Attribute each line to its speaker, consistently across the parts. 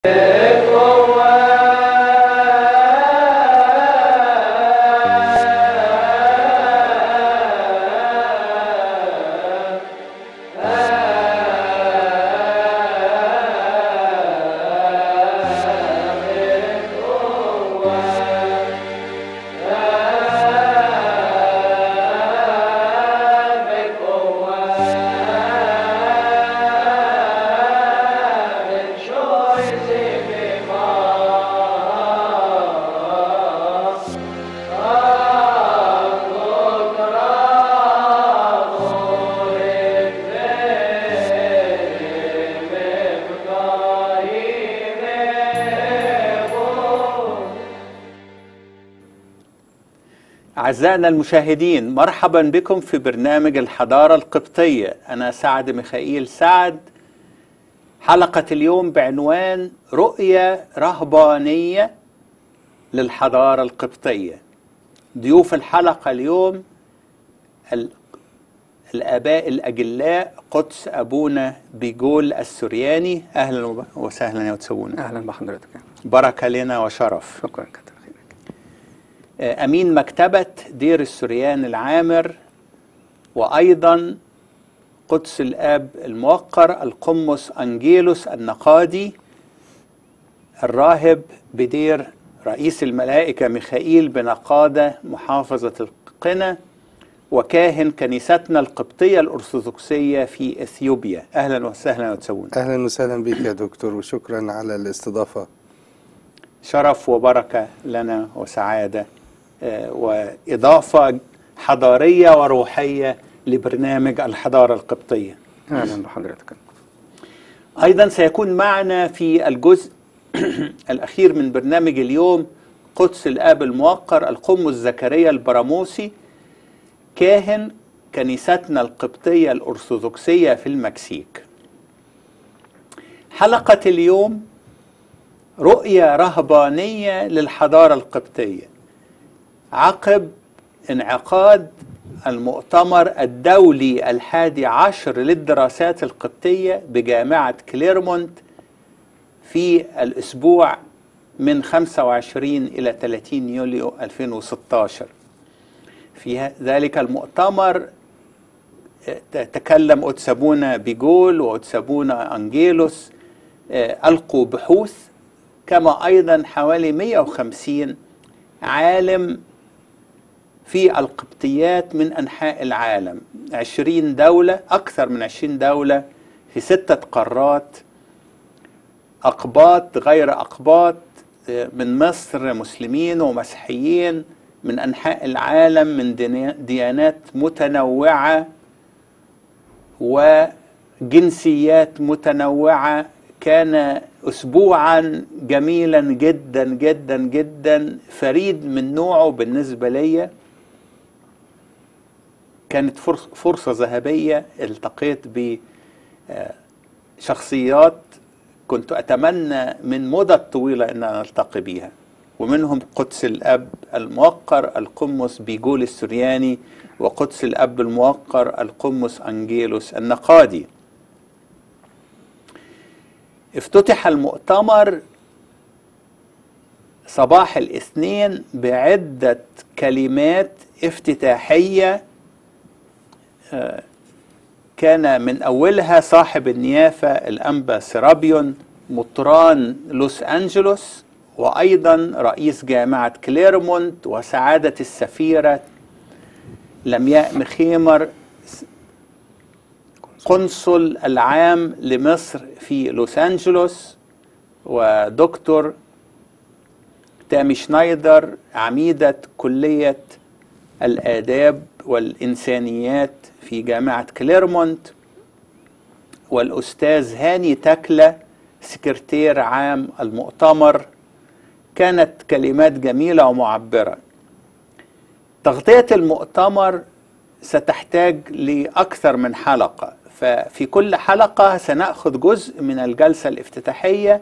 Speaker 1: أعزائنا المشاهدين مرحبا بكم في برنامج الحضارة القبطية أنا سعد ميخائيل سعد حلقة اليوم بعنوان رؤية رهبانية للحضارة القبطية ضيوف الحلقة اليوم ال- الآباء الأجلاء قدس أبونا بيجول السرياني أهلا وب- وسهلا يا وتسوونا
Speaker 2: اهلا بحضرتك
Speaker 1: بركة لنا وشرف
Speaker 2: شكرا كتر خيرك
Speaker 1: أمين مكتبة دير السريان العامر وأيضا قدس الآب الموقر القمص أنجيلوس النقادي الراهب بدير رئيس الملائكة ميخائيل بنقادة محافظة القنا وكاهن كنيستنا القبطية الأرثوذكسية في إثيوبيا أهلا وسهلا وتسوون
Speaker 3: اهلا وسهلا بك يا دكتور وشكرا على الاستضافه
Speaker 1: شرف وبركة لنا وسعادة آه، وإضافة حضارية وروحية لبرنامج الحضارة القبطية
Speaker 2: اهلا بحضرتك
Speaker 1: أيضا سيكون معنا في الجزء الأخير من برنامج اليوم قدس الآب الموقر القمص زكريا البراموسي كاهن كنيستنا القبطية الأرثوذكسية في المكسيك حلقة اليوم رؤية رهبانية للحضارة القبطية عقب انعقاد المؤتمر الدولي الحادي عشر للدراسات القبطية بجامعة كليرمونت في الأسبوع من 25 إلى 30 يوليو 2016 في ه- ذلك المؤتمر آه، ت- تكلم أتسابونا بيجول وأتسابونا أنجيلوس آه، ألقوا بحوث كما أيضا حوالي 150 عالم في القبطيات من أنحاء العالم 20 دولة أكثر من 20 دولة في ستة قارات أقباط غير أقباط آه، من مصر مسلمين ومسيحيين من أنحاء العالم من دينا- ديانات متنوعة وجنسيات متنوعة كان أسبوعا جميلا جدا جدا جدا فريد من نوعه بالنسبة لي كانت فرص- فرصة ذهبية التقيت بشخصيات كنت أتمنى من مدة طويلة أن أنا ألتقي بيها ومنهم قدس الأب الموقر القمص بيجول السرياني وقدس الأب الموقر القمص أنجيلوس النقادي افتتح المؤتمر صباح الاثنين بعدة كلمات افتتاحية آه، كان من أولها صاحب النيافة الأنبا سيرابيون مطران لوس أنجلوس وأيضا رئيس جامعة كليرمونت وسعادة السفيرة لمياء مخيمر قنصل العام لمصر في لوس أنجلوس ودكتور تامي شنايدر عميدة كلية الآداب والإنسانيات في جامعة كليرمونت والأستاذ هاني تكلة سكرتير عام المؤتمر كانت كلمات جميلة ومعبرة تغطية المؤتمر ستحتاج لأكثر من حلقة ففي كل حلقة سنأخذ جزء من الجلسة الافتتاحية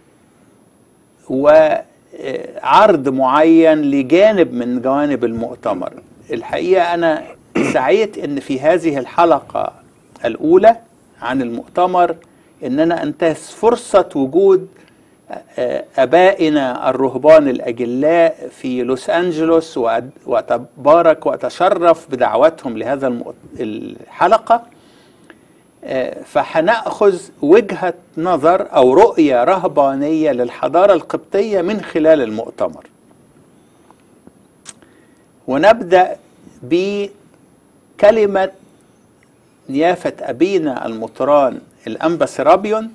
Speaker 1: وعرض معين لجانب من جوانب المؤتمر الحقيقة أنا سعيت أن في هذه الحلقة الأولى عن المؤتمر أن أنا أنتهز فرصة وجود آه، ابائنا الرهبان الاجلاء في لوس انجلوس وأد- واتبارك واتشرف بدعوتهم لهذا الم- الحلقه آه، فهناخذ وجهه نظر او رؤيه رهبانيه للحضاره القبطيه من خلال المؤتمر ونبدا بكلمه نيافه ابينا المطران الانبا سرابيون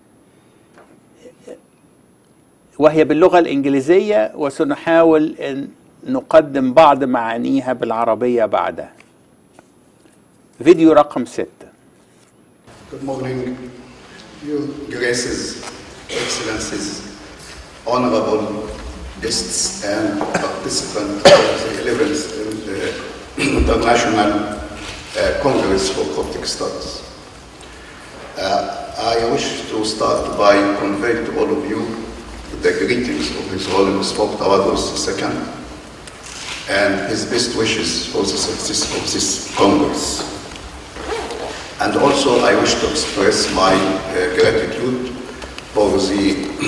Speaker 1: وهي باللغه الانجليزيه وسنحاول ان نقدم بعض معانيها بالعربيه بعدها فيديو رقم ستة
Speaker 4: Good morning, your graces, excellencies, honorable guests and participants of the 11th uh, International uh, Congress for Coptic Studies. Uh, I wish to start by conveying to all of you the greetings of His Holiness Pope Tawadros II and his best wishes for the success of this Congress. And also I wish to express my uh, gratitude for the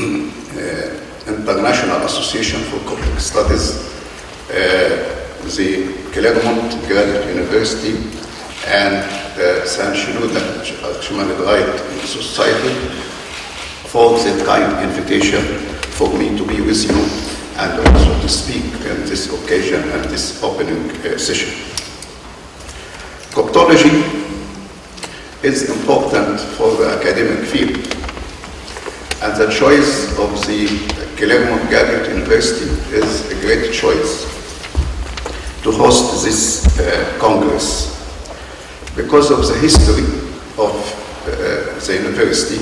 Speaker 4: uh, International Association for Coptic Studies, uh, the Claremont Graduate University, and uh, San Shenouda Human Rights Society for the kind invitation for me to be with you and also to speak on this occasion and this opening uh, session. Coptology is important for the academic field. And the choice of the Claremont Graduate University is a great choice to host this uh, Congress because of the history of uh, the university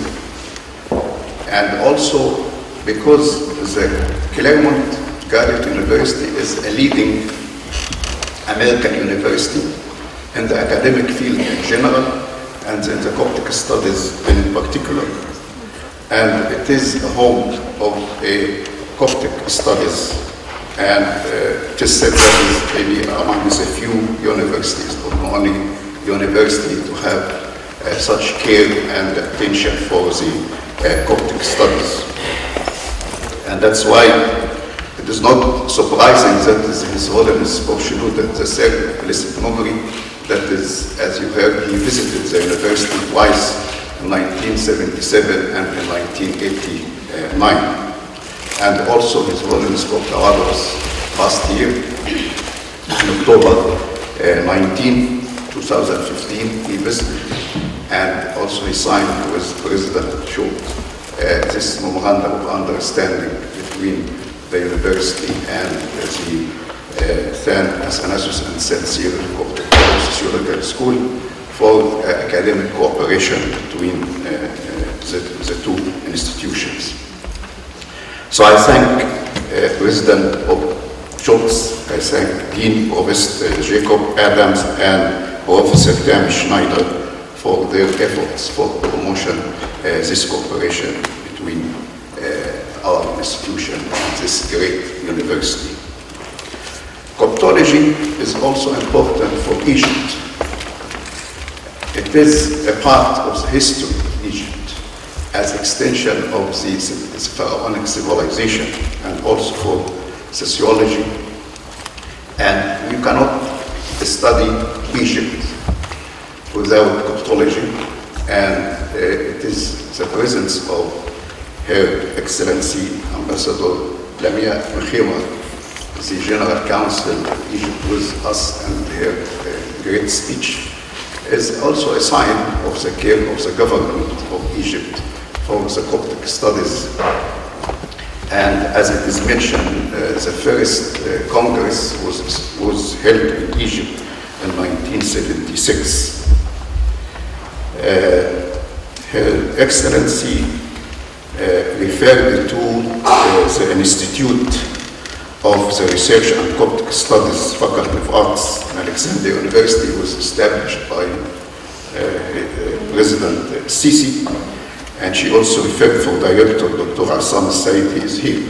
Speaker 4: and also because the Claremont Graduate University is a leading American university in the academic field in general and in the Coptic studies in particular. And it is a home of a Coptic studies and uh, it is said that is maybe among the few universities, or the only university to have uh, such care and attention for the uh, Coptic studies. And that's why it is not surprising that His Holiness Pope Shenouda III, blessed memory, that is, as you heard, he visited the university twice in 1977 and in 1989. And also His Holiness Pope Tawados last year, in October uh, 19, 2015, he visited and also he signed with President Schultz uh, this memorandum of understanding between the university and the uh, Than Athanasius and St. Cyril Coptic Sociological School for uh, academic cooperation between uh, uh, the, the two institutions. So I thank uh, President of Schultz, I thank Dean Provost uh, Jacob Adams and Professor Tammy Schneider for their efforts for promotion uh, this cooperation between uh, our institution and this great university. Coptology is also important for Egypt. It is a part of the history of Egypt as extension of the its pharaonic civilization and also for sociology. And you cannot study Egypt without Coptology, and uh, it is the presence of Her Excellency Ambassador Lamia Mkhima, the General Council of Egypt with us and her uh, great speech, is also a sign of the care of the government of Egypt for the Coptic studies. And as it is mentioned, uh, the first uh, Congress was, was held in Egypt in 1976. Uh, Her Excellency uh, referred to uh, the Institute of the Research and Coptic Studies Faculty of Arts in Alexandria University was established by uh, uh, President Sisi, and she also referred for Director Dr. Assam Saidi is here.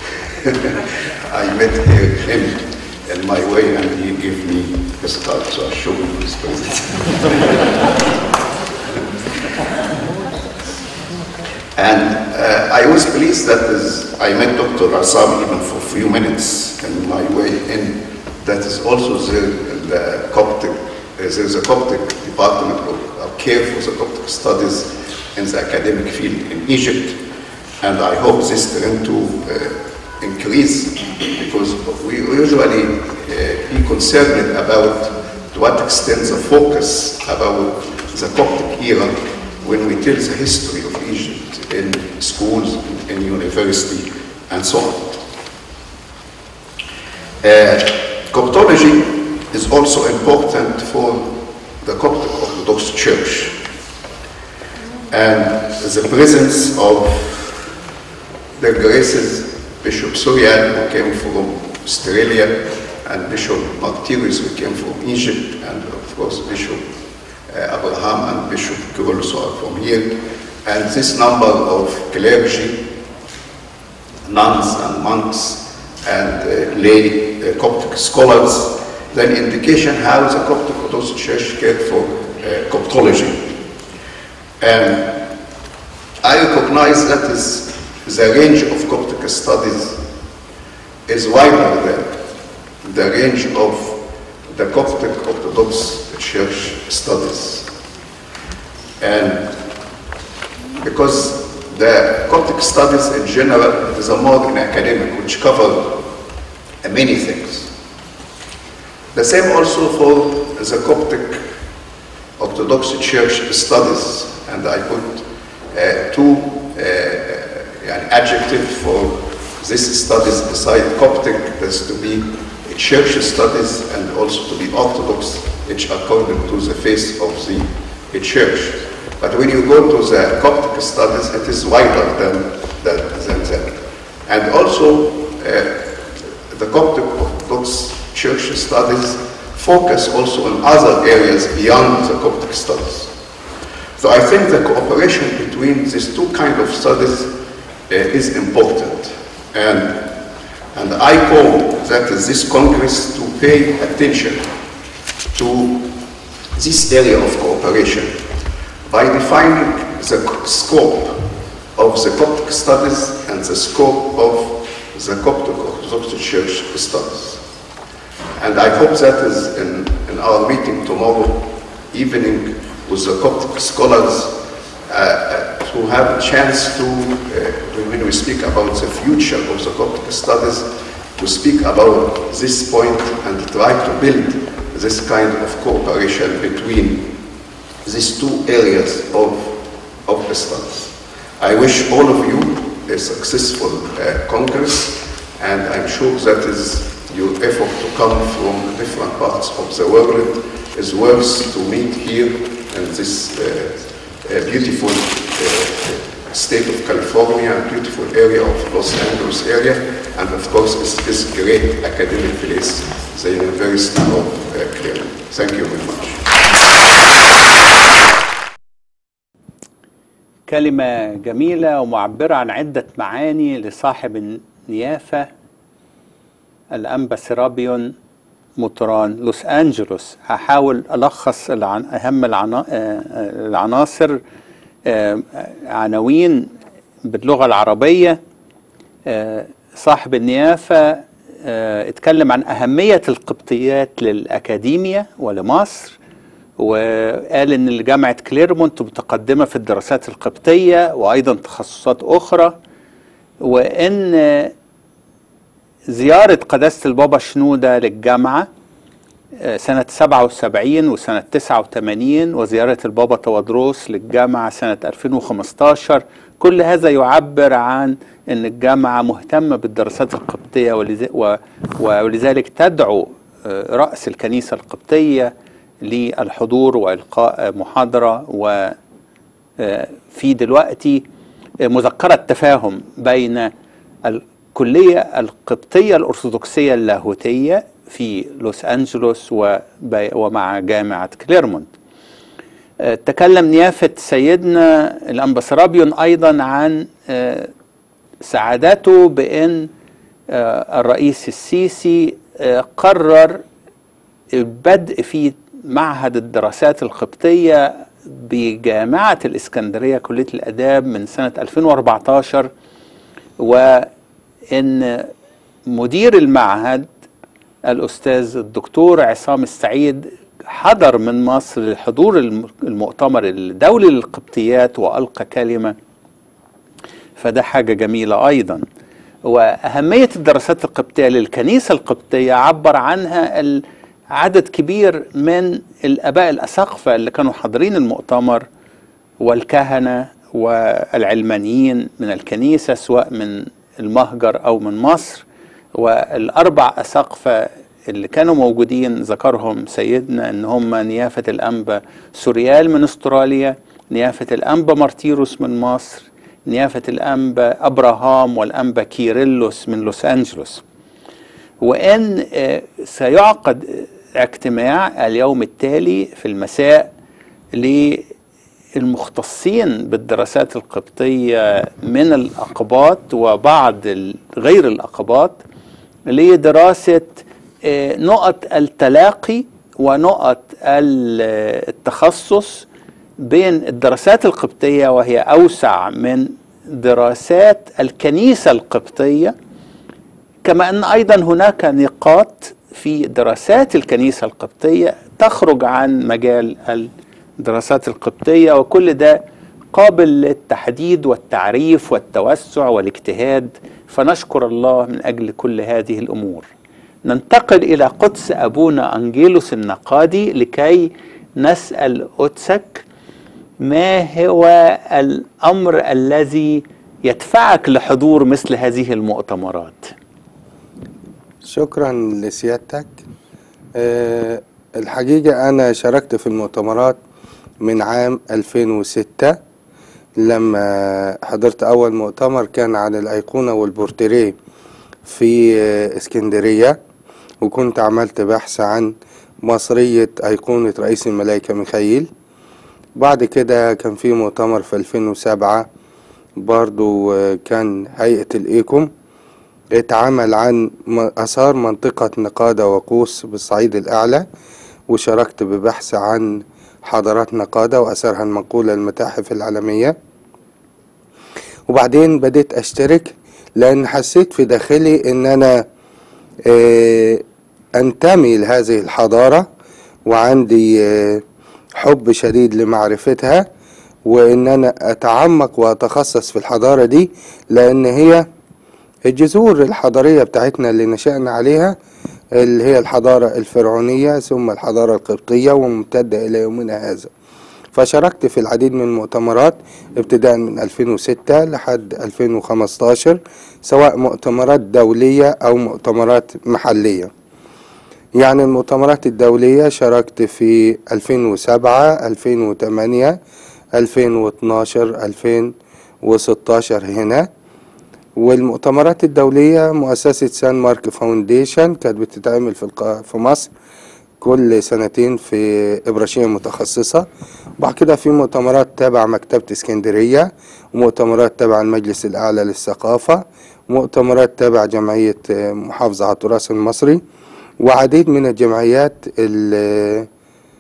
Speaker 4: I met her, him in my way and he gave me his card, so I showed him his present. And uh, I was pleased that is, I met Dr. Assam even for a few minutes in my way in. That is also the, the Coptic, uh, there's a Coptic department of, of care for the Coptic studies in the academic field in Egypt. And I hope this trend to uh, increase because we usually uh, be concerned about to what extent the focus about the Coptic era when we tell the history of Egypt in schools, in university, and so on. Uh, Coptology is also important for the Coptic Orthodox Church. And the presence of the graces Bishop Suryan, who came from Australia, and Bishop Martyrius, who came from Egypt, and of course Bishop uh, Abraham and Bishop Kurulso are from here. And this number of clergy, nuns and monks, and uh, lay uh, Coptic scholars, then indication how the Coptic Orthodox Church cared for uh, Coptology. And I recognize that is the range of Coptic studies is wider than the range of the Coptic Orthodox Church studies. And because the Coptic studies in general is a more in academic, which cover many things. The same also for the Coptic Orthodox Church studies, and I put uh, two uh, an adjective for this studies beside Coptic, there's to be church studies and also to be Orthodox, which according to the face of the church. But when you go to the Coptic studies, it is wider than, than, than that. And also, uh, the Coptic Orthodox Church studies focus also on other areas beyond the Coptic studies. So I think the cooperation between these two kind of studies uh, is important. And, and I call that this Congress to pay attention to this area of cooperation by defining the scope of the Coptic studies and the scope of the Coptic Orthodox Church studies. And I hope that is in, in our meeting tomorrow evening with the Coptic scholars uh, uh, to have a chance to, uh, when we speak about the future of the Coptic studies, to speak about this point and try to build this kind of cooperation between these two areas of, of the studies. I wish all of you a successful uh, Congress, and I'm sure that is your effort to come from different parts of the world is worth to meet here in this uh, uh, beautiful uh, state of California, and beautiful area of Los Angeles area, and of course it's this great academic place, the University of uh, Cleveland. Thank you very much.
Speaker 1: كلمة جميلة ومعبرة عن عدة معاني لصاحب النيافة الأنبا سيرابيون مطران لوس أنجلوس هحاول ألخص العن... أهم العنا... آه، العناصر آه، عناوين باللغة العربية آه، صاحب النيافة آه، اتكلم عن أهمية القبطيات للأكاديمية ولمصر وقال ان جامعه كليرمونت متقدمه في الدراسات القبطيه وايضا تخصصات اخرى وان زياره قداسه البابا شنوده للجامعه آه، سنة 77 وسنة 89 وزيارة البابا توادروس للجامعة سنة 2015 كل هذا يعبر عن أن الجامعة مهتمة بالدراسات القبطية ولذ- و- ولذلك تدعو آه، رأس الكنيسة القبطية للحضور وإلقاء محاضرة وفي دلوقتي مذكرة تفاهم بين الكلية القبطية الأرثوذكسية اللاهوتية في لوس أنجلوس وب- ومع جامعة كليرمونت آه، تكلم نيافة سيدنا الأنبسرابيون أيضا عن آه، سعادته بأن آه، الرئيس السيسي آه، قرر البدء في معهد الدراسات القبطية بجامعة الإسكندرية كلية الآداب من سنة 2014 وإن مدير المعهد الأستاذ الدكتور عصام السعيد حضر من مصر لحضور الم- المؤتمر الدولي للقبطيات وألقى كلمة فده حاجة جميلة أيضا وأهمية الدراسات القبطية للكنيسة القبطية عبر عنها ال- عدد كبير من الآباء الأساقفة اللي كانوا حاضرين المؤتمر والكهنة والعلمانيين من الكنيسة سواء من المهجر أو من مصر والأربع أساقفة اللي كانوا موجودين ذكرهم سيدنا ان هم نيافة الأنبا سوريال من استراليا نيافة الأنبا مارتيروس من مصر نيافة الأنبا أبراهام والأنبا كيرلس من لوس أنجلوس وان آه، سيعقد اجتماع اليوم التالي في المساء للمختصين بالدراسات القبطية من الأقباط وبعض ال- غير الأقباط لدراسة آه، نقط التلاقي ونقط ال- التخصص بين الدراسات القبطية وهي أوسع من دراسات الكنيسة القبطية كما أن أيضا هناك نقاط في دراسات الكنيسة القبطية تخرج عن مجال الدراسات القبطية وكل ده قابل للتحديد والتعريف والتوسع والاجتهاد فنشكر الله من أجل كل هذه الأمور ننتقل إلى قدس أبونا أنجيلوس النقادي لكي نسأل أتسك ما هو الأمر الذي يدفعك لحضور مثل هذه المؤتمرات
Speaker 3: شكرا لسيادتك أه الحقيقة أنا شاركت في المؤتمرات من عام 2006 لما حضرت أول مؤتمر كان عن الأيقونة والبورتريه في آه، اسكندرية وكنت عملت بحث عن مصرية أيقونة رئيس الملائكة ميخائيل بعد كده كان في مؤتمر في 2007 برضو آه، كان هيئة الإيكوم اتعمل عن م- آثار منطقة نقادة وقوس بالصعيد الأعلى وشاركت ببحث عن حضارات نقادة وأثارها المنقولة للمتاحف العالمية وبعدين بديت أشترك لأن حسيت في داخلي إن أنا آه، أنتمي لهذه الحضارة وعندي آه، حب شديد لمعرفتها وإن أنا أتعمق وأتخصص في الحضارة دي لأن هي الجذور الحضارية بتاعتنا اللي نشأنا عليها اللي هي الحضارة الفرعونية ثم الحضارة القبطية وممتدة إلى يومنا هذا فشاركت في العديد من المؤتمرات ابتداء من 2006 لحد 2015 سواء مؤتمرات دولية أو مؤتمرات محلية يعني المؤتمرات الدولية شاركت في 2007 2008 2012 2016 هنا والمؤتمرات الدولية مؤسسة سان مارك فاونديشن كانت بتتعمل في الق- في مصر كل سنتين في إبراشية متخصصة بعد كده في مؤتمرات تابع مكتبة اسكندرية ومؤتمرات تابع المجلس الأعلى للثقافة مؤتمرات تابع جمعية آه، محافظة على التراث المصري وعديد من الجمعيات ال-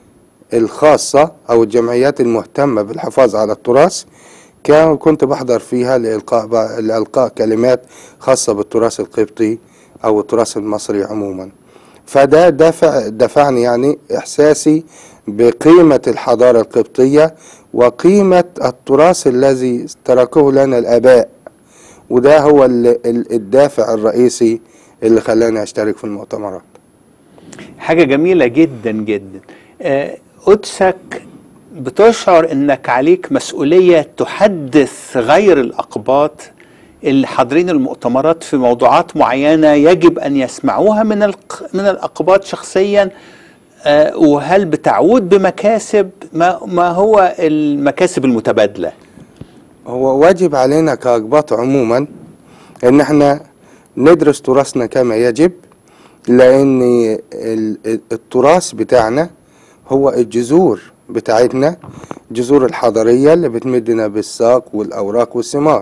Speaker 3: الخاصة أو الجمعيات المهتمة بالحفاظ على التراث كان كنت بحضر فيها لإلقاء بع- لإلقاء كلمات خاصة بالتراث القبطي أو التراث المصري عموما فده دفع دفعني يعني إحساسي بقيمة الحضارة القبطية وقيمة التراث الذي تركه لنا الآباء وده هو ال- ال- الدافع الرئيسي اللي خلاني أشترك في المؤتمرات
Speaker 1: حاجة جميلة جدا جدا آه، قدسك بتشعر انك عليك مسؤولية تحدث غير الأقباط اللي حاضرين المؤتمرات في موضوعات معينة يجب أن يسمعوها من الق... من الأقباط شخصيا آه، وهل بتعود بمكاسب ما, ما هو المكاسب المتبادلة
Speaker 3: هو واجب علينا كأقباط عموما ان احنا ندرس تراثنا كما يجب لان ال- ال- التراث بتاعنا هو الجذور بتاعتنا الجذور الحضارية اللي بتمدنا بالساق والأوراق والثمار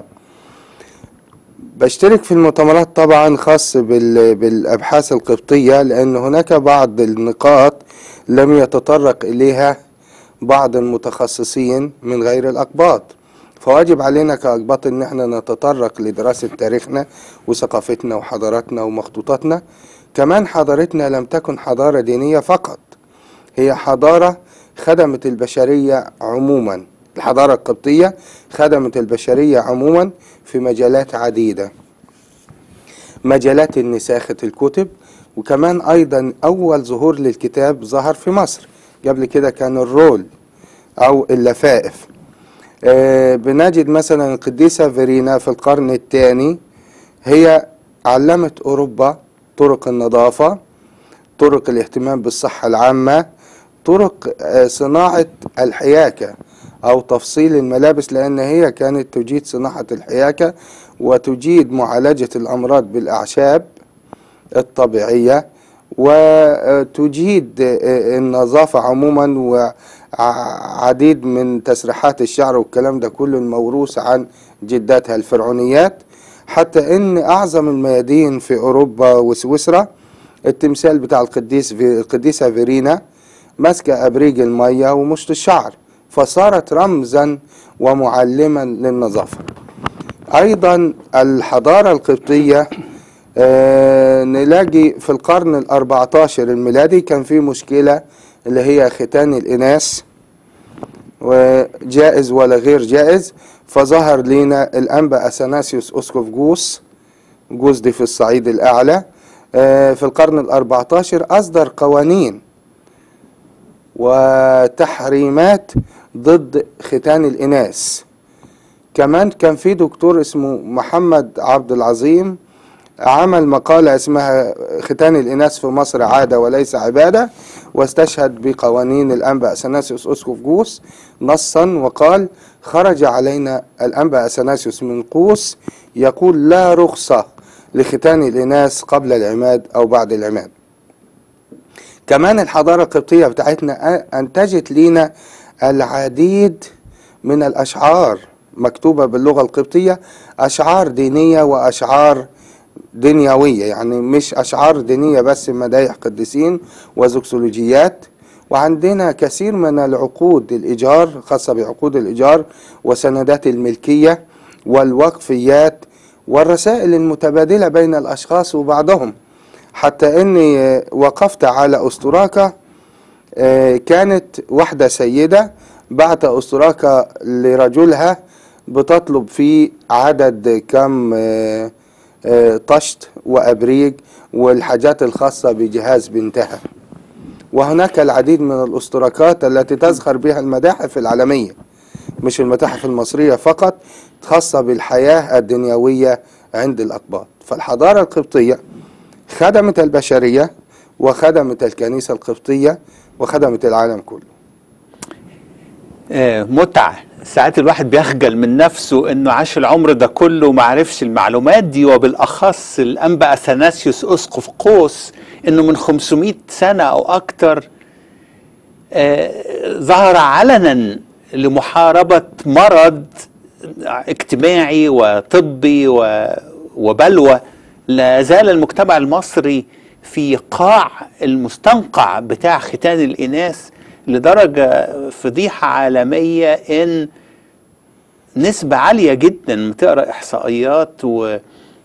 Speaker 3: بشترك في المؤتمرات طبعا خاص بال- بالأبحاث القبطية لأن هناك بعض النقاط لم يتطرق إليها بعض المتخصصين من غير الأقباط فواجب علينا كأقباط إن احنا نتطرق لدراسة تاريخنا وثقافتنا وحضاراتنا ومخطوطاتنا كمان حضارتنا لم تكن حضارة دينية فقط هي حضارة خدمت البشرية عموما الحضارة القبطية خدمت البشرية عموما في مجالات عديدة مجالات النساخة الكتب وكمان أيضا أول ظهور للكتاب ظهر في مصر قبل كده كان الرول أو اللفائف آه، بنجد مثلا القديسة فيرينا في القرن الثاني هي علمت أوروبا طرق النظافة طرق الاهتمام بالصحة العامة طرق آه، صناعة الحياكة أو تفصيل الملابس لأن هي كانت تجيد صناعة الحياكة وتجيد معالجة الأمراض بالأعشاب الطبيعية وتجيد النظافة عموما وعديد من تسريحات الشعر والكلام ده كله الموروث عن جداتها الفرعونيات حتى ان اعظم الميادين في اوروبا وسويسرا التمثال بتاع القديس في القديسة فيرينا ماسكة ابريج المية ومشط الشعر فصارت رمزا ومعلما للنظافة ايضا الحضارة القبطية آه، نلاقي في القرن الأربعتاشر الميلادي كان في مشكلة اللي هي ختان الإناث وجائز ولا غير جائز فظهر لنا الأنبا أثناسيوس أسقف جوس جوس دي في الصعيد الأعلى آه، في القرن الأربعتاشر أصدر قوانين وتحريمات ضد ختان الإناث كمان كان في دكتور اسمه محمد عبد العظيم عمل مقالة اسمها ختان الإناث في مصر عادة وليس عبادة واستشهد بقوانين الأنبا أثناسيوس أسقف جوس نصا وقال خرج علينا الأنبا أثناسيوس من قوس يقول لا رخصة لختان الإناث قبل العماد أو بعد العماد كمان الحضارة القبطية بتاعتنا أنتجت لينا العديد من الأشعار مكتوبة باللغة القبطية أشعار دينية وأشعار دنيوية يعني مش أشعار دينية بس مدايح قديسين وزوكسولوجيات وعندنا كثير من العقود الإيجار خاصة بعقود الإيجار وسندات الملكية والوقفيات والرسائل المتبادلة بين الأشخاص وبعضهم حتى أني وقفت على أستراكة آه، كانت واحدة سيدة بعت أستراكة لرجلها بتطلب فيه عدد كم آه، آه، طشت وأبريج والحاجات الخاصة بجهاز بنتها وهناك العديد من الاشتراكات التي تزخر بها المتاحف العالمية مش المتاحف المصرية فقط خاصة بالحياة الدنيوية عند الأقباط فالحضارة القبطية خدمت البشرية وخدمت الكنيسة القبطية وخدمت العالم كله
Speaker 1: آه، متعة ساعات الواحد بيخجل من نفسه انه عاش العمر ده كله وما عرفش المعلومات دي وبالاخص الانبا اثناسيوس اسقف قوس انه من 500 سنة او اكتر آه، ظهر علنا لمحاربة مرض اجتماعي وطبي و- وبلوى لا زال المجتمع المصري في قاع المستنقع بتاع ختان الإناث لدرجة فضيحة عالمية إن نسبة عالية جدا لما تقرا إحصائيات و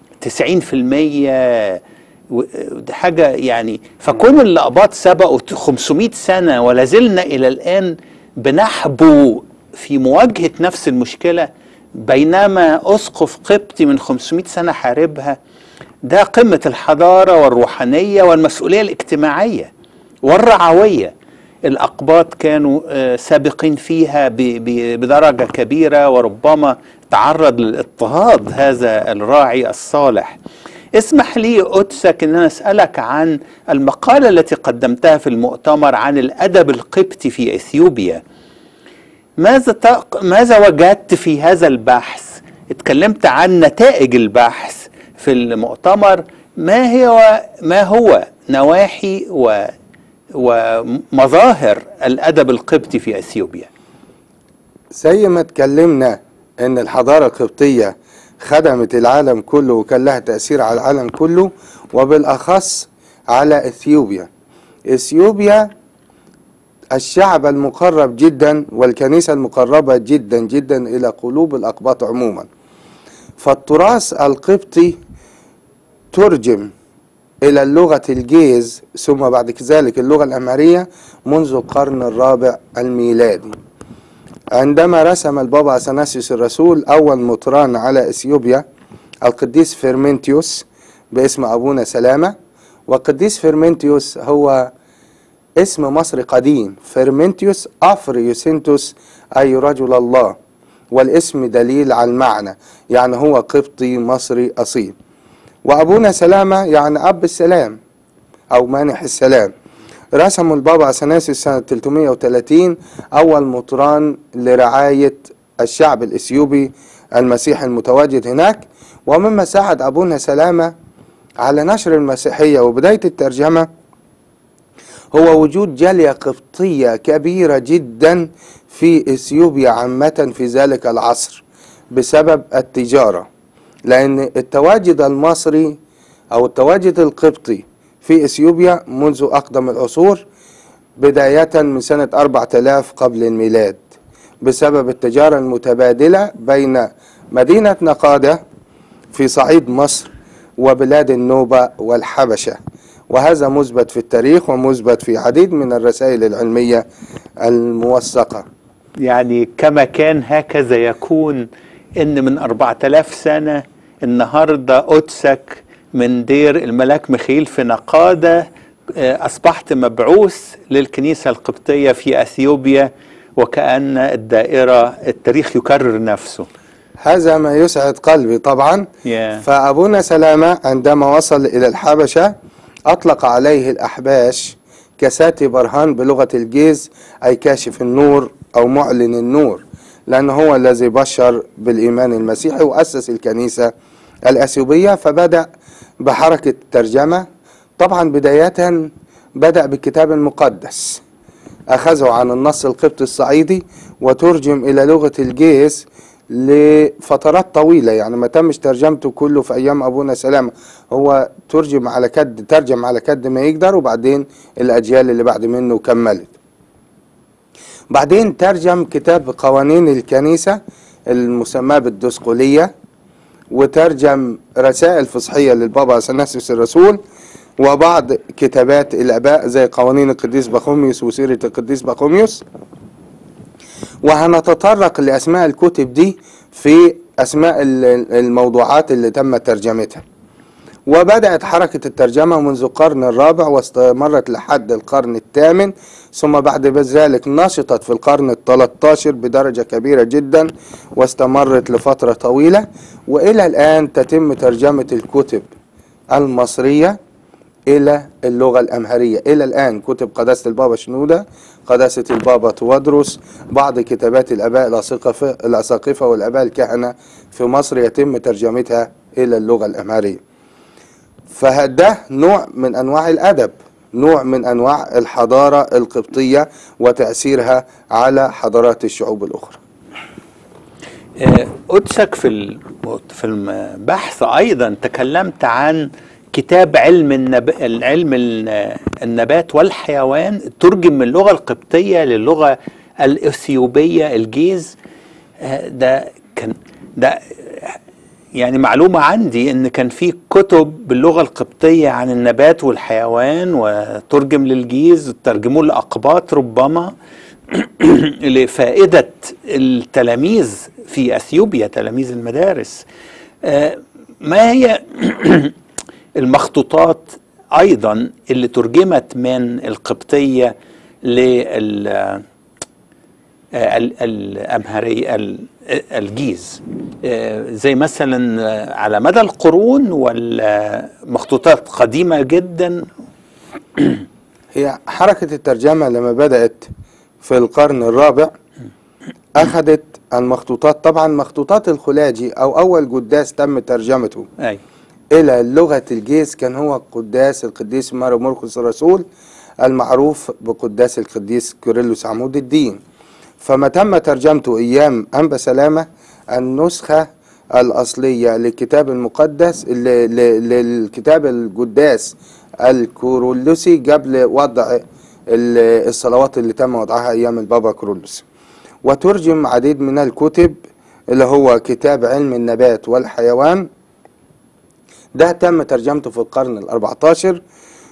Speaker 1: 90% و- دي حاجة يعني فكون اللقبات سبقوا 500 سنة ولا زلنا إلى الآن بنحبو في مواجهة نفس المشكلة بينما أسقف قبطي من 500 سنة حاربها ده قمة الحضارة والروحانية والمسؤولية الاجتماعية والرعوية الأقباط كانوا آه، سابقين فيها ب- ب- بدرجة كبيرة وربما تعرض للاضطهاد هذا الراعي الصالح اسمح لي قدسك ان انا اسالك عن المقاله التي قدمتها في المؤتمر عن الادب القبطي في اثيوبيا ماذا تق... ماذا وجدت في هذا البحث اتكلمت عن نتائج البحث في المؤتمر ما هي ما هو نواحي و... ومظاهر الادب القبطي في اثيوبيا
Speaker 3: زي ما اتكلمنا ان الحضارة القبطية خدمت العالم كله وكان لها تأثير على العالم كله وبالأخص على اثيوبيا اثيوبيا الشعب المقرب جدا والكنيسة المقربة جدا جدا إلى قلوب الأقباط عموما فالتراث القبطي ترجم إلى اللغة الجيز ثم بعد ذلك اللغة الأمهرية منذ القرن الرابع الميلادي عندما رسم البابا أثناسيوس الرسول أول مطران على إثيوبيا القديس فيرمنتيوس باسم أبونا سلامة والقديس فيرمنتيوس هو اسم مصري قديم فيرمنتيوس أفريوسينتوس أي رجل الله والاسم دليل على المعنى يعني هو قبطي مصري أصيل وأبونا سلامة يعني أب السلام أو مانح السلام رسموا البابا أثناسيوس سنة 330 أول مطران لرعاية الشعب الإثيوبي المسيحي المتواجد هناك ومما ساعد أبونا سلامة على نشر المسيحية وبداية الترجمة هو وجود جالية قبطية كبيرة جدا في إثيوبيا عامة في ذلك العصر بسبب التجارة لأن التواجد المصري أو التواجد القبطي في إثيوبيا منذ أقدم العصور بداية من سنة 4000 قبل الميلاد بسبب التجارة المتبادلة بين مدينة نقادة في صعيد مصر وبلاد النوبة والحبشة وهذا مثبت في التاريخ ومثبت في عديد من الرسائل العلمية الموثقة
Speaker 1: يعني كما كان هكذا يكون ان من 4000 سنة النهاردة قدسك من دير الملاك ميخيل في نقادة آه، أصبحت مبعوث للكنيسة القبطية في أثيوبيا وكأن الدائرة التاريخ يكرر نفسه
Speaker 3: هذا ما يسعد قلبي طبعا
Speaker 1: Yeah.
Speaker 3: فأبونا سلامة عندما وصل إلى الحبشة أطلق عليه الأحباش كساتي برهان بلغة الجيز أي كاشف النور أو معلن النور لأنه هو الذي بشر بالإيمان المسيحي وأسس الكنيسة الأثيوبية فبدأ بحركة ترجمة طبعا بداية بدأ بالكتاب المقدس أخذه عن النص القبطي الصعيدي وترجم إلى لغة الجيز لفترات طويلة يعني ما تمش ترجمته كله في أيام أبونا سلامة هو ترجم على كد ترجم على كد ما يقدر وبعدين الأجيال اللي بعد منه كملت بعدين ترجم كتاب قوانين الكنيسة المسمى بالدسقلية وترجم رسائل فصحية للبابا أثناسيوس الرسول وبعض كتابات الآباء زي قوانين القديس بخوميوس وسيرة القديس بخوميوس وهنتطرق لأسماء الكتب دي في أسماء ال- الموضوعات اللي تم ترجمتها وبدأت حركة الترجمة منذ القرن الرابع واستمرت لحد القرن الثامن ثم بعد ذلك نشطت في القرن الثلاث بدرجة كبيرة جدا واستمرت لفترة طويلة وإلى الآن تتم ترجمة الكتب المصرية إلى اللغة الأمهرية إلى الآن كتب قداسة البابا شنودة قداسة البابا توادروس بعض كتابات الآباء الأساقفة الأساقفة والآباء الكهنة في مصر يتم ترجمتها إلى اللغة الأمهرية فده نوع من أنواع الأدب نوع من أنواع الحضارة القبطية وتأثيرها على حضارات الشعوب الأخرى
Speaker 1: آه، قدسك في ال- في البحث ايضا تكلمت عن كتاب علم النب... العلم ال- النبات والحيوان ترجم من اللغه القبطيه للغه الاثيوبيه الجيز آه، ده كان ده يعني معلومة عندي ان كان في كتب باللغة القبطية عن النبات والحيوان وترجم للجيز ترجموه لأقباط ربما لفائدة التلاميذ في أثيوبيا تلاميذ المدارس آه، ما هي المخطوطات أيضا اللي ترجمت من القبطية لل آه، ال- الأمهرية ال- الجيز آه، زي مثلا آه، على مدى القرون ولا مخطوطات قديمة جدا
Speaker 3: هي حركة الترجمة لما بدأت في القرن الرابع أخذت المخطوطات طبعا مخطوطات الخلاجي أو أول قداس تم ترجمته
Speaker 1: أي
Speaker 3: إلى لغة الجيز كان هو قداس القديس مارو مرقس الرسول المعروف بقداس القديس كيرلس عمود الدين فما تم ترجمته أيام أنبا سلامة النسخة الأصلية للكتاب المقدس ل- ل- للكتاب القداس الكورولوسي قبل وضع ال- الصلوات اللي تم وضعها أيام البابا كرولوس وترجم عديد من الكتب اللي هو كتاب علم النبات والحيوان ده تم ترجمته في القرن الأربعتاشر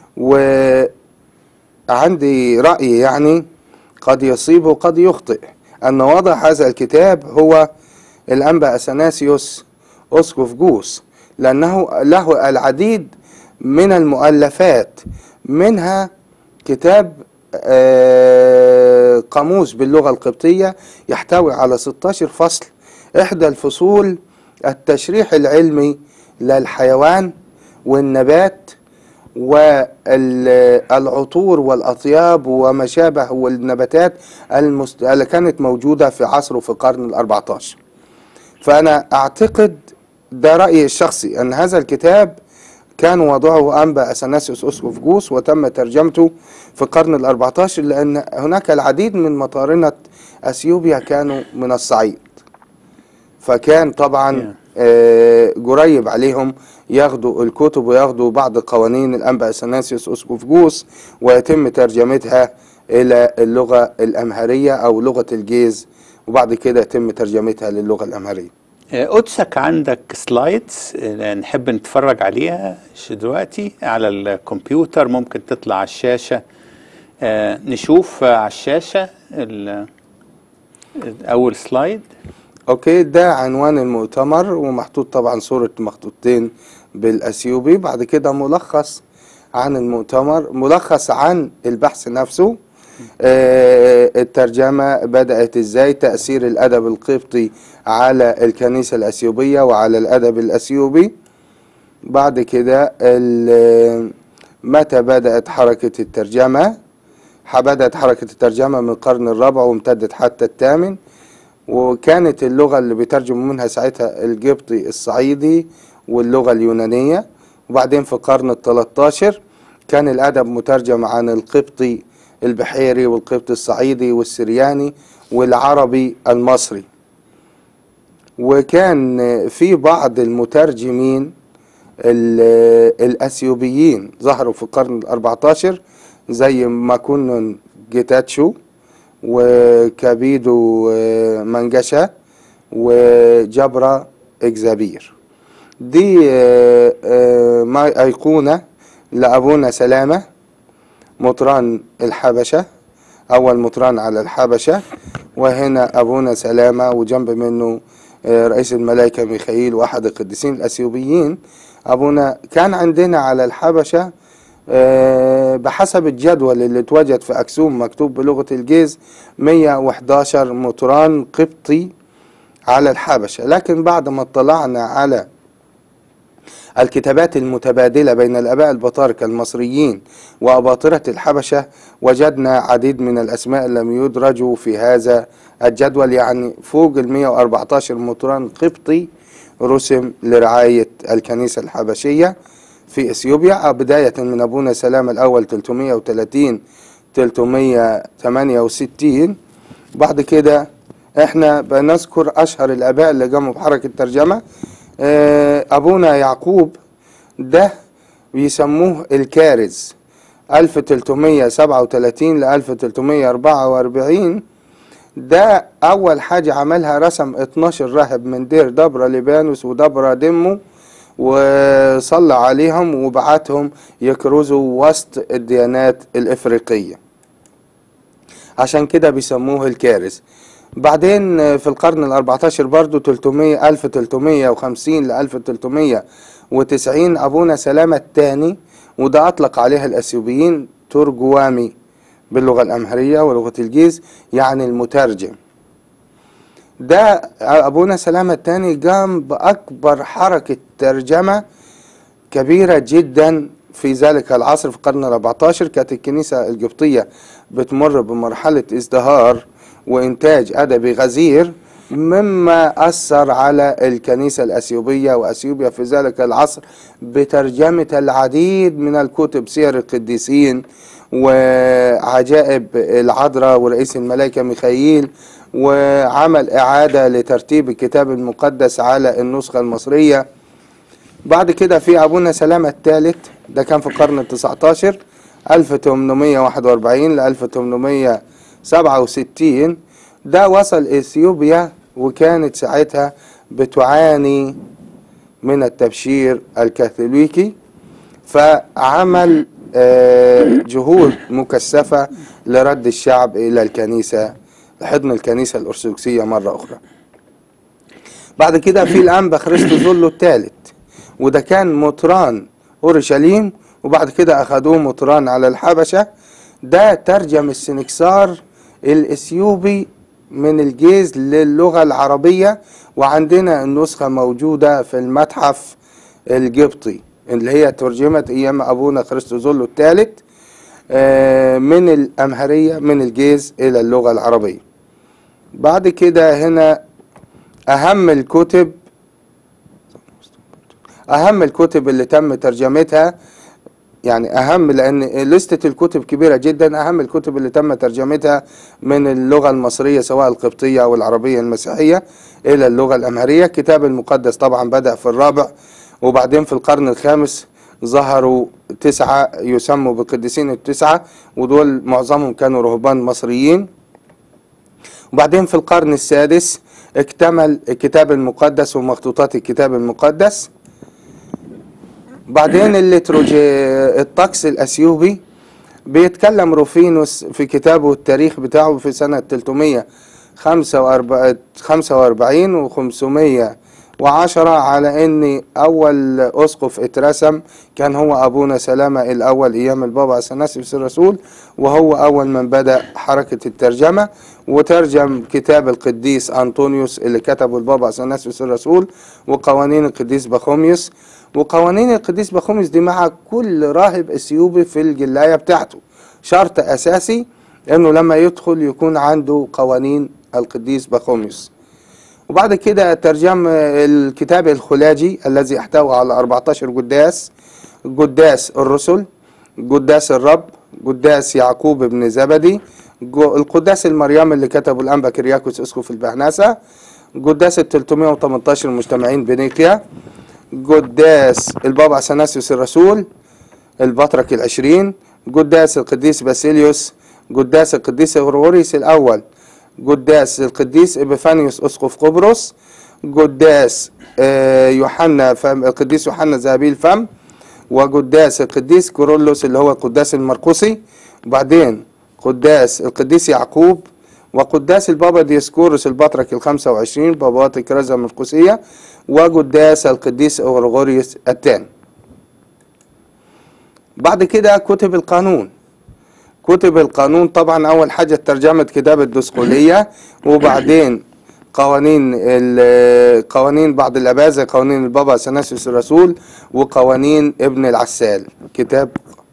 Speaker 3: وعندي رأي يعني قد يصيب وقد يخطئ أن وضع هذا الكتاب هو الأنبا أثناسيوس أسقف جوس لأنه له العديد من المؤلفات منها كتاب آه، قاموس باللغة القبطية يحتوي على 16 فصل إحدى الفصول التشريح العلمي للحيوان والنبات والعطور والأطياب وما شابه والنباتات المست... اللي كانت موجودة في عصره في القرن الأربعتاشر فأنا أعتقد ده رأيي الشخصي أن هذا الكتاب كان وضعه أنبا أثناسيوس أسقف جوس وتم ترجمته في القرن الأربعتاشر لأن هناك العديد من مطارنة أثيوبيا كانوا من الصعيد فكان طبعا آه، قريب عليهم ياخدوا الكتب وياخدوا بعض قوانين الأنبا أثناسيوس أسقف جوس ويتم ترجمتها إلى اللغة الأمهرية أو لغة الجيز وبعد كده يتم ترجمتها للغة الأمهرية
Speaker 1: آه، قدسك عندك سلايدز آه، نحب نتفرج عليها ش- دلوقتي على الكمبيوتر ممكن تطلع على الشاشة آه، نشوف آه، على الشاشة ال- أول سلايد
Speaker 3: اوكي ده عنوان المؤتمر ومحطوط طبعا صورة مخطوطتين بالاثيوبي بعد كده ملخص عن المؤتمر ملخص عن البحث نفسه آه الترجمة بدأت ازاي تأثير الأدب القبطي على الكنيسة الأثيوبية وعلى الأدب الأثيوبي بعد كده ال- متى بدأت حركة الترجمة بدأت حركة الترجمة من القرن الرابع وامتدت حتى الثامن وكانت اللغة اللي بيترجموا منها ساعتها القبطي الصعيدي واللغة اليونانية وبعدين في القرن الثلاثاشر كان الأدب مترجم عن القبطي البحيري والقبطي الصعيدي والسرياني والعربي المصري وكان في بعض المترجمين ال- الأثيوبيين ظهروا في القرن الأربعتاشر زي ماكونون جيتاتشو وكابيدو آه، منجشة وجبرة إكزابير دي آه، آه، ما أيقونة لأبونا سلامة مطران الحبشة أول مطران على الحبشة وهنا أبونا سلامة وجنب منه آه، رئيس الملائكة ميخائيل وأحد القديسين الأثيوبيين أبونا كان عندنا على الحبشة آه، بحسب الجدول اللي اتوجد في أكسوم مكتوب بلغة الجيز 111 مطران قبطي على الحبشة لكن بعد ما اطلعنا على الكتابات المتبادلة بين الآباء البطاركة المصريين وأباطرة الحبشة وجدنا عديد من الأسماء لم يدرجوا في هذا الجدول يعني فوق ال 114 مطران قبطي رسم لرعاية الكنيسة الحبشية في اثيوبيا بداية من ابونا سلام الاول 330 368 بعد كده احنا بنذكر اشهر الاباء اللي قاموا بحركة ترجمة آه، ابونا يعقوب ده بيسموه الكارز 1337 ل 1344 ده اول حاجة عملها رسم 12 راهب من دير دبرة ليبانوس ودبرة دمو وصلى عليهم وبعتهم يكرزوا وسط الديانات الإفريقية عشان كده بيسموه الكارث بعدين في القرن الأربعتاشر برضو 300 1350 ل 1390 أبونا سلامة الثاني وده أطلق عليها الأثيوبيين ترجوامي باللغة الأمهرية ولغة الجيز يعني المترجم ده أبونا سلامة الثاني قام بأكبر حركة ترجمة كبيرة جدا في ذلك العصر في القرن الأربعتاشر كانت الكنيسة القبطية بتمر بمرحلة ازدهار وإنتاج أدبي غزير مما أثر على الكنيسة الأثيوبية وأثيوبيا في ذلك العصر بترجمة العديد من الكتب سير القديسين وعجائب العذراء ورئيس الملائكة ميخائيل وعمل إعادة لترتيب الكتاب المقدس على النسخة المصرية بعد كده في أبونا سلامة الثالث ده كان في القرن التسعتاشر 1841 ل 1867 ده وصل اثيوبيا وكانت ساعتها بتعاني من التبشير الكاثوليكي فعمل آه، جهود مكثفة لرد الشعب إلى الكنيسة لحضن الكنيسة الأرثوذكسية مرة أخرى بعد كده في الأنبا خريستوزولو الثالث وده كان مطران أورشليم وبعد كده أخدوه مطران على الحبشة ده ترجم السنكسار الإثيوبي من الجيز للغة العربية وعندنا النسخة موجودة في المتحف القبطي اللي هي ترجمت أيام أبونا خريستوزولو الثالث آه، من الأمهرية من الجيز إلى اللغة العربية بعد كده هنا أهم الكتب أهم الكتب اللي تم ترجمتها يعني أهم لأن لستة الكتب كبيرة جدا أهم الكتب اللي تم ترجمتها من اللغة المصرية سواء القبطية أو العربية المسيحية إلى اللغة الأمهرية الكتاب المقدس طبعا بدأ في الرابع وبعدين في القرن الخامس ظهروا تسعة يسموا بالقديسين التسعة ودول معظمهم كانوا رهبان مصريين وبعدين في القرن السادس اكتمل الكتاب المقدس ومخطوطات الكتاب المقدس بعدين الليتروجي الطقس الأثيوبي بيتكلم روفينوس في كتابه التاريخ بتاعه في سنة 345 و 510 على ان اول اسقف اترسم كان هو ابونا سلامة الاول ايام البابا اثناسيوس الرسول وهو اول من بدا حركة الترجمة وترجم كتاب القديس انطونيوس اللي كتبه البابا اثناسيوس الرسول وقوانين القديس بخوميوس وقوانين القديس بخوميوس دي مع كل راهب اثيوبي في الجلاية بتاعته شرط اساسي انه لما يدخل يكون عنده قوانين القديس بخوميوس وبعد كده ترجم الكتاب الخلاجي الذي يحتوي على 14 قداس قداس الرسل قداس الرب قداس يعقوب بن زبدي جو- القداس المريم اللي كتبه الانبا كرياكوس اسقف البهناسه قداس ال 318 المجتمعين بنيقيا قداس البابا اثناسيوس الرسول البطرك العشرين قداس القديس باسيليوس قداس القديس غرغوريوس الأول قداس القديس إبيفانيوس أسقف قبرص قداس آه، يوحنا فم القديس يوحنا ذهبي الفم وقداس القديس كورولوس اللي هو القداس المرقسي وبعدين قداس القديس يعقوب وقداس البابا ديسكورس البطرك الخمسة وعشرين بابات الكرازة المرقسية وقداس القديس غرغوريوس الثاني بعد كده كتب القانون كتب القانون طبعا اول حاجه ترجمه كتاب الدسقليه وبعدين قوانين ال- قوانين بعض الاباء زي قوانين البابا اثناسيوس الرسول وقوانين ابن العسال كتاب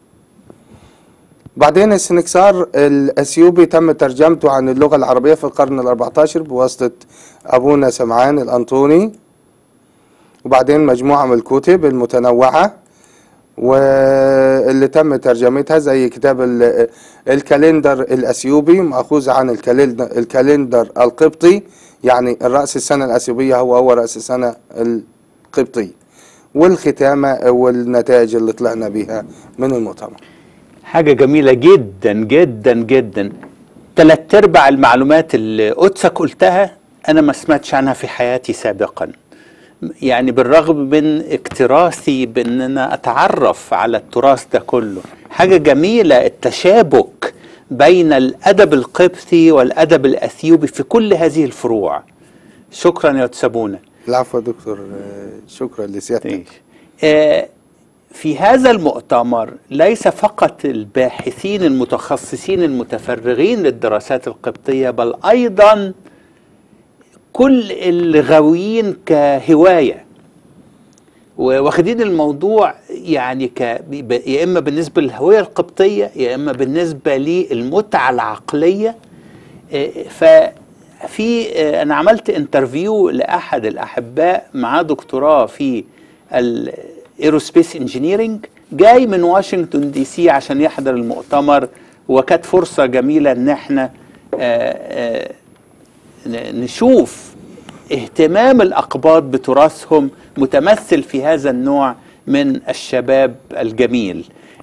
Speaker 3: بعدين السنكسار الاثيوبي تم ترجمته عن اللغه العربيه في القرن ال14 بواسطه ابونا سمعان الانطوني وبعدين مجموعه من الكتب المتنوعه واللي تم ترجمتها زي كتاب ال- الكالندر الاثيوبي ماخوذ عن الكالندر, الكالندر القبطي يعني الراس السنه الاثيوبيه هو هو راس السنه القبطي والختامه والنتائج اللي طلعنا بيها من المؤتمر
Speaker 1: حاجة جميلة جدا جدا جدا تلات ارباع المعلومات اللي قدسك قلتها انا ما سمعتش عنها في حياتي سابقا يعني بالرغم من اكتراثي بان انا اتعرف على التراث ده كله حاجة جميلة التشابك بين الادب القبطي والادب الاثيوبي في كل هذه الفروع شكرا يا تسابونا
Speaker 3: العفو يا دكتور آه، شكرا لسيادتك
Speaker 1: ماشي. آه، في هذا المؤتمر ليس فقط الباحثين المتخصصين المتفرغين للدراسات القبطية بل أيضا كل الغاويين كهواية واخدين الموضوع يعني ك ب- يا اما بالنسبه للهويه القبطيه يا اما بالنسبه للمتعه العقليه آه، ففي آه، انا عملت انترفيو لاحد الاحباء معاه دكتوراه في الايروسبيس انجينيرنج جاي من واشنطن دي سي عشان يحضر المؤتمر وكانت فرصه جميله ان احنا آه، آه، ن- نشوف اهتمام الأقباط بتراثهم متمثل في هذا النوع من الشباب الجميل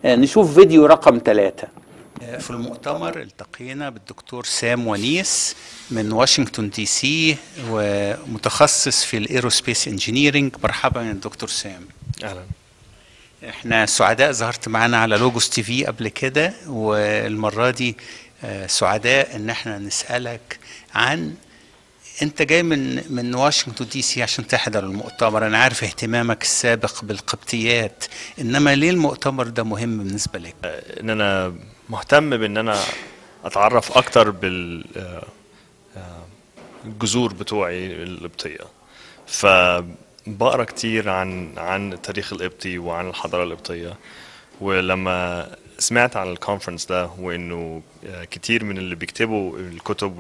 Speaker 1: آه، نشوف فيديو رقم ثلاثة في المؤتمر التقينا بالدكتور سام ونيس من واشنطن دي سي ومتخصص في الايروسبيس انجينيرنج مرحبا يا دكتور سام
Speaker 5: اهلا
Speaker 1: احنا سعداء ظهرت معانا على لوجوس تي في قبل كده والمره دي آه، سعداء ان احنا نسالك عن انت جاي من من واشنطن دي سي عشان تحضر المؤتمر انا عارف اهتمامك السابق بالقبطيات انما ليه المؤتمر ده مهم بالنسبه لك
Speaker 5: ان انا مهتم بان انا اتعرف اكتر بال آه، آه، الجذور بتوعي القبطيه فبقرا كتير عن عن التاريخ القبطي وعن الحضاره القبطيه ولما سمعت عن الكونفرنس ده وانه آه، كتير من اللي بيكتبوا الكتب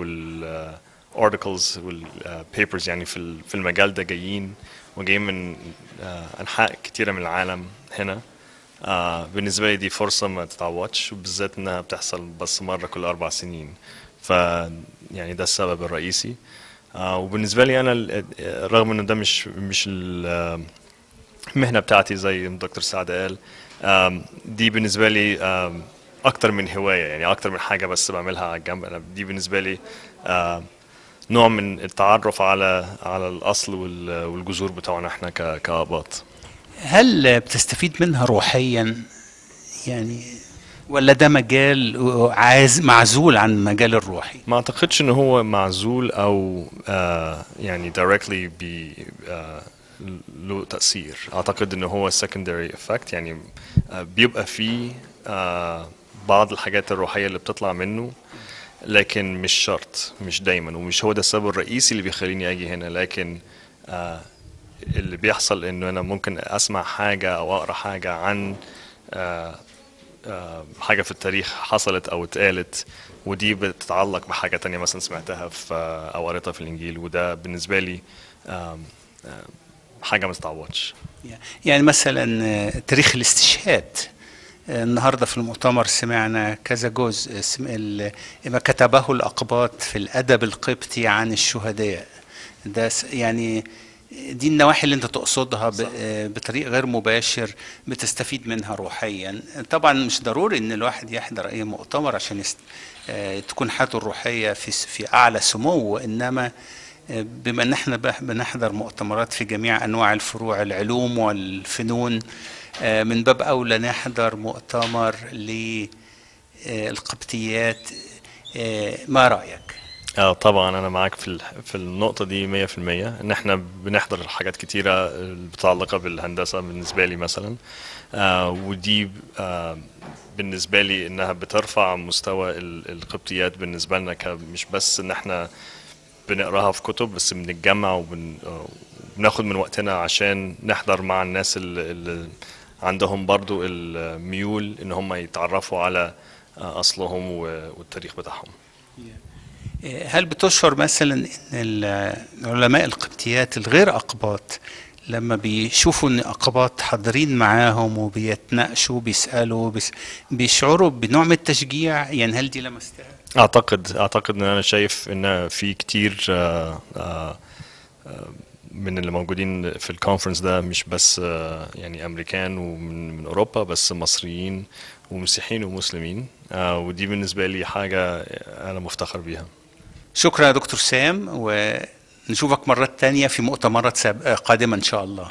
Speaker 5: والارتكلز والبيبرز يعني في ال- في المجال ده جايين وجايين من آه، انحاء كتيره من العالم هنا آه بالنسبه لي دي فرصه ما تتعوضش وبالذات انها بتحصل بس مره كل اربع سنين ف يعني ده السبب الرئيسي آه وبالنسبه لي انا ال- رغم انه ده مش مش ال- المهنه بتاعتي زي ما دكتور سعد قال آم، دي بالنسبه لي آم، اكتر من هوايه يعني اكتر من حاجه بس بعملها على الجنب انا دي بالنسبه لي آم، نوع من التعرف على على الاصل وال- والجذور بتوعنا احنا ك- كاباط
Speaker 1: هل بتستفيد منها روحيا يعني ولا ده مجال عاز معزول عن المجال الروحي
Speaker 5: ما اعتقدش ان هو معزول او آه يعني directly بي آه له تأثير اعتقد ان هو secondary effect يعني آه بيبقى فيه آه بعض الحاجات الروحية اللي بتطلع منه لكن مش شرط مش دايما ومش هو ده السبب الرئيسي اللي بيخليني اجي هنا لكن آه اللي بيحصل انه انا ممكن اسمع حاجة او اقرا حاجة عن آه آه، حاجة في التاريخ حصلت أو اتقالت ودي بتتعلق بحاجة تانية مثلا سمعتها في أو قريتها في الإنجيل وده بالنسبة لي آم، آم، حاجة ما تتعوضش
Speaker 1: يعني مثلا آه، تاريخ الاستشهاد آه، النهارده في المؤتمر سمعنا كذا جزء اسم ال- ما كتبه الأقباط في الأدب القبطي عن الشهداء ده س- يعني دي النواحي اللي انت تقصدها ب- آه، بطريق غير مباشر بتستفيد منها روحيا طبعا مش ضروري ان الواحد يحضر اي مؤتمر عشان يست... آه، تكون حالته الروحيه في س- في اعلى سمو انما آه، بما ان احنا بح- بنحضر مؤتمرات في جميع انواع الفروع العلوم والفنون آه، من باب اولى نحضر مؤتمر للقبطيات ما رايك
Speaker 5: اه طبعا انا معاك في ال- في النقطه دي 100% ان احنا بنحضر حاجات كتيره متعلقه بالهندسه بالنسبه لي مثلا آه ودي آه بالنسبه لي انها بترفع مستوى ال- القبطيات بالنسبه لنا ك- مش بس ان احنا بنقراها في كتب بس بنتجمع وبن آه، وبناخد من وقتنا عشان نحضر مع الناس اللي, اللي عندهم برضو الميول ان هم يتعرفوا على آه، اصلهم و- والتاريخ بتاعهم
Speaker 1: هل بتشعر مثلا ان ال- علماء القبطيات الغير اقباط لما بيشوفوا ان اقباط حاضرين معاهم وبيتناقشوا بيسالوا بيس بيشعروا بنوع من التشجيع يعني هل دي لمستها؟
Speaker 5: اعتقد اعتقد ان انا شايف ان في كتير آه، آه، آه، من اللي موجودين في الكونفرنس ده مش بس آه، يعني امريكان ومن من اوروبا بس مصريين ومسيحيين ومسلمين آه، ودي بالنسبه لي حاجه انا مفتخر بيها
Speaker 1: شكرا يا دكتور سام ونشوفك مرات تانية في مؤتمرات ساب- قادمة إن شاء الله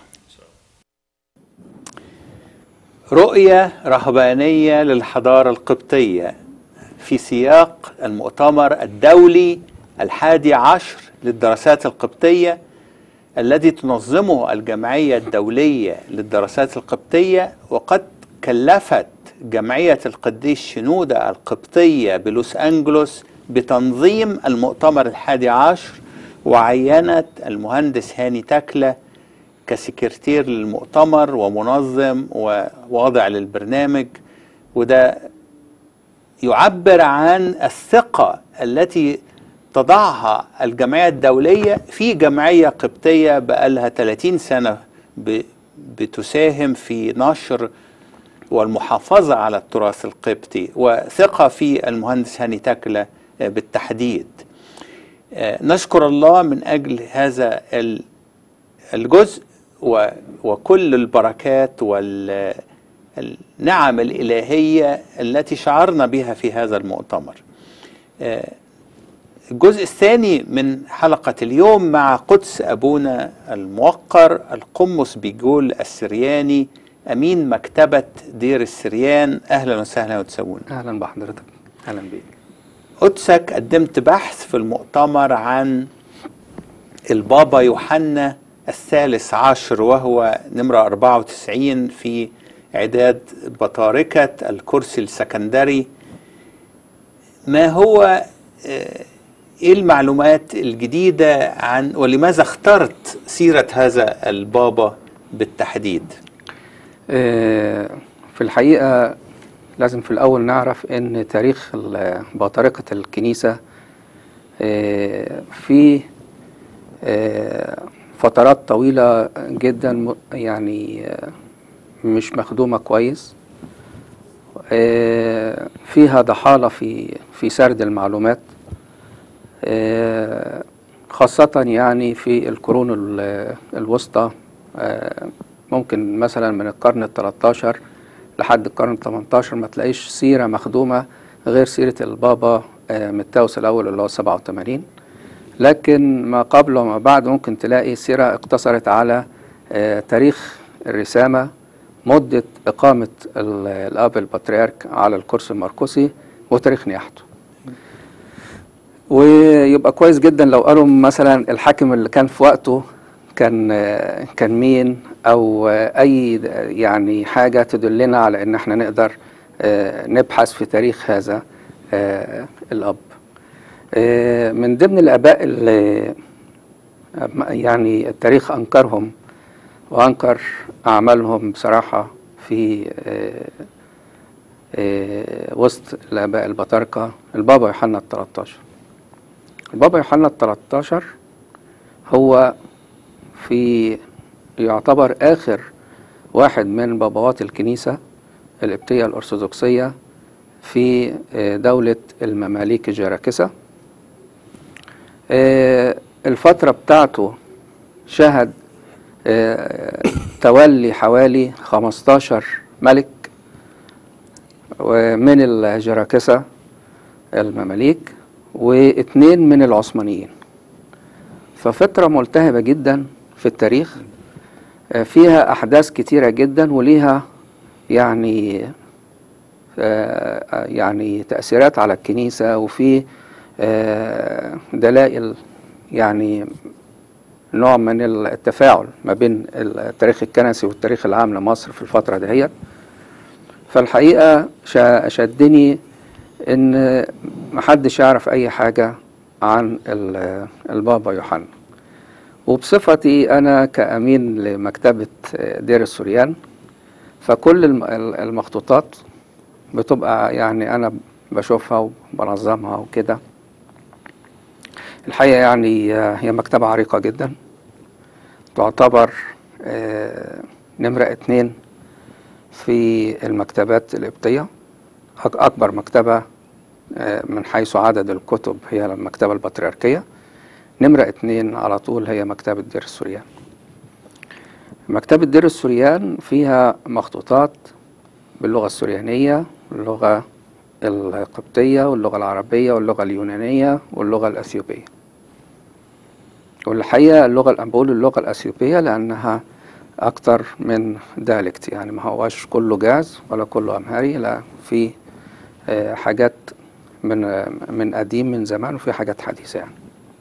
Speaker 1: رؤية رهبانية للحضارة القبطية في سياق المؤتمر الدولي الحادي عشر للدراسات القبطية الذي تنظمه الجمعية الدولية للدراسات القبطية وقد كلفت جمعية القديس شنودة القبطية بلوس أنجلوس بتنظيم المؤتمر الحادي عشر وعينت المهندس هاني تكلة كسكرتير للمؤتمر ومنظم وواضع للبرنامج وده يعبر عن الثقة التي تضعها الجمعية الدولية في جمعية قبطية بقالها 30 سنة ب- بتساهم في نشر والمحافظة على التراث القبطي وثقة في المهندس هاني تكلة آه، بالتحديد آه، نشكر الله من أجل هذا ال- الجزء و- وكل البركات وال النعم الإلهية التي شعرنا بها في هذا المؤتمر آه، الجزء الثاني من حلقة اليوم مع قدس أبونا الموقر القمص بيجول السرياني أمين مكتبة دير السريان أهلا وسهلا وتسوون
Speaker 2: اهلا بحضرتك اهلا بيك
Speaker 1: قدسك قدمت بحث في المؤتمر عن البابا يوحنا الثالث عشر وهو نمرة 94 في إعداد بطاركة الكرسي السكندري ما هو آه، إيه المعلومات الجديدة عن ولماذا اخترت سيرة هذا البابا بالتحديد
Speaker 2: آه، في الحقيقة لازم في الأول نعرف إن تاريخ ال- بطريقة الكنيسة آه، في آه، فترات طويلة جدا م- يعني آه، مش مخدومة كويس آه، فيها ضحالة في في سرد المعلومات آه، خاصة يعني في القرون ال- الوسطى آه، ممكن مثلا من القرن ال 13 لحد القرن ال 18 ما تلاقيش سيرة مخدومة غير سيرة البابا آه، متاوس الأول اللي هو 87 لكن ما قبل وما بعد ممكن تلاقي سيرة اقتصرت على آه، تاريخ الرسامة مدة إقامة ال- الأب البطريرك على الكرسي المرقسي وتاريخ نياحته ويبقى كويس جدا لو قالوا مثلا الحاكم اللي كان في وقته كان آه، كان مين او آه، اي د- يعني حاجه تدلنا على ان احنا نقدر آه، نبحث في تاريخ هذا آه، الاب آه، من ضمن الاباء اللي يعني التاريخ انكرهم وانكر اعمالهم بصراحه في آه، آه، وسط الاباء البطاركه البابا يوحنا ال 13 البابا يوحنا ال 13 هو في يعتبر آخر واحد من بابوات الكنيسة القبطية الأرثوذكسية في آه، دولة المماليك الجراكسة آه، الفترة بتاعته شهد آه، تولي حوالي 15 ملك ومن الجراكسة المماليك واثنين من العثمانيين ففترة ملتهبة جدا في التاريخ آه، فيها أحداث كتيرة جدا وليها يعني آه، آه، يعني تأثيرات على الكنيسة وفي آه، دلائل يعني نوع من التفاعل ما بين التاريخ الكنسي والتاريخ العام لمصر في الفترة دهيت فالحقيقة شا- شدني ان محدش يعرف اي حاجة عن ال- البابا يوحنا وبصفتي انا كامين لمكتبة دير السوريان فكل الم- ال- المخطوطات بتبقى يعني انا بشوفها وبنظمها وكده الحقيقة يعني هي مكتبة عريقة جدا تعتبر آه، نمرة اتنين في المكتبات القبطية أك- أكبر مكتبة آه، من حيث عدد الكتب هي المكتبة البطريركية نمرة اتنين على طول هي مكتبة دير السوريان مكتبة دير السوريان فيها مخطوطات باللغة السوريانية واللغة القبطية واللغة العربية واللغة اليونانية واللغة الأثيوبية والحقيقة اللغة أنا بقول اللغة الأثيوبية لأنها أكتر من دايلكت يعني ما هواش كله جاز ولا كله أمهري لا في آه، حاجات من آه، من قديم من زمان وفي حاجات حديثة يعني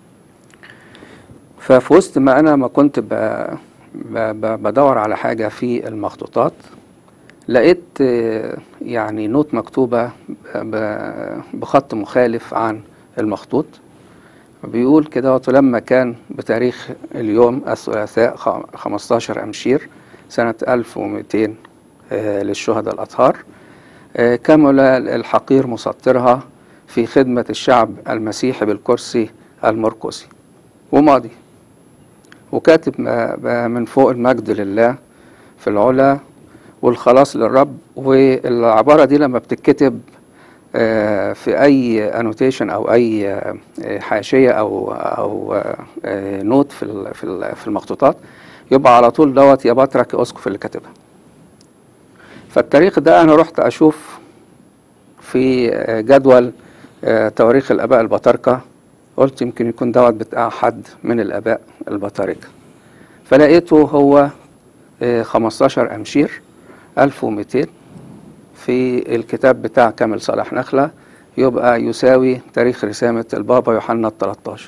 Speaker 2: ففي وسط ما أنا ما كنت ب... ب... ب... بدور على حاجة في المخطوطات لقيت آه، يعني نوت مكتوبة ب... بخط مخالف عن المخطوط بيقول كده لما كان بتاريخ اليوم الثلاثاء خ- 15 أمشير سنة 1200 آه، للشهداء الأطهار آه، كمل الحقير مسطرها في خدمة الشعب المسيحي بالكرسي المرقسي وماضي وكاتب ما- ما من فوق المجد لله في العلا والخلاص للرب والعبارة دي لما بتتكتب آه، في اي انوتيشن او اي آه، حاشيه او او آه، نوت في ال- في ال- في المخطوطات يبقى على طول دوت يا بطرك يا اسقف اللي كاتبها فالتاريخ ده أنا رحت أشوف في آه، جدول آه، تواريخ الآباء البطاركة قلت يمكن يكون دوت بتاع حد من الآباء البطاركة فلقيته هو آه، 15 أمشير 1200 في الكتاب بتاع كامل صلاح نخلة يبقى يساوي تاريخ رسامة البابا يوحنا ال 13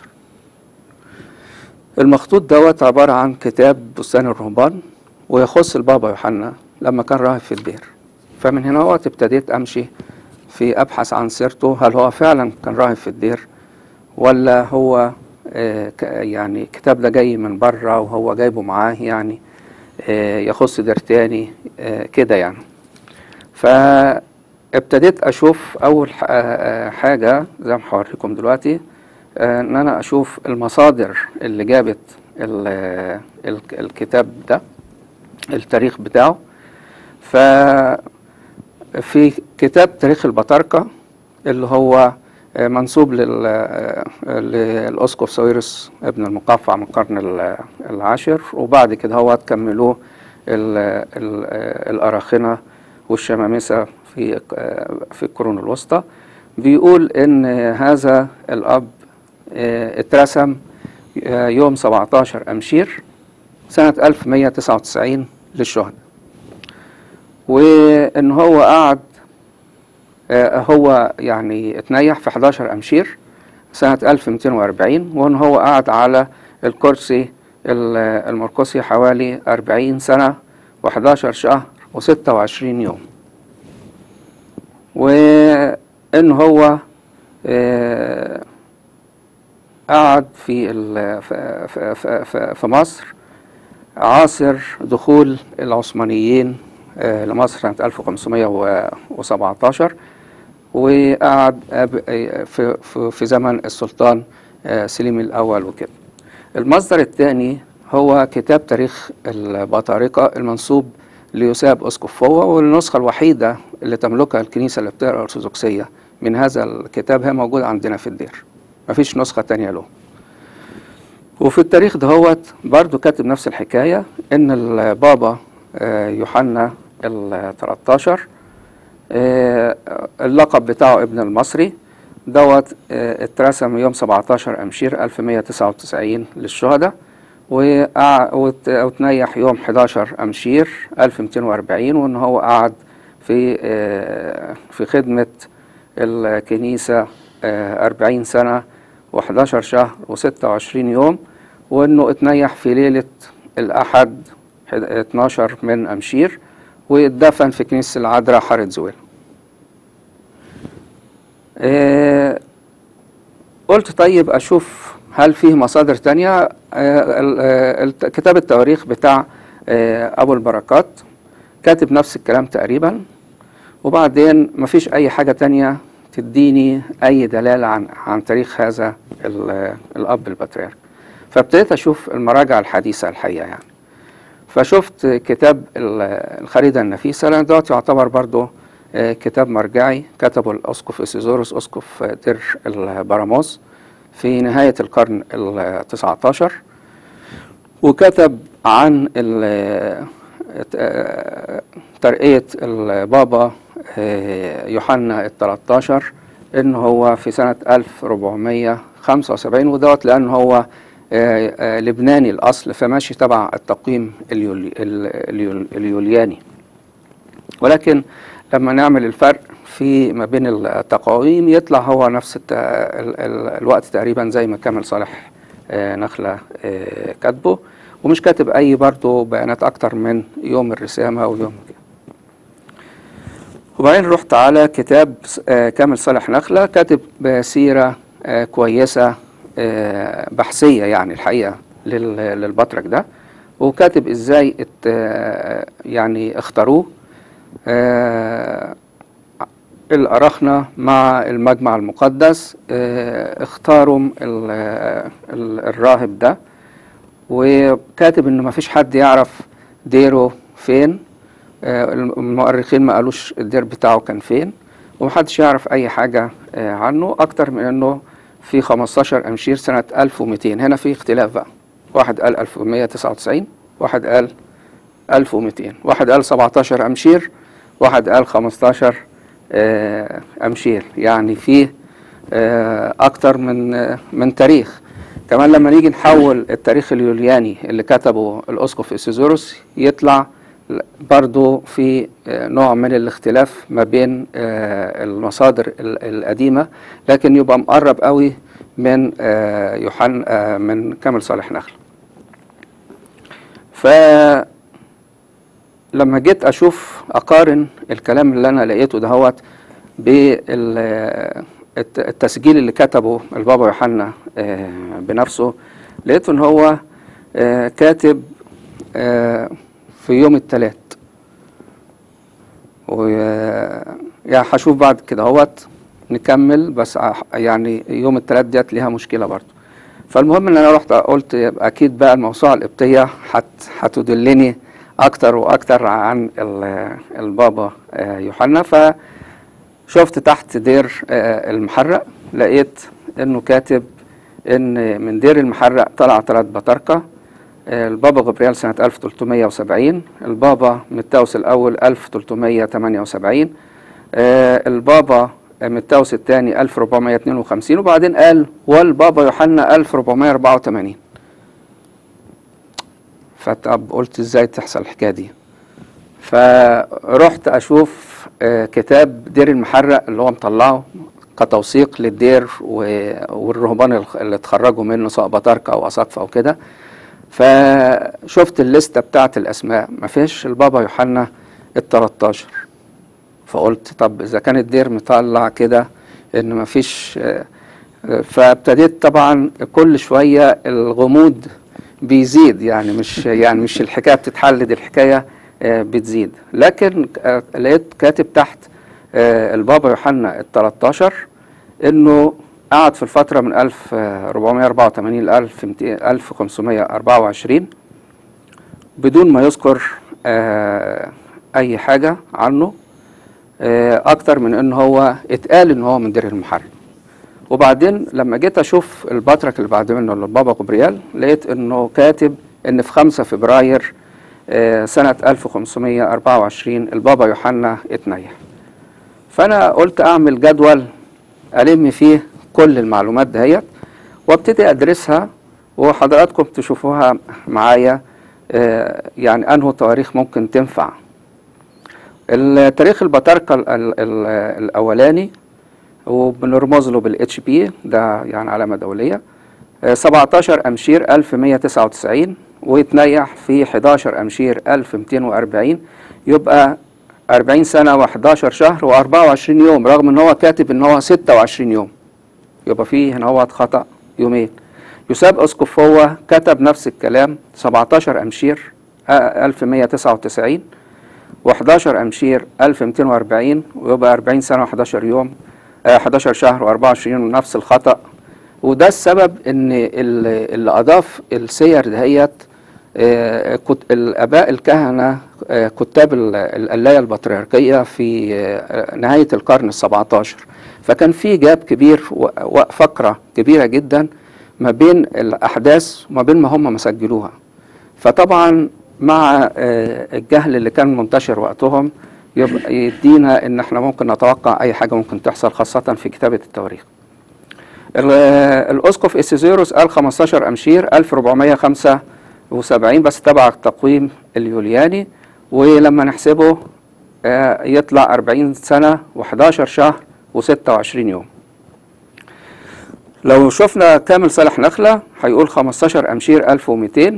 Speaker 2: المخطوط دوت عبارة عن كتاب بستان الرهبان ويخص البابا يوحنا لما كان راهب في الدير فمن هنا وقت ابتديت أمشي في أبحث عن سيرته هل هو فعلا كان راهب في الدير ولا هو آه، ك- يعني الكتاب ده جاي من بره وهو جايبه معاه يعني آه، يخص دير تاني آه، كده يعني فابتديت اشوف اول ح- آه، حاجه زي ما هوريكم دلوقتي آه، ان انا اشوف المصادر اللي جابت ال- ال- الكتاب ده التاريخ بتاعه ففي كتاب تاريخ البطاركة اللي هو آه، منسوب لل- آه، للأسقف ساويرس ابن المقفع من القرن ال- العاشر وبعد كده هو كملوه ال- ال- آه، الأراخنة والشمامسة في آه، في القرون الوسطى بيقول إن هذا الأب آه، اترسم آه، يوم 17 أمشير سنة 1199 للشهداء وإن هو قعد آه، هو يعني اتنيح في 11 أمشير سنة 1240 وإن هو قعد على الكرسي ال- المرقسي حوالي 40 سنة و11 شهر و26 يوم وإن هو آه، قعد في ال- في- في- في- في- في مصر عاصر دخول العثمانيين آه، لمصر سنة 1517 وقعد أب- آه، في, في, في زمن السلطان آه، سليم الأول وكده المصدر الثاني هو كتاب تاريخ البطاركة المنسوب ليوساب أسقف فوة والنسخة الوحيدة اللي تملكها الكنيسة اللي بتقرأ الأرثوذكسية من هذا الكتاب هي موجودة عندنا في الدير مفيش نسخة تانية له وفي التاريخ دهوت برضو كاتب نفس الحكاية إن البابا آه، يوحنا ال 13 آه، اللقب بتاعه ابن المصري دوت آه، اترسم يوم 17 أمشير 1199 للشهداء وقع- وت- وتنيح يوم 11 أمشير 1240 وإن هو قعد في آه، في خدمة الكنيسة آه، 40 سنة و11 شهر و26 يوم وإنه اتنيح في ليلة الأحد 12 من أمشير واتدفن في كنيسة العذراء حارة زويل آه، قلت طيب أشوف هل فيه مصادر تانية آه، ال- آه، الت- كتاب التواريخ بتاع آه، أبو البركات كاتب نفس الكلام تقريبا وبعدين مفيش أي حاجة تانية تديني أي دلالة عن عن تاريخ هذا ال- الأب البطريرك فابتديت أشوف المراجع الحديثة الحقيقة يعني فشفت كتاب ال- الخريدة النفيسة لأن دوت يعتبر برضو آه، كتاب مرجعي كتبه الأسقف إسيزوروس أسقف دير البراموس في نهاية القرن التسعة عشر وكتب عن ال- آه، ترقية البابا آه، يوحنا ال 13 إن هو في سنة 1475 ودوت لأن هو آه، آه، لبناني الأصل فماشي تبع التقويم اليولي ال- اليول- اليولياني ولكن لما نعمل الفرق في ما بين التقاويم يطلع هو نفس الت... ال... ال... الوقت تقريبا زي ما كامل صالح آه، نخلة آه، كاتبه ومش كاتب أي برضه بيانات أكتر من يوم الرسامة ويوم كده وبعدين رحت على كتاب آه، كامل صالح نخلة كاتب سيرة آه، كويسة آه، بحثية يعني الحقيقة لل- للبطرك ده وكاتب ازاي ات آه، يعني اختاروه آه، الأرخنة مع المجمع المقدس آه، اختاروا ال- ال- الراهب ده وكاتب ان مفيش حد يعرف ديره فين آه، المؤرخين ما قالوش الدير بتاعه كان فين ومحدش يعرف اي حاجة آه، عنه اكتر من انه في 15 امشير سنة 1200 هنا في اختلاف بقى واحد قال 1199 واحد قال 1200 واحد قال 17 امشير واحد قال 15 آه، أمشير يعني فيه آه، أكتر من آه، من تاريخ كمان لما نيجي نحول التاريخ اليولياني اللي كتبه الأسقف إسيزوروس يطلع برضو في آه، نوع من الاختلاف ما بين آه، المصادر ال- القديمة لكن يبقى مقرب قوي من آه، يوحنا آه، من كامل صالح نخل فلما جيت اشوف اقارن الكلام اللي انا لقيته دهوت بالتسجيل اللي كتبه البابا يوحنا آه، بنفسه لقيت ان هو آه، كاتب آه، في يوم الثلاث و يعني هشوف بعد كده اهوت نكمل بس ع- يعني يوم الثلاث ديت ليها مشكله برضه فالمهم ان انا رحت قلت يبقى اكيد بقى الموسوعه القبطيه هت هتدلني اكتر واكتر عن ال- البابا آه، يوحنا فشفت تحت دير آه، المحرق لقيت انه كاتب ان من دير المحرق طلع ثلاث بطاركه آه، البابا غبريال سنة 1370 البابا متاوس الأول 1378 آه، البابا متاوس الثاني 1452 وبعدين قال والبابا يوحنا 1484 فطب قلت ازاي تحصل الحكايه دي فرحت اشوف آه، كتاب دير المحرق اللي هو مطلعه كتوثيق للدير و- والرهبان الخ- اللي اتخرجوا منه سواء بطاركه او اساقفه او كده فشفت الليسته بتاعت الاسماء ما فيش البابا يوحنا ال 13 فقلت طب اذا كان الدير مطلع كده ان ما فيش آه، آه، فابتديت طبعا كل شويه الغموض بيزيد يعني مش يعني مش الحكايه بتتحل دي الحكايه آه، بتزيد لكن آه، لقيت كاتب تحت آه، البابا يوحنا ال 13 انه قعد في الفتره من 1484 ل 1524 بدون ما يذكر آه، اي حاجه عنه آه، اكتر من ان هو اتقال ان هو من دير المحرر وبعدين لما جيت اشوف البطرك اللي بعد منه اللي البابا جبريال لقيت انه كاتب ان في 5 فبراير آه، سنة 1524 البابا يوحنا اتنيح فانا قلت اعمل جدول الم فيه كل المعلومات دهيت وابتدي ادرسها وحضراتكم تشوفوها معايا آه، يعني انه تواريخ ممكن تنفع التاريخ البطاركة ال- ال- ال- الاولاني وبنرمز له بالاتش بي ده يعني علامة دولية آه، 17 أمشير 1199 ويتنيح في 11 أمشير 1240 يبقى 40 سنة و11 شهر و24 يوم رغم ان هو كاتب ان هو 26 يوم يبقى فيه هنا هو خطأ يومين يساب اسقف هو كتب نفس الكلام 17 أمشير آه، 1199 و11 أمشير 1240 ويبقى 40 سنة و11 يوم آه، 11 شهر و24 يوم نفس الخطأ وده السبب ان ال- اللي اضاف السير دهيت آه، كت- الاباء الكهنه آه، كتاب ال- القلايه البطريركيه في آه، نهايه القرن ال17 فكان في جاب كبير و- وفقره كبيره جدا ما بين الاحداث وما بين ما هم مسجلوها فطبعا مع آه، الجهل اللي كان منتشر وقتهم يبقى يدينا ان احنا ممكن نتوقع اي حاجه ممكن تحصل خاصه في كتابه التواريخ ال- الاسقف اسيزيروس قال 15 امشير 1475 بس تبع التقويم اليولياني ولما نحسبه آه، يطلع 40 سنه و11 شهر و26 يوم لو شفنا كامل صالح نخله هيقول 15 امشير 1200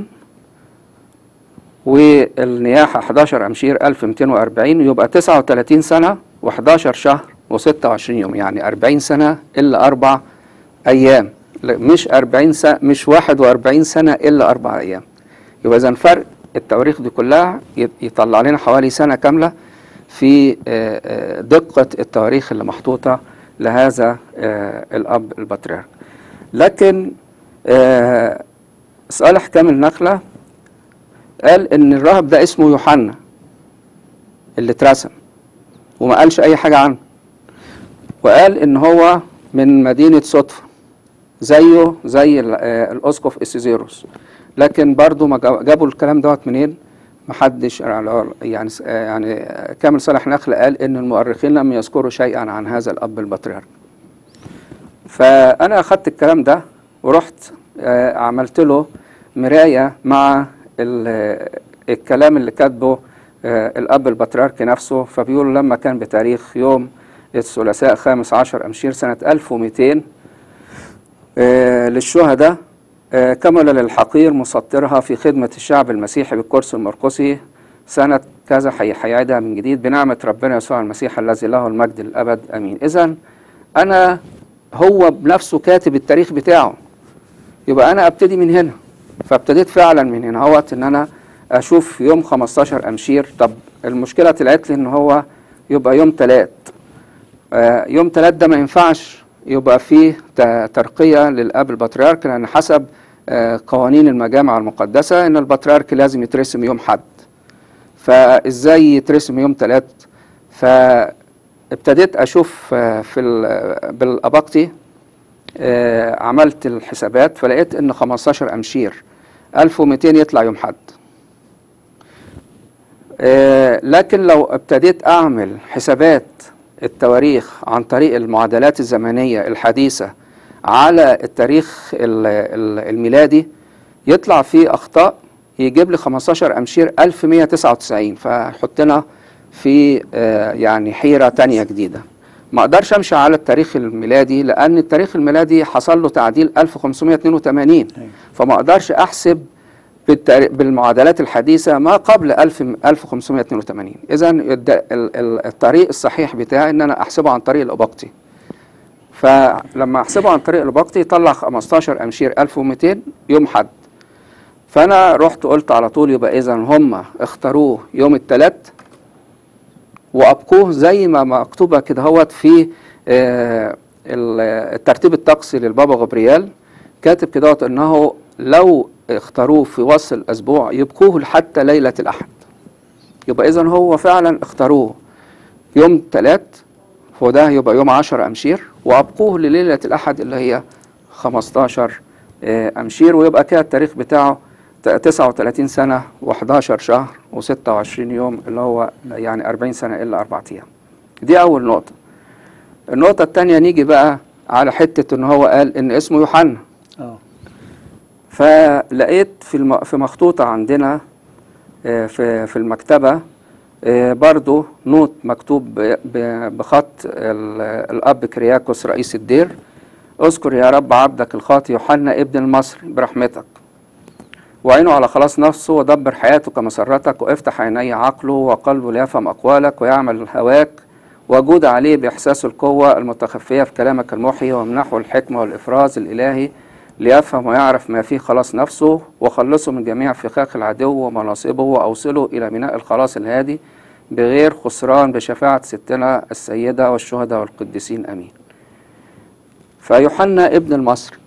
Speaker 2: والنياحه 11 امشير 1240 يبقى 39 سنه و11 شهر و26 يوم يعني 40 سنه الا اربع ايام لا، مش 40 سنه مش 41 سنه الا اربع ايام يبقى اذا فرق التواريخ دي كلها يط- يطلع لنا حوالي سنه كامله في آه، آه، دقه التواريخ اللي محطوطه لهذا آه، الاب البطريرك لكن آه، صالح كامل نخله قال ان الراهب ده اسمه يوحنا اللي اترسم وما قالش اي حاجه عنه وقال ان هو من مدينه صدفه زيه زي ال- آه، الاسقف اسيزيروس لكن برضو ما جا- جابوا الكلام دوت منين محدش يعني يعني كامل صالح نخل قال ان المؤرخين لم يذكروا شيئا عن هذا الاب البطريرك فانا اخدت الكلام ده ورحت آه، عملت له مرايه مع ال- الكلام اللي كاتبه آه، الاب البطريرك نفسه فبيقول لما كان بتاريخ يوم الثلاثاء 15 امشير سنه 1200 آه، للشهداء آه، كمل للحقير مسطرها في خدمة الشعب المسيحي بالكرسي المرقسي سنة كذا حي- هيعيدها من جديد بنعمة ربنا يسوع المسيح الذي له المجد الأبد أمين إذا أنا هو بنفسه كاتب التاريخ بتاعه يبقى أنا أبتدي من هنا فابتديت فعلا من هنا هوت إن أنا أشوف يوم 15 أمشير طب المشكلة طلعت لي إن هو يبقى يوم تلات آه، يوم تلات ده ما ينفعش يبقى فيه ت- ترقية للأب البطريرك لأن حسب آه، قوانين المجامع المقدسة إن البطريرك لازم يترسم يوم حد فإزاي يترسم يوم تلات فابتديت أشوف آه، في ال- بالأباقتي آه، عملت الحسابات فلقيت إن 15 أمشير 1200 يطلع يوم حد آه، لكن لو ابتديت أعمل حسابات التواريخ عن طريق المعادلات الزمنية الحديثة على التاريخ ال- ال- الميلادي يطلع فيه أخطاء يجيب لي 15 أمشير 1199 فحطنا في آه، يعني حيرة تانية جديدة ما اقدرش امشي على التاريخ الميلادي لان التاريخ الميلادي حصل له تعديل 1582 فما اقدرش احسب بالتاري- بالمعادلات الحديثة ما قبل 1000 1582 إذا الطريق الصحيح بتاعي إن أنا أحسبه عن طريق الأباقتي فلما أحسبه عن طريق الأباقتي يطلع 15 أمشير 1200 يوم حد فأنا رحت قلت على طول يبقى إذا هم اختاروه يوم الثلاث وأبقوه زي ما مكتوبة كده هوت في آه، ال- الترتيب الطقسي للبابا غبريال كاتب كده هوت إنه لو اختاروه في وسط الأسبوع يبقوه حتى ليلة الأحد يبقى إذا هو فعلا اختاروه يوم ثلاث وده يبقى يوم 10 أمشير وأبقوه لليلة الأحد اللي هي 15 آه، أمشير ويبقى كده التاريخ بتاعه ت- 39 سنة و11 شهر و26 يوم اللي هو يعني 40 سنة إلا أربع أيام دي أول نقطة النقطة التانية نيجي بقى على حتة إن هو قال إن اسمه يوحنا
Speaker 1: اه
Speaker 2: فلقيت في الم... في مخطوطة عندنا آه، في في المكتبة آه، برضو نوت مكتوب ب- ب- بخط ال- الأب كرياكوس رئيس الدير اذكر يا رب عبدك الخاطي يوحنا ابن المصري برحمتك وعينه على خلاص نفسه ودبر حياته كمسرتك وافتح عيني عقله وقلبه ليفهم أقوالك ويعمل هواك وجود عليه بإحساس القوة المتخفية في كلامك المحيي ومنحه الحكمة والإفراز الإلهي ليفهم ويعرف ما فيه خلاص نفسه وخلصه من جميع فخاخ العدو ومناصبه وأوصله إلى ميناء الخلاص الهادي بغير خسران بشفاعة ستنا السيدة والشهداء والقديسين أمين فيوحنا ابن المصري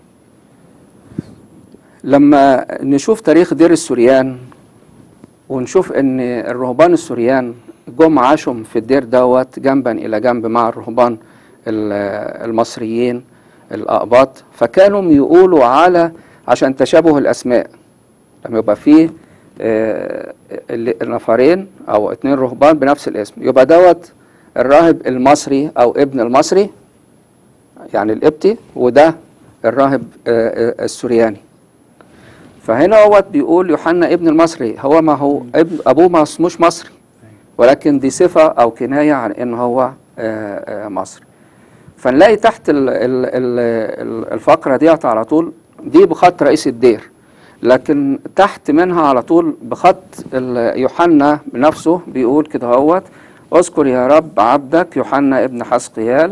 Speaker 2: لما نشوف تاريخ دير السوريان ونشوف ان الرهبان السوريان جم عاشوا في الدير دوت جنبا الى جنب مع الرهبان ال- المصريين الاقباط فكانوا يقولوا على عشان تشابه الاسماء لما يبقى فيه آه، ال- نفرين او اتنين رهبان بنفس الاسم يبقى دوت الراهب المصري او ابن المصري يعني القبطي وده الراهب آه، آه، السورياني فهنا هو بيقول يوحنا ابن المصري هو ما هو ابن ابوه ما اسموش مصري ولكن دي صفه او كنايه عن ان هو آه، آه، مصري فنلاقي تحت ال- ال- ال- ال- الفقره ديت على طول دي بخط رئيس الدير لكن تحت منها على طول بخط ال- يوحنا نفسه بيقول كده هوت اذكر يا رب عبدك يوحنا ابن حسقيال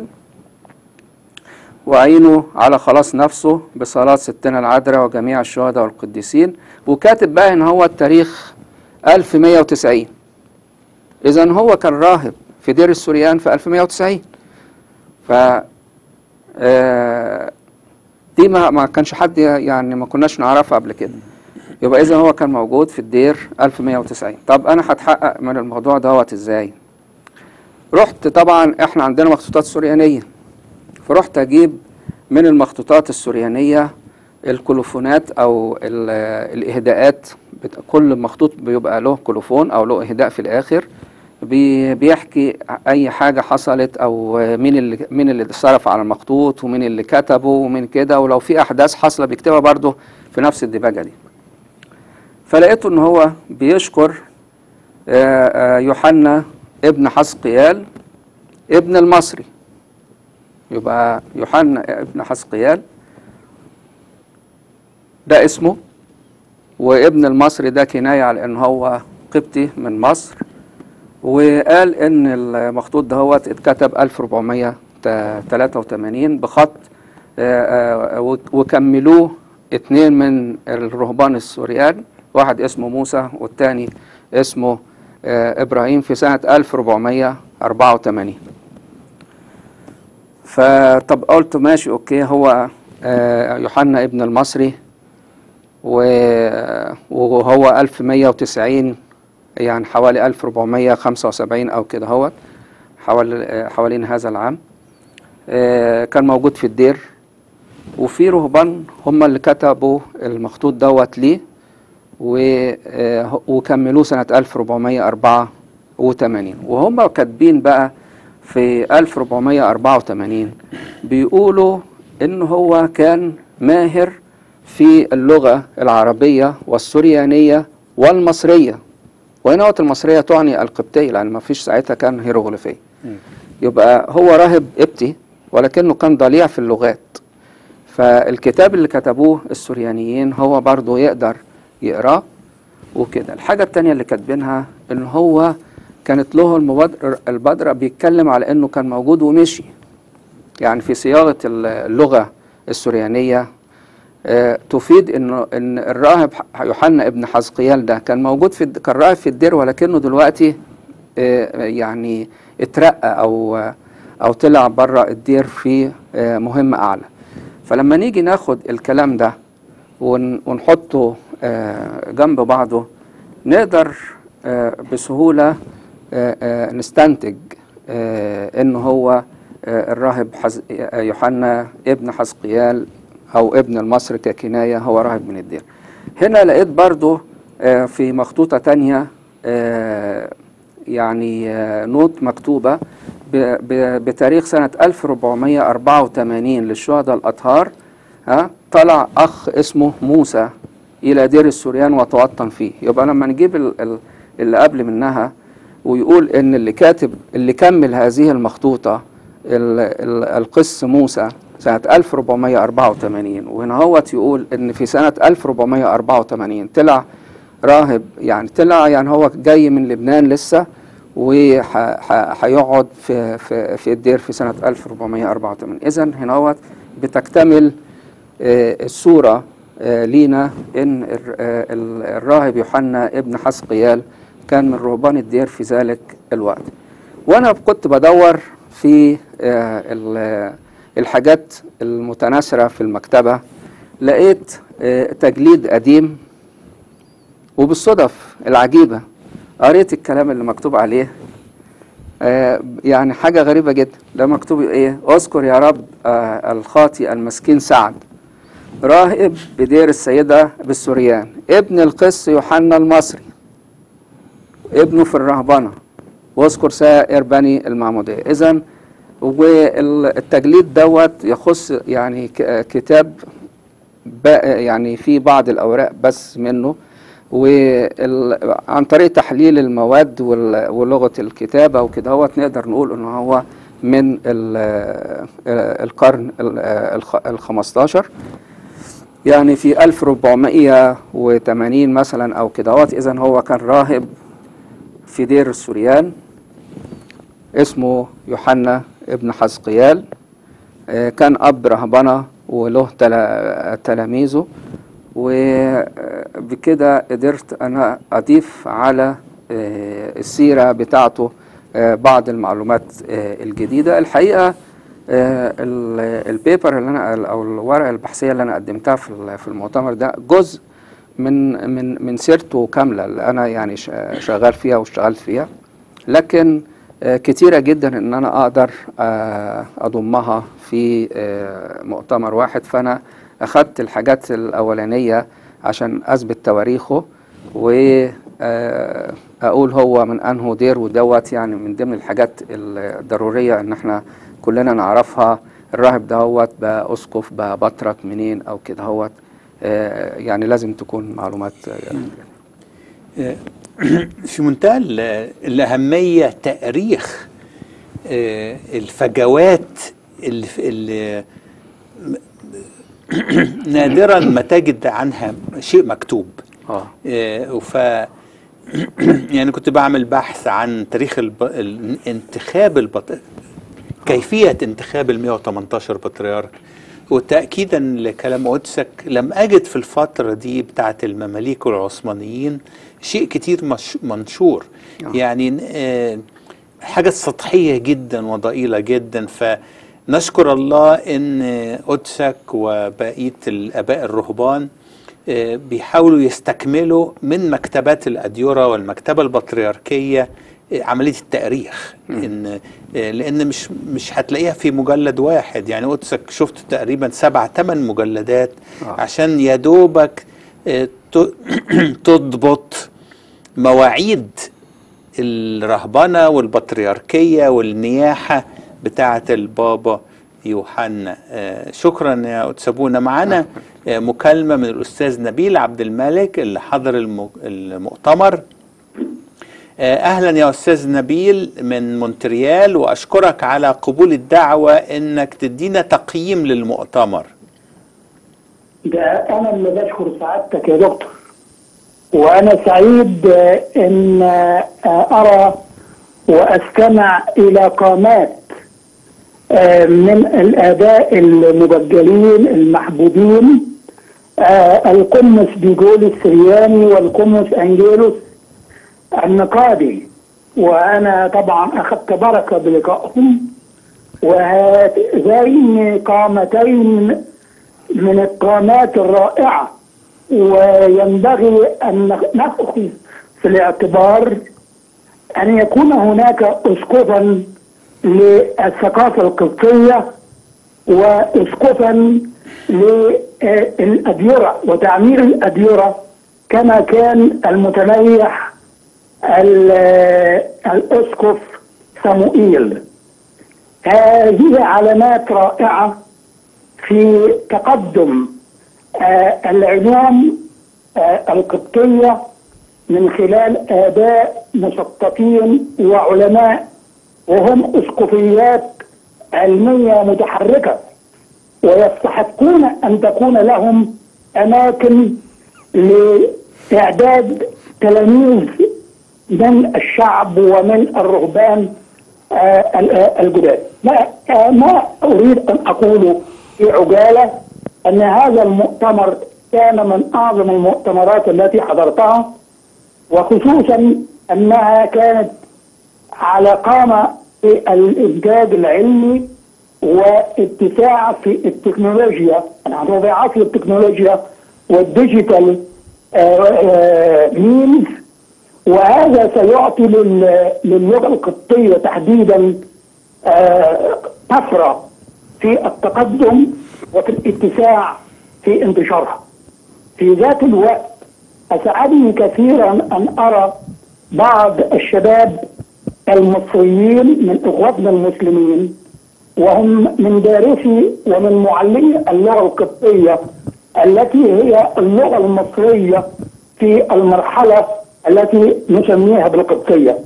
Speaker 2: وعينه على خلاص نفسه بصلاة ستنا العذراء وجميع الشهداء والقديسين وكاتب بقى ان هو التاريخ 1190 اذا هو كان راهب في دير السوريان في 1190 ف آه، دي ما ما كانش حد يعني ما كناش نعرفها قبل كده يبقى اذا هو كان موجود في الدير 1190 طب انا هتحقق من الموضوع دوت ازاي رحت طبعا احنا عندنا مخطوطات سوريانيه فرحت اجيب من المخطوطات السوريانيه الكلوفونات او ال- الاهداءات بت- كل مخطوط بيبقى له كولوفون او له اهداء في الاخر بي- بيحكي اي حاجه حصلت او مين اللي مين اللي صرف على المخطوط ومين اللي كتبه ومين كده ولو في احداث حاصله بيكتبها برضه في نفس الديباجه دي فلقيته ان هو بيشكر آه، آه، يوحنا ابن حسقيال ابن المصري يبقى يوحنا ابن حسقيال ده اسمه وابن المصري ده كناية على ان هو قبطي من مصر وقال ان المخطوط دهوت اتكتب 1483 بخط آه، آه، وك- وكملوه اتنين من الرهبان السوريان واحد اسمه موسى والتاني اسمه آه، ابراهيم في سنة 1484 فطب قلت ماشي اوكي هو آه، يوحنا ابن المصري و- وهو 1190 يعني حوالي 1475 او كده هو حوالي آه، حوالين هذا العام آه، كان موجود في الدير وفي رهبان هم اللي كتبوا المخطوط دوت ليه و- آه، وكملوه سنة 1484 وهم كاتبين بقى في 1484 بيقولوا إن هو كان ماهر في اللغة العربية والسريانية والمصرية وهنا المصرية تعني القبطية لأن ما فيش ساعتها كان هيروغليفية يبقى هو راهب قبطي ولكنه كان ضليع في اللغات فالكتاب اللي كتبوه السوريانيين هو برضه يقدر يقراه وكده الحاجة التانية اللي كاتبينها ان هو كانت له المبادرة البدرة بيتكلم على انه كان موجود ومشي يعني في صياغة اللغة السوريانية آه، تفيد انه ان الراهب ح- يوحنا ابن حزقيال ده كان موجود في الد- كان راهب في الدير ولكنه دلوقتي آه، يعني اترقى او او طلع بره الدير في آه، مهمة اعلى فلما نيجي ناخد الكلام ده ون- ونحطه آه، جنب بعضه نقدر آه، بسهولة آه، آه، نستنتج آه، ان هو آه، الراهب حز- آه، يوحنا ابن حزقيال او ابن المصري ككناية هو راهب من الدير هنا لقيت برضو آه، في مخطوطة تانية آه، يعني آه، نوت مكتوبة ب- ب- بتاريخ سنة 1484 للشهداء الأطهار ها طلع أخ اسمه موسى إلى دير السوريان وتوطن فيه يبقى لما نجيب ال- ال- اللي قبل منها ويقول إن اللي كاتب اللي كمل هذه المخطوطة ال- ال- القس موسى سنة 1484 وهنا هوت يقول إن في سنة 1484 طلع راهب يعني طلع يعني هو جاي من لبنان لسه وهيقعد في في في الدير في سنة 1484 إذا هنا هوت بتكتمل آه، الصورة آه، لينا إن الر- آه، ال- الراهب يوحنا ابن حسقيال كان من رهبان الدير في ذلك الوقت وأنا كنت بدور في آه، ال- الحاجات المتناثرة في المكتبة لقيت آه، تجليد قديم وبالصدف العجيبة قريت الكلام اللي مكتوب عليه آه، يعني حاجة غريبة جدا ده مكتوب ايه اذكر يا رب آه، الخاطي المسكين سعد راهب بدير السيدة بالسوريان ابن القس يوحنا المصري ابنه في الرهبنة واذكر سائر بني المعمودية إذا والتجليد دوت يخص يعني ك- كتاب بقى- يعني في بعض الأوراق بس منه وعن طريق تحليل المواد وال- ولغة الكتابة وكده هو نقدر نقول إن هو من ال- القرن ال 15 يعني في 1480 مثلا أو كده هو إذا هو كان راهب في دير السوريان اسمه يوحنا ابن حزقيال آه، كان أب رهبنة وله تلا- تلاميذه وبكده قدرت أنا أضيف على آه، السيرة بتاعته آه، بعض المعلومات آه، الجديدة الحقيقة آه، ال- البيبر اللي أنا أو الورقة البحثية اللي أنا قدمتها في ال- في المؤتمر ده جزء من من من سيرته كاملة اللي أنا يعني شا- شغال فيها واشتغلت فيها لكن آه، كتيرة جدا إن أنا أقدر آه، أضمها في آه، مؤتمر واحد فأنا أخدت الحاجات الأولانية عشان أثبت تواريخه وأقول هو من أنه دير ودوت يعني من ضمن الحاجات الضرورية إن احنا كلنا نعرفها الراهب دهوت بقى أسقف بقى بطرك منين أو كده هوت آه، يعني لازم تكون معلومات آه،
Speaker 1: في منتهى ال- الأهمية تأريخ آه، الفجوات اللي, اللي نادرا ما تجد عنها شيء مكتوب
Speaker 2: اه
Speaker 1: آه، وف يعني كنت بعمل بحث عن تاريخ الب... الانتخاب البط... كيفية انتخاب ال 118 بطريرك وتأكيدا لكلام قدسك لم أجد في الفترة دي بتاعت المماليك والعثمانيين شيء كتير مش... منشور
Speaker 2: آه.
Speaker 1: يعني آه، حاجة سطحية جدا وضئيلة جدا فنشكر الله ان قدسك وبقية الاباء الرهبان آه، بيحاولوا يستكملوا من مكتبات الأديرة والمكتبة البطريركية آه، عملية التأريخ إن آه، لأن مش مش هتلاقيها في مجلد واحد يعني قدسك شفت تقريبا سبع ثمان مجلدات
Speaker 2: آه.
Speaker 1: عشان يا دوبك آه، ت- تضبط مواعيد الرهبنة والبطريركية والنياحة بتاعة البابا يوحنا آه، شكرا يا أتسابونا معانا آه، مكالمة من الأستاذ نبيل عبد الملك اللي حضر الم- المؤتمر آه، أهلا يا أستاذ نبيل من مونتريال وأشكرك على قبول الدعوة إنك تدينا تقييم للمؤتمر
Speaker 6: ده انا اللي بشكر سعادتك يا دكتور وانا سعيد آه، ان آه، ارى واستمع الى قامات آه، من الاباء المبجلين المحبوبين آه، القمص بيجول السرياني والقمص انجيلوس النقادي وانا طبعا اخذت بركه بلقائهم وهاتين قامتين من القامات الرائعة وينبغي أن نأخذ في الاعتبار أن يكون هناك أسقفا للثقافة القبطية وأسقفا للأديرة وتعمير الأديرة كما كان المتنيح ال- الأسقف صموئيل هذه علامات رائعة في تقدم آه، العلوم آه، القبطية من خلال آباء مثقفين وعلماء وهم أسقفيات علمية متحركة ويستحقون أن تكون لهم أماكن لإعداد تلاميذ من الشعب ومن الرهبان آه، ال- آه، الجداد ما آه، ما أريد أن أقوله في عجالة أن هذا المؤتمر كان من أعظم المؤتمرات التي حضرتها وخصوصا أنها كانت على قامة في الإنتاج العلمي واتساع في التكنولوجيا نحن في عصر التكنولوجيا والديجيتال مينز وهذا سيعطي لل- للغة القبطية تحديدا آه، طفرة في التقدم وفي الاتساع في انتشارها في ذات الوقت أسعدني كثيرا أن أرى بعض الشباب المصريين من إخواتنا المسلمين وهم من دارسي ومن معلمي اللغة القبطية التي هي اللغة المصرية في المرحلة التي نسميها بالقبطية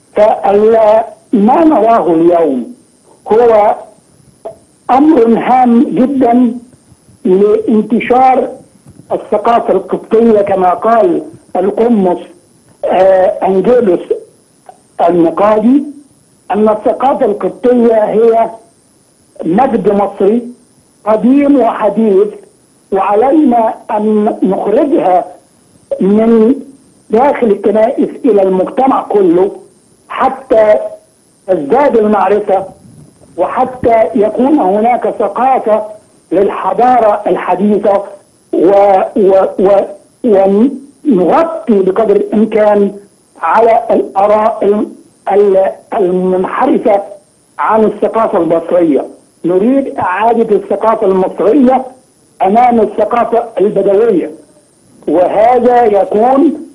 Speaker 6: فما نراه اليوم هو أمر هام جدا لانتشار الثقافة القبطية كما قال القمص آه أنجيلوس النقادي أن الثقافة القبطية هي مجد مصري قديم وحديث وعلينا أن نخرجها من داخل الكنائس إلى المجتمع كله حتى تزداد المعرفة وحتى يكون هناك ثقافة للحضارة الحديثة و و و ونغطي بقدر الإمكان على الآراء الم- ال- المنحرفة عن الثقافة المصرية نريد إعادة الثقافة المصرية أمام الثقافة البدوية وهذا يكون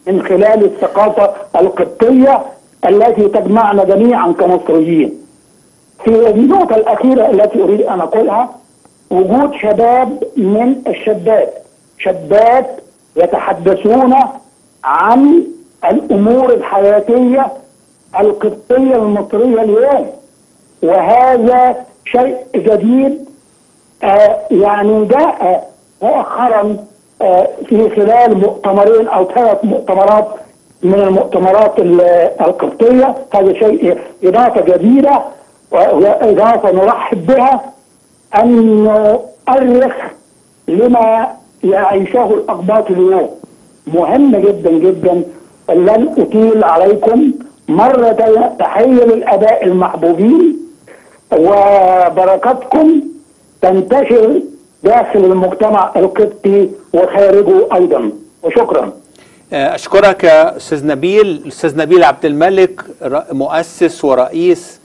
Speaker 6: من خلال الثقافة القبطية التي تجمعنا جميعا كمصريين في النقطة الأخيرة التي أريد أن أقولها وجود شباب من الشابات شابات يتحدثون عن الأمور الحياتية القبطية المصرية اليوم وهذا شيء جديد آه يعني جاء مؤخرا آه في خلال مؤتمرين او ثلاث مؤتمرات من المؤتمرات ال- القبطيه هذا شيء اضافه جديده واضافه نرحب بها ان نؤرخ لما يعيشه الاقباط اليوم مهم جدا جدا لن اطيل عليكم مره تحيه للاباء المحبوبين وبركاتكم تنتشر داخل المجتمع القبطي وخارجه ايضا وشكرا
Speaker 1: أشكرك يا أستاذ نبيل الأستاذ نبيل عبد الملك ر- مؤسس ورئيس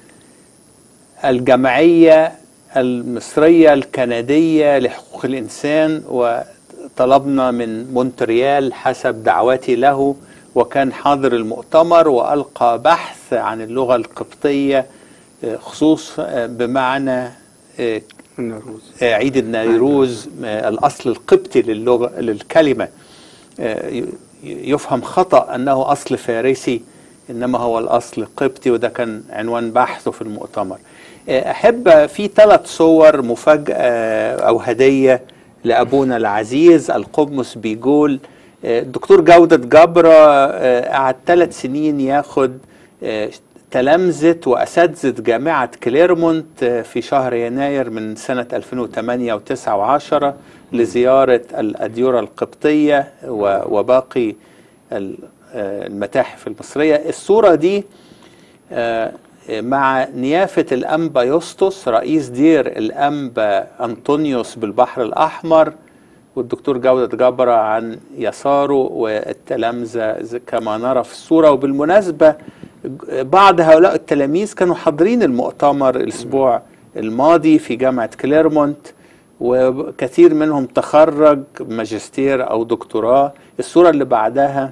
Speaker 1: الجمعية المصرية الكندية لحقوق الإنسان وطلبنا من مونتريال حسب دعوتي له وكان حاضر المؤتمر وألقى بحث عن اللغة القبطية آه، خصوص آه، بمعنى آه،
Speaker 2: النروز
Speaker 1: آه، عيد النيروز آه، الأصل القبطي للغة للكلمة آه، ي- يفهم خطأ أنه أصل فارسي إنما هو الأصل قبطي وده كان عنوان بحثه في المؤتمر آه، أحب في ثلاث صور مفاجأة أو هدية لأبونا العزيز القمص بيقول آه، الدكتور جودة جبرة آه، قعد ثلاث سنين ياخد آه، تلامذة وأساتذة جامعة كليرمونت آه، في شهر يناير من سنة 2008 و9 و10 لزيارة الأديرة القبطية و- وباقي ال- آه، المتاحف المصرية الصورة دي آه، مع نيافة الأنبا يسطس رئيس دير الأنبا أنطونيوس بالبحر الأحمر والدكتور جودة جبرة عن يساره والتلامذة زي- كما نرى في الصورة وبالمناسبة بعض هؤلاء التلاميذ كانوا حاضرين المؤتمر الأسبوع الماضي في جامعة كليرمونت وكثير منهم تخرج ماجستير أو دكتوراه الصورة اللي بعدها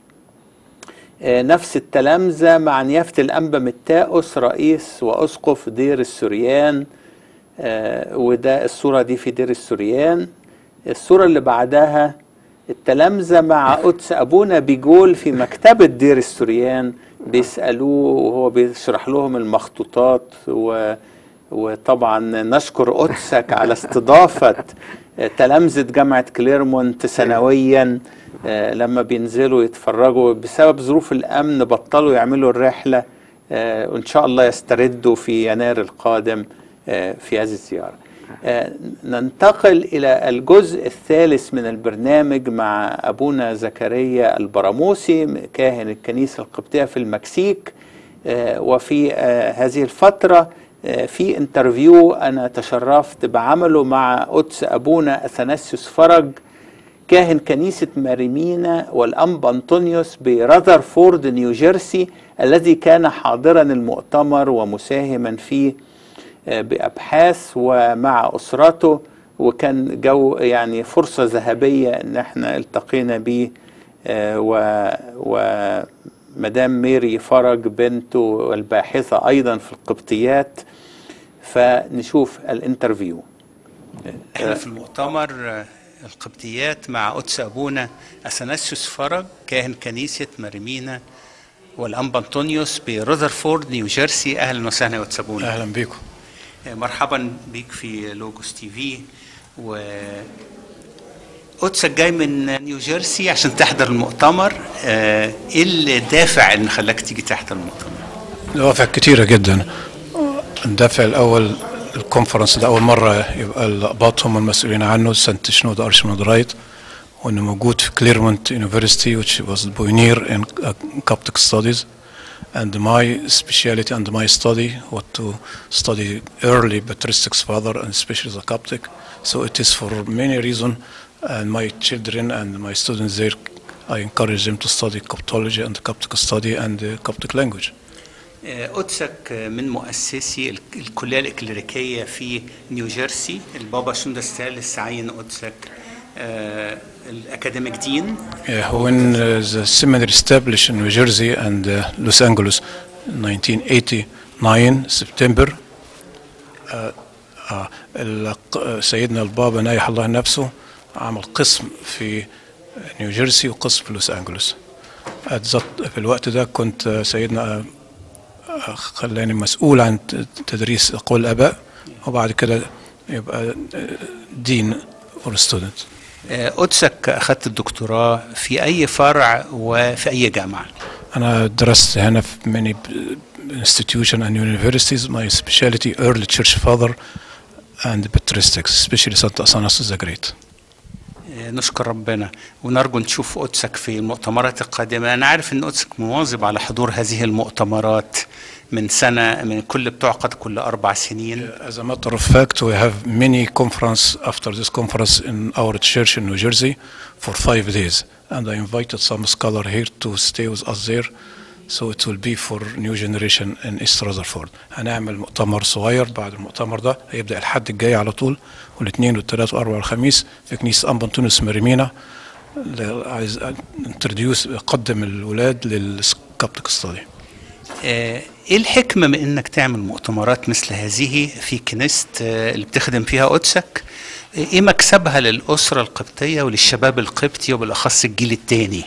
Speaker 1: آه، نفس التلامذة مع نيافة الأنبا متاؤس رئيس وأسقف دير السوريان آه، وده الصورة دي في دير السوريان الصورة اللي بعدها التلامذة مع قدس أبونا بيجول في مكتبة دير السوريان بيسألوه وهو بيشرح لهم المخطوطات و وطبعا نشكر قدسك على استضافة آه، تلامذة جامعة كليرمونت سنويا آه، لما بينزلوا يتفرجوا بسبب ظروف الأمن بطلوا يعملوا الرحلة آه، وإن شاء الله يستردوا في يناير القادم آه، في هذه الزيارة آه، ننتقل إلى الجزء الثالث من البرنامج مع أبونا زكريا البراموسي كاهن الكنيسة القبطية في المكسيك آه، وفي آه، هذه الفترة آه، في انترفيو أنا تشرفت بعمله مع قدس أبونا أثناسيوس فرج كاهن كنيسة ماريمينا والأنبا أنطونيوس برذرفورد نيوجيرسي الذي كان حاضرا المؤتمر ومساهما فيه آه، بأبحاث ومع أسرته وكان جو يعني فرصة ذهبية إن احنا التقينا بيه آه، و ومدام ميري فرج بنته الباحثة أيضا في القبطيات فنشوف الانترفيو
Speaker 7: احنا في المؤتمر آه، القبطيات مع قدس ابونا اثناسيوس فرج كاهن كنيسه مريمينا والانبا انطونيوس برذرفورد نيوجيرسي اهلا وسهلا يا قدس ابونا
Speaker 8: اهلا بيكم
Speaker 7: آه، مرحبا بيك في لوجوس تي في و قدسك جاي من نيوجيرسي عشان تحضر المؤتمر آه، ايه الدافع اللي خلاك تيجي تحضر المؤتمر
Speaker 8: دوافع كتيرة جدا الدافع الأول الكونفرنس ده أول مرة يبقى الأقباط هم المسؤولين عنه سانت شنود أرشمود رايت وإنه موجود في كليرمونت University which was the pioneer in uh, Coptic studies and my speciality and my study was to study early patristics father and especially the Coptic so it is for many reasons and my children and my students there I encourage them to study Coptology and Coptic study and the Coptic language
Speaker 7: آه، قدسك آه، من مؤسسي ال- الكلية الإكليريكية في نيوجيرسي البابا شنودة الثالث عين قدسك آه، الأكاديميك دين
Speaker 8: Yeah, when uh, the seminary established in New Jersey and uh, Los Angeles in 1989 September uh, uh, الق- سيدنا البابا نايح الله نفسه عمل قسم في نيوجيرسي وقسم في لوس أنجلوس At that- في الوقت ده كنت uh, سيدنا uh, خلاني مسؤول عن ت- تدريس أقوال الآباء وبعد كده يبقى uh, دين for students
Speaker 7: آه، قدسك أخذت الدكتوراه في أي فرع وفي أي جامعة
Speaker 8: أنا درست هنا في many institutions and universities. My specialty early church father and patristics, especially Saint Athanasius the Great.
Speaker 7: آه، نشكر ربنا ونرجو نشوف قدسك في المؤتمرات القادمة أنا عارف أن قدسك مواظب على حضور هذه المؤتمرات من سنة من كل بتعقد كل أربع سنين
Speaker 8: As a matter of fact, we have many conference after this conference in our church in New Jersey for five days, and I invited some scholar here to stay with us there. So it will be for new generation in East Rutherford. هنعمل مؤتمر صغير بعد المؤتمر ده هيبدأ الحد الجاي على طول والاثنين والثلاث والاربع والخميس في كنيسة أنبنتونس مريمينا ل- عايز انتروديوس اقدم الولاد للسكابتك ستادي
Speaker 7: آه، ايه الحكمة من انك تعمل مؤتمرات مثل هذه في كنيسة آه، اللي بتخدم فيها قدسك ايه مكسبها للأسرة القبطية وللشباب القبطي وبالأخص الجيل الثاني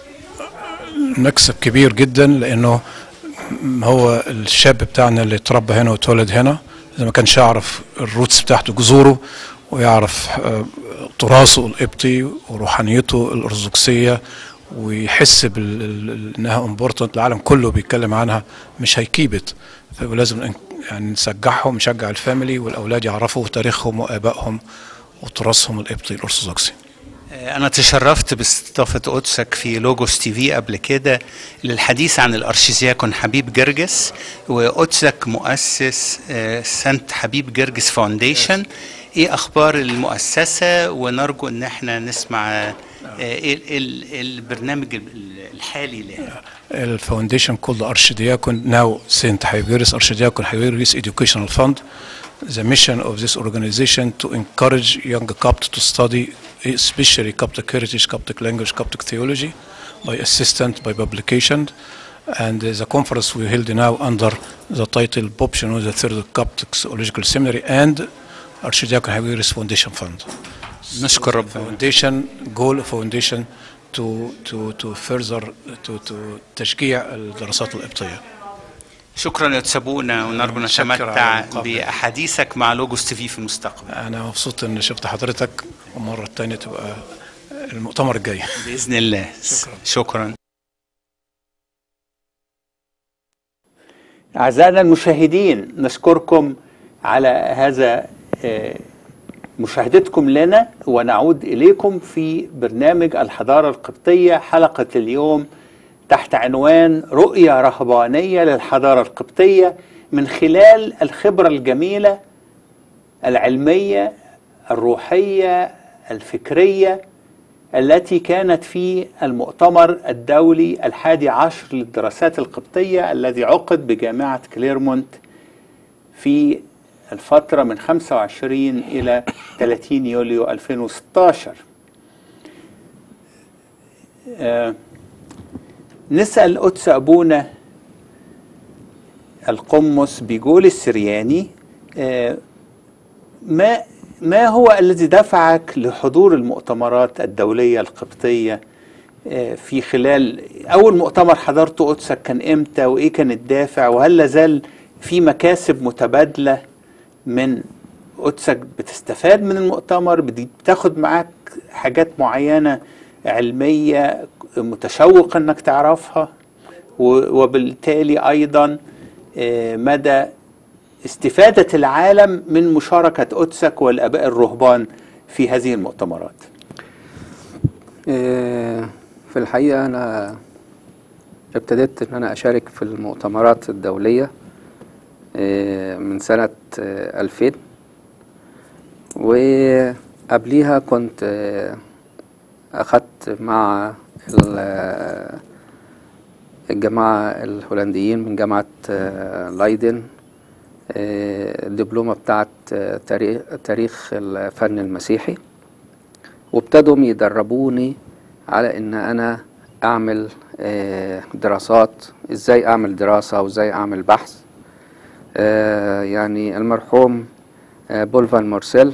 Speaker 8: مكسب كبير جدا لانه هو الشاب بتاعنا اللي اتربى هنا واتولد هنا اذا ما كانش يعرف الروتس بتاعته جذوره ويعرف آه، تراثه القبطي وروحانيته الارثوذكسيه ويحس بال- ال- انها امبورتنت العالم كله بيتكلم عنها مش هيكيبت فلازم ن- يعني نشجعهم نشجع الفاميلي والاولاد يعرفوا تاريخهم وابائهم وتراثهم القبطي الارثوذكسي
Speaker 7: آه، أنا تشرفت باستضافة قدسك في لوجوس تي في قبل كده للحديث عن الأرشيزياكون حبيب جرجس وقدسك مؤسس آه، سانت حبيب جرجس فاونديشن إيه أخبار المؤسسة ونرجو إن احنا نسمع آه، إيه إيه ال- البرنامج ال- الحالي لها
Speaker 8: The foundation called the Archdiakon, now Saint Hygiris Archdiakon Hygiris Educational Fund. The mission of this organization to encourage young Copts to study, especially Coptic heritage, Coptic language, Coptic theology, by assistance, by publication. And uh, the conference we held now under the title Pope Shenouda the Third Coptic Theological Seminary and Archdiakon Hygiris Foundation Fund.
Speaker 7: نشكر ربنا
Speaker 8: foundation goal of foundation to to to further to to تشجيع الدراسات القبطيه
Speaker 7: شكرا يا تسابونا ونرجو
Speaker 8: شكرا
Speaker 7: نتمتع
Speaker 8: على المقابلة.
Speaker 7: بأحاديثك مع لوجوس تي في في المستقبل
Speaker 8: انا مبسوط ان شفت حضرتك والمره الثانيه تبقى المؤتمر الجاي
Speaker 7: بإذن الله شكرا
Speaker 1: أعزائنا المشاهدين نشكركم على هذا آه، مشاهدتكم لنا ونعود إليكم في برنامج الحضارة القبطية حلقة اليوم تحت عنوان رؤية رهبانية للحضارة القبطية من خلال الخبرة الجميلة العلمية الروحية الفكرية التي كانت في المؤتمر الدولي الحادي عشر للدراسات القبطية الذي عقد بجامعة كليرمونت في الفترة من 25 إلى 30 يوليو 2016 آه، نسأل قدس أبونا القمص بيقول السرياني آه، ما ما هو الذي دفعك لحضور المؤتمرات الدولية القبطية آه، في خلال أول مؤتمر حضرته قدسك كان إمتى وإيه كان الدافع وهل لازال في مكاسب متبادلة من قدسك بتستفاد من المؤتمر بدي- بتاخد معاك حاجات معينة علمية متشوق انك تعرفها و- وبالتالي ايضا آه، مدى استفادة العالم من مشاركة قدسك والاباء الرهبان في هذه المؤتمرات
Speaker 2: إيه، في الحقيقة أنا ابتديت إن أنا أشارك في المؤتمرات الدولية إيه، من سنة إيه، 2000 وقبليها كنت إيه، أخدت مع ال- الجماعة الهولنديين من جامعة آه، لايدن آه، الدبلومة بتاعت آه، تاريخ تاريخ الفن المسيحي وابتدوا يدربوني على ان انا اعمل آه، دراسات ازاي اعمل دراسة وازاي اعمل بحث آه، يعني المرحوم آه، بولفان مارسيل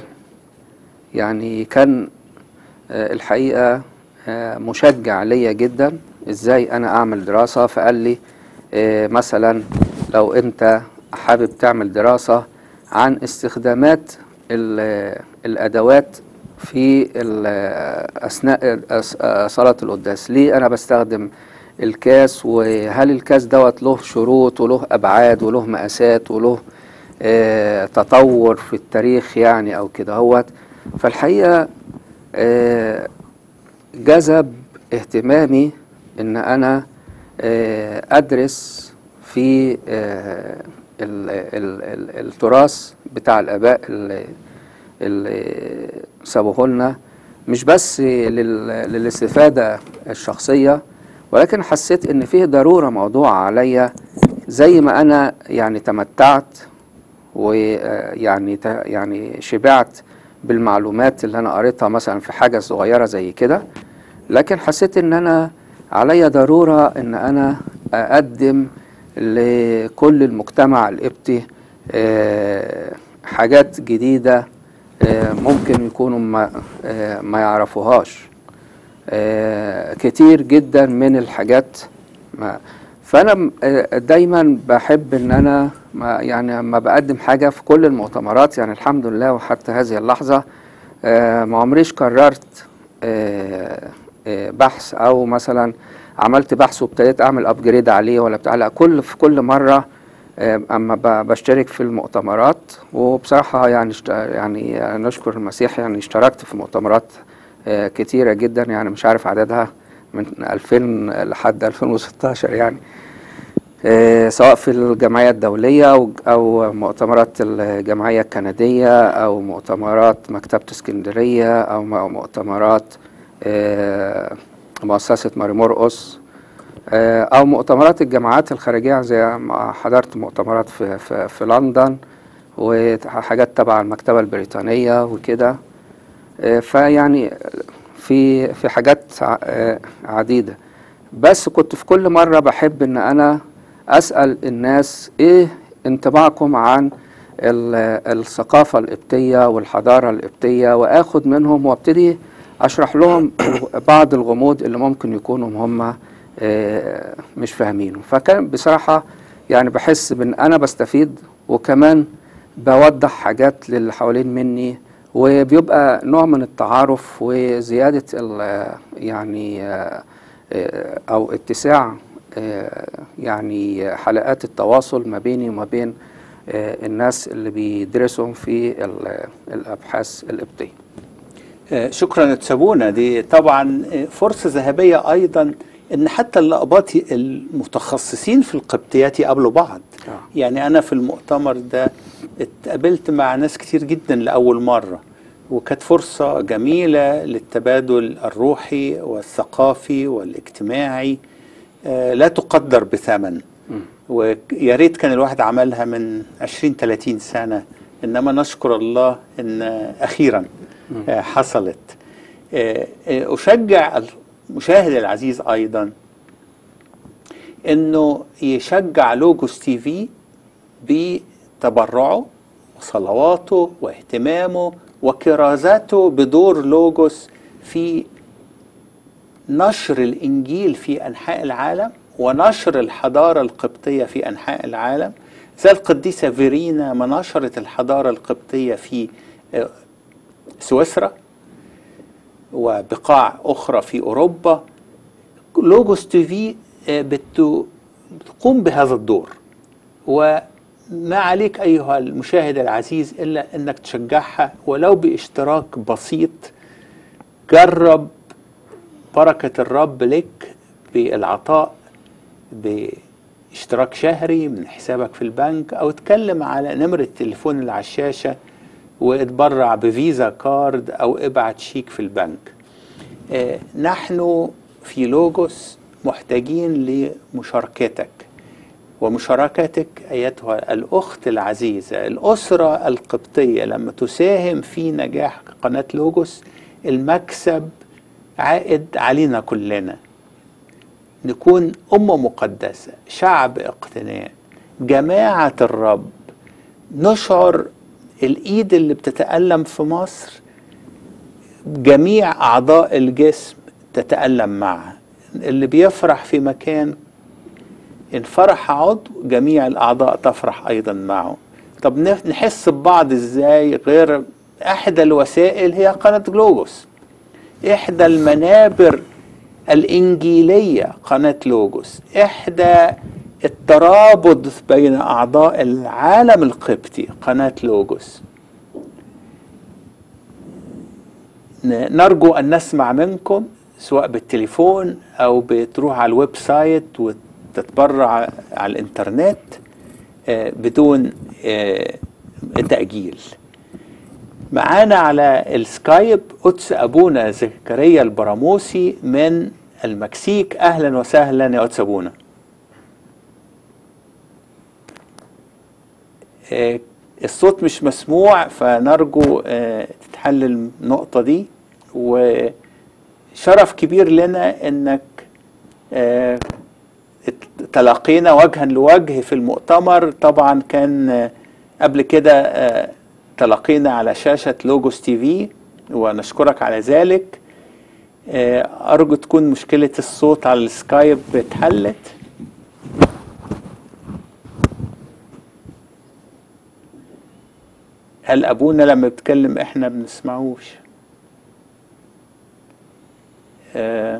Speaker 2: يعني كان آه، الحقيقة آه، مشجع ليا جدا ازاي انا اعمل دراسة فقال لي آه، مثلا لو انت حابب تعمل دراسة عن استخدامات ال- الادوات في ال- اثناء أس- صلاة القداس ليه انا بستخدم الكاس وهل الكاس دوت له شروط وله ابعاد وله مقاسات وله آه، تطور في التاريخ يعني او كده هوت فالحقيقة آه، جذب اهتمامي ان انا آه، ادرس في آه، ال- ال- ال- التراث بتاع الاباء اللي, اللي سابوه لنا مش بس لل- للاستفاده الشخصيه ولكن حسيت ان فيه ضروره موضوع عليا زي ما انا يعني تمتعت ويعني يعني شبعت بالمعلومات اللي انا قريتها مثلا في حاجه صغيره زي كده لكن حسيت ان انا عليا ضروره ان انا اقدم لكل المجتمع القبطي آه، حاجات جديده آه، ممكن يكونوا ما, آه، ما يعرفوهاش آه، كتير جدا من الحاجات ما فانا م- آه، دايما بحب ان انا ما يعني لما بقدم حاجه في كل المؤتمرات يعني الحمد لله وحتى هذه اللحظه آه، ما عمريش قررت آه، آه، بحث او مثلا عملت بحث وابتديت اعمل ابجريد عليه ولا بتاع لا كل في كل مره آه، اما ب- بشترك في المؤتمرات وبصراحه يعني اشت- يعني نشكر المسيح يعني اشتركت في مؤتمرات آه، كتيره جدا يعني مش عارف عددها من 2000 لحد 2016 يعني آه، سواء في الجمعية الدولية أو- أو مؤتمرات الجمعية الكندية أو مؤتمرات مكتبة اسكندرية أو م- مؤتمرات آه، مؤسسة ماري مرقس آه، أو مؤتمرات الجامعات الخارجية زي ما حضرت مؤتمرات في, في, في لندن وحاجات تبع المكتبة البريطانية وكده آه، فيعني في في حاجات ع- آه، عديدة بس كنت في كل مرة بحب ان انا اسأل الناس ايه انطباعكم عن ال- الثقافة القبطية والحضارة القبطية واخد منهم وابتدي اشرح لهم بعض الغموض اللي ممكن يكونوا هم آه، مش فاهمينه فكان بصراحة يعني بحس بان انا بستفيد وكمان بوضح حاجات للي حوالين مني وبيبقى نوع من التعارف وزيادة ال- يعني آه، آه، أو اتساع آه، يعني حلقات التواصل ما بيني وما بين آه، الناس اللي بيدرسوا في ال- الأبحاث القبطية
Speaker 1: آه، شكرا تسابونا دي طبعا آه، فرصة ذهبية أيضا إن حتى اللقباطي المتخصصين في القبطيات يقابلوا بعض
Speaker 2: آه.
Speaker 1: يعني أنا في المؤتمر ده اتقابلت مع ناس كتير جدا لأول مرة وكانت فرصة جميلة للتبادل الروحي والثقافي والاجتماعي آه، لا تقدر بثمن ويا ريت كان الواحد عملها من 20 30 سنة إنما نشكر الله إن أخيرا آه، حصلت آه، آه، أشجع المشاهد العزيز أيضا إنه يشجع لوجوس تي في بتبرعه وصلواته واهتمامه وكرازاته بدور لوجوس في نشر الإنجيل في أنحاء العالم ونشر الحضارة القبطية في أنحاء العالم زي القديسة فيرينا ما نشرت الحضارة القبطية في آه، سويسرا وبقاع أخرى في أوروبا لوجوس تي في آه، بت- بتقوم بهذا الدور وما عليك أيها المشاهد العزيز إلا أنك تشجعها ولو باشتراك بسيط جرب بركة الرب لك بالعطاء باشتراك شهري من حسابك في البنك أو اتكلم على نمرة التليفون اللي على الشاشة واتبرع بفيزا كارد أو ابعت شيك في البنك آه، نحن في لوجوس محتاجين لمشاركتك ومشاركتك أيتها الأخت العزيزة الأسرة القبطية لما تساهم في نجاح قناة لوجوس المكسب عائد علينا كلنا نكون أمة مقدسة شعب اقتناء جماعة الرب نشعر الإيد اللي بتتألم في مصر جميع أعضاء الجسم تتألم معها اللي بيفرح في مكان إن فرح عضو جميع الأعضاء تفرح أيضا معه طب نف- نحس ببعض إزاي غير إحدى الوسائل هي قناة جلوجوس إحدى المنابر الإنجيلية قناة لوجوس إحدى الترابط بين أعضاء العالم القبطي قناة لوجوس ن- نرجو أن نسمع منكم سواء بالتليفون أو بتروح على الويب سايت وتتبرع على الإنترنت آه، بدون آه، تأجيل معانا على السكايب قدس أبونا زكريا البراموسي من المكسيك أهلا وسهلا يا قدس أبونا آه، الصوت مش مسموع فنرجو آه، تتحل النقطة دي وشرف كبير لنا انك آه، تلاقينا وجها لوجه في المؤتمر طبعا كان آه، قبل كده آه، تلاقينا على شاشة لوجوس تي في ونشكرك على ذلك آه، أرجو تكون مشكلة الصوت على السكايب اتحلت هل أبونا لما بيتكلم إحنا بنسمعوش آه،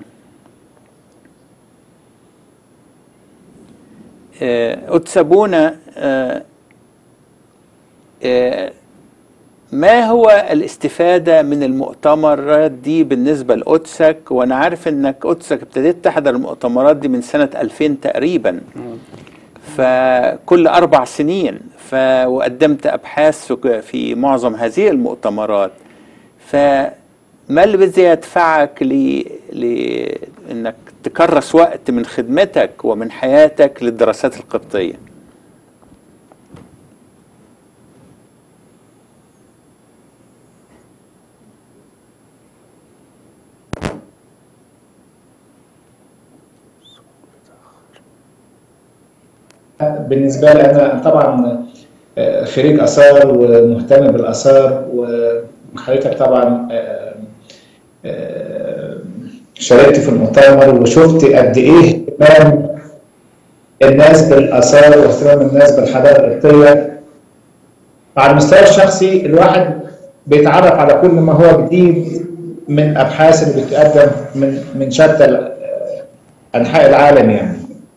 Speaker 1: آه، قدس أبونا آه، آه، ما هو الاستفادة من المؤتمرات دي بالنسبة لقدسك وأنا عارف إنك قدسك ابتديت تحضر المؤتمرات دي من سنة 2000 تقريبا فكل أربع سنين ف... وقدمت أبحاث في- في معظم هذه المؤتمرات فما اللي بدي يدفعك ل... لأنك تكرس وقت من خدمتك ومن حياتك للدراسات القبطية
Speaker 9: بالنسبه لي انا طبعا آه، خريج اثار ومهتم بالاثار وحضرتك طبعا آه، آه، شاركت في المؤتمر وشفت قد ايه اهتمام الناس بالاثار واهتمام الناس بالحضاره القبطيه على المستوى الشخصي الواحد بيتعرف على كل ما هو جديد من ابحاث اللي بتقدم من من شتى ال- انحاء العالم يعني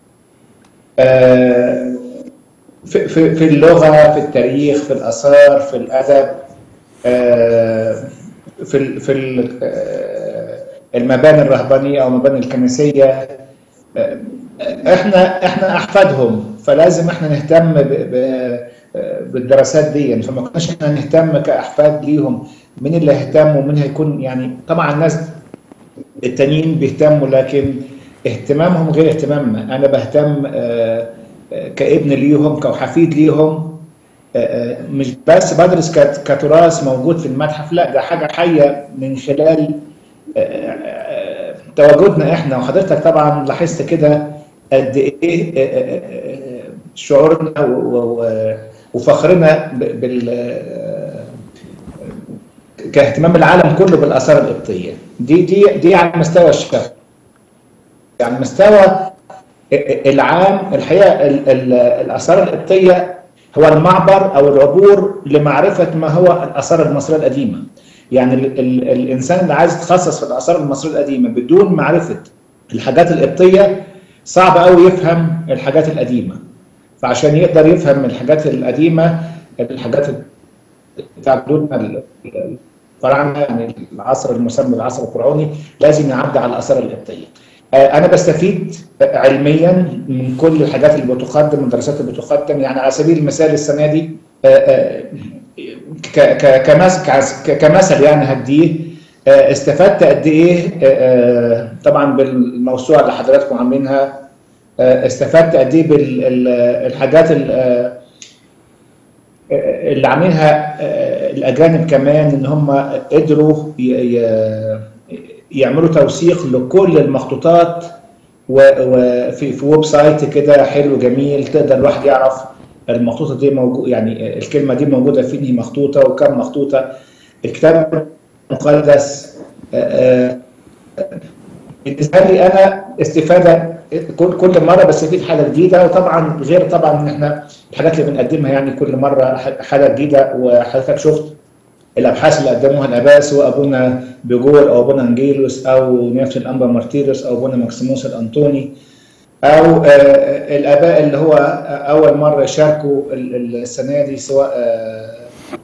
Speaker 9: آه، في في في اللغه في التاريخ في الاثار في الادب آه، في ال- في ال- آه، المباني الرهبانيه او المباني الكنسيه آه، احنا احنا احفادهم فلازم احنا نهتم ب- ب- بالدراسات دي فما كناش احنا نهتم كاحفاد ليهم مين اللي هيهتم ومين هيكون يعني طبعا الناس التانيين بيهتموا لكن اهتمامهم غير اهتمامنا انا بهتم آه، آه، كابن ليهم كحفيد ليهم آه، آه، مش بس بدرس كت- كتراث موجود في المتحف لا ده حاجه حيه من خلال آه، آه، تواجدنا احنا وحضرتك طبعا لاحظت كده قد ايه آه، آه، آه، شعورنا و- و- وفخرنا ب- بال آه، كاهتمام العالم كله بالاثار القبطيه دي دي دي على المستوى الشخصي على المستوى العام الحقيقه ال- ال- الاثار القبطيه هو المعبر او العبور لمعرفه ما هو الاثار المصريه القديمه يعني ال ال الانسان اللي عايز يتخصص في الاثار المصريه القديمه بدون معرفه الحاجات القبطيه صعب قوي يفهم الحاجات القديمه فعشان يقدر يفهم الحاجات القديمه الحاجات بتاع دول الفراعنه يعني العصر المسمى بالعصر الفرعوني لازم يعدي على الاثار القبطيه. آه، انا بستفيد علميا من كل الحاجات اللي بتقدم من الدراسات اللي بتقدم يعني على سبيل المثال السنه دي آه، آه، ك- ك- كمثل ك- كمثل يعني هديه آه، استفدت قد ايه آه، آه، طبعا بالموسوعه اللي حضراتكم عاملينها آه، استفدت قد ايه بالحاجات اللي عاملينها آه، الاجانب كمان ان هم قدروا ي- ي- يعملوا توثيق لكل المخطوطات وفي في ويب سايت كده حلو جميل تقدر الواحد يعرف المخطوطه دي موجود يعني الكلمه دي موجوده في انهي مخطوطه وكم مخطوطه الكتاب المقدس آه، آه، بالنسبه لي انا استفاده كل كل مره بستفيد حاجه جديده وطبعا غير طبعا ان احنا الحاجات اللي بنقدمها يعني كل مره ح- حاجه جديده وحضرتك شفت الابحاث اللي قدموها الاباء سواء ابونا بيجور او ابونا انجيلوس او نيافه الانبا مارتيروس او ابونا ماكسيموس الانطوني او آه، الاباء اللي هو اول مره يشاركوا ال- ال- السنه دي سواء آه،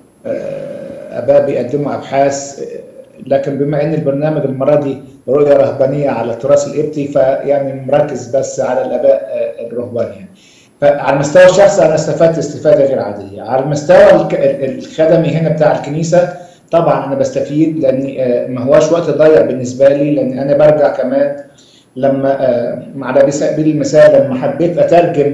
Speaker 9: آه، اباء بيقدموا ابحاث آه، لكن بما ان البرنامج المره دي رؤيه رهبانيه على التراث القبطي فيعني مركز بس على الاباء آه، الرهبان يعني فعلى المستوى الشخصي انا استفدت استفاده غير عاديه على المستوى الك- ال- الخدمي هنا بتاع الكنيسه طبعا انا بستفيد لان آه، ما هواش وقت ضايع بالنسبه لي لان انا برجع كمان لما آه، على سبيل المثال لما حبيت اترجم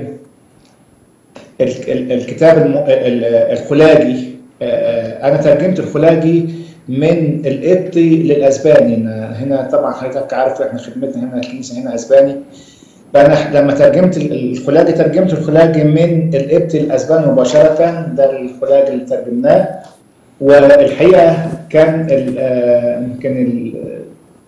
Speaker 9: ال- ال- الكتاب الم- ال- الخلاجي آه، آه، انا ترجمت الخلاجي من القبطي للاسباني أنا هنا طبعا حضرتك عارف احنا خدمتنا هنا الكنيسه هنا اسباني فانا لما ترجمت ال- الخلاجي ترجمت الخلاجي من القبطي للاسباني مباشره ده الخلاجي اللي ترجمناه والحقيقه كان ال- آه، يمكن ال-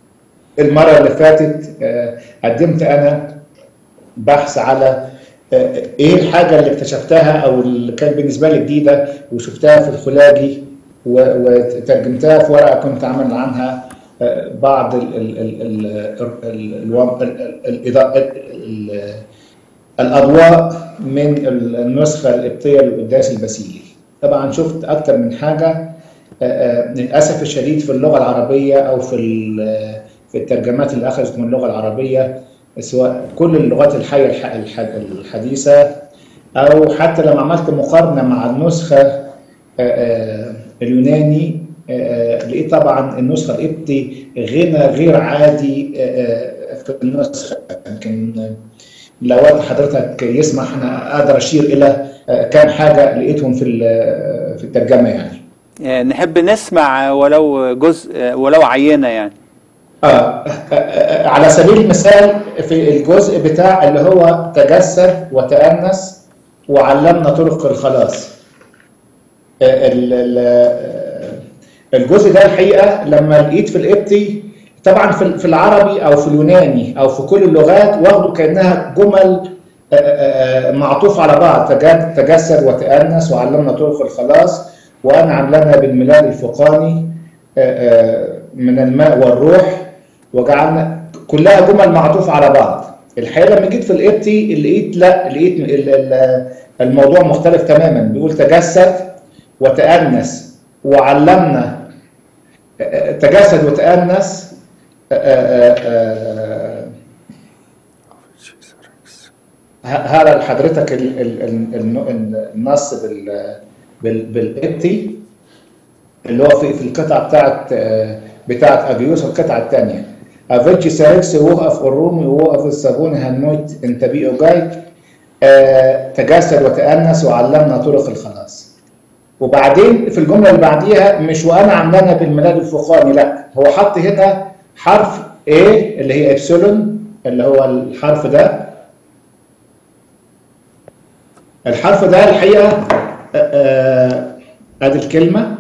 Speaker 9: المره اللي فاتت آه، قدمت انا بحث على آه، ايه الحاجه اللي اكتشفتها او اللي كانت بالنسبه لي جديده وشفتها في الخلاجي و- وترجمتها في ورقه كنت عامل عنها آه، بعض ال ال ال ال ال الوضع- ال- ال- الإضاءة- ال- ال- الاضواء من النسخه القبطيه للقداس البسيلي طبعا شفت اكتر من حاجه آه، آه، للاسف الشديد في اللغه العربيه او في ال- في الترجمات اللي اخذت من اللغه العربيه سواء كل اللغات الحيه الح- الح- الحديثه او حتى لما عملت مقارنه مع النسخه آه، آه، اليوناني آه، لقيت طبعا النسخه القبطي غنى غير عادي آه، آه، في النسخه يمكن لو وقت حضرتك يسمح انا اقدر اشير الى آه، كام حاجه لقيتهم في ال- في الترجمه يعني
Speaker 1: آه، نحب نسمع ولو جزء آه، ولو عينة يعني
Speaker 9: آه آه، آه، على سبيل المثال في الجزء بتاع اللي هو تجسد وتأنس وعلمنا طرق الخلاص آه، ال- ال- آه، الجزء ده الحقيقة لما لقيت في القبطي طبعا في في العربي أو في اليوناني أو في كل اللغات واخده كأنها جمل آه، آه، آه، معطوف على بعض تج- تجسد وتأنس وعلمنا طرق الخلاص وأنعم لنا بالميلاد الفوقاني آه، آه، من الماء والروح وجعلنا كلها جمل معطوفة على بعض الحقيقة لما جيت في القبطي لقيت لا لقيت ال- ال- الموضوع مختلف تماما بيقول تجسد وتأنس وعلمنا آه، آه، تجسد وتأنس آه، آه، آه، ه- هذا لحضرتك ال- ال- ال- ال- النص بال- بال- بالقبطي اللي هو في في القطعه بتاعت آه، بتاعت اجيوس القطعه الثانيه افيتشي ساركس وقف الرومي ووقف الصابون هنموت انت بيئو جاي آه، تجسد وتأنس وعلمنا طرق الخلاص وبعدين في الجمله اللي بعديها مش وانا عملنا بالميلاد الفوقاني لا هو حط هنا حرف A اللي هي ابسلون اللي هو الحرف ده الحرف ده الحقيقه آه، آه، ادي الكلمه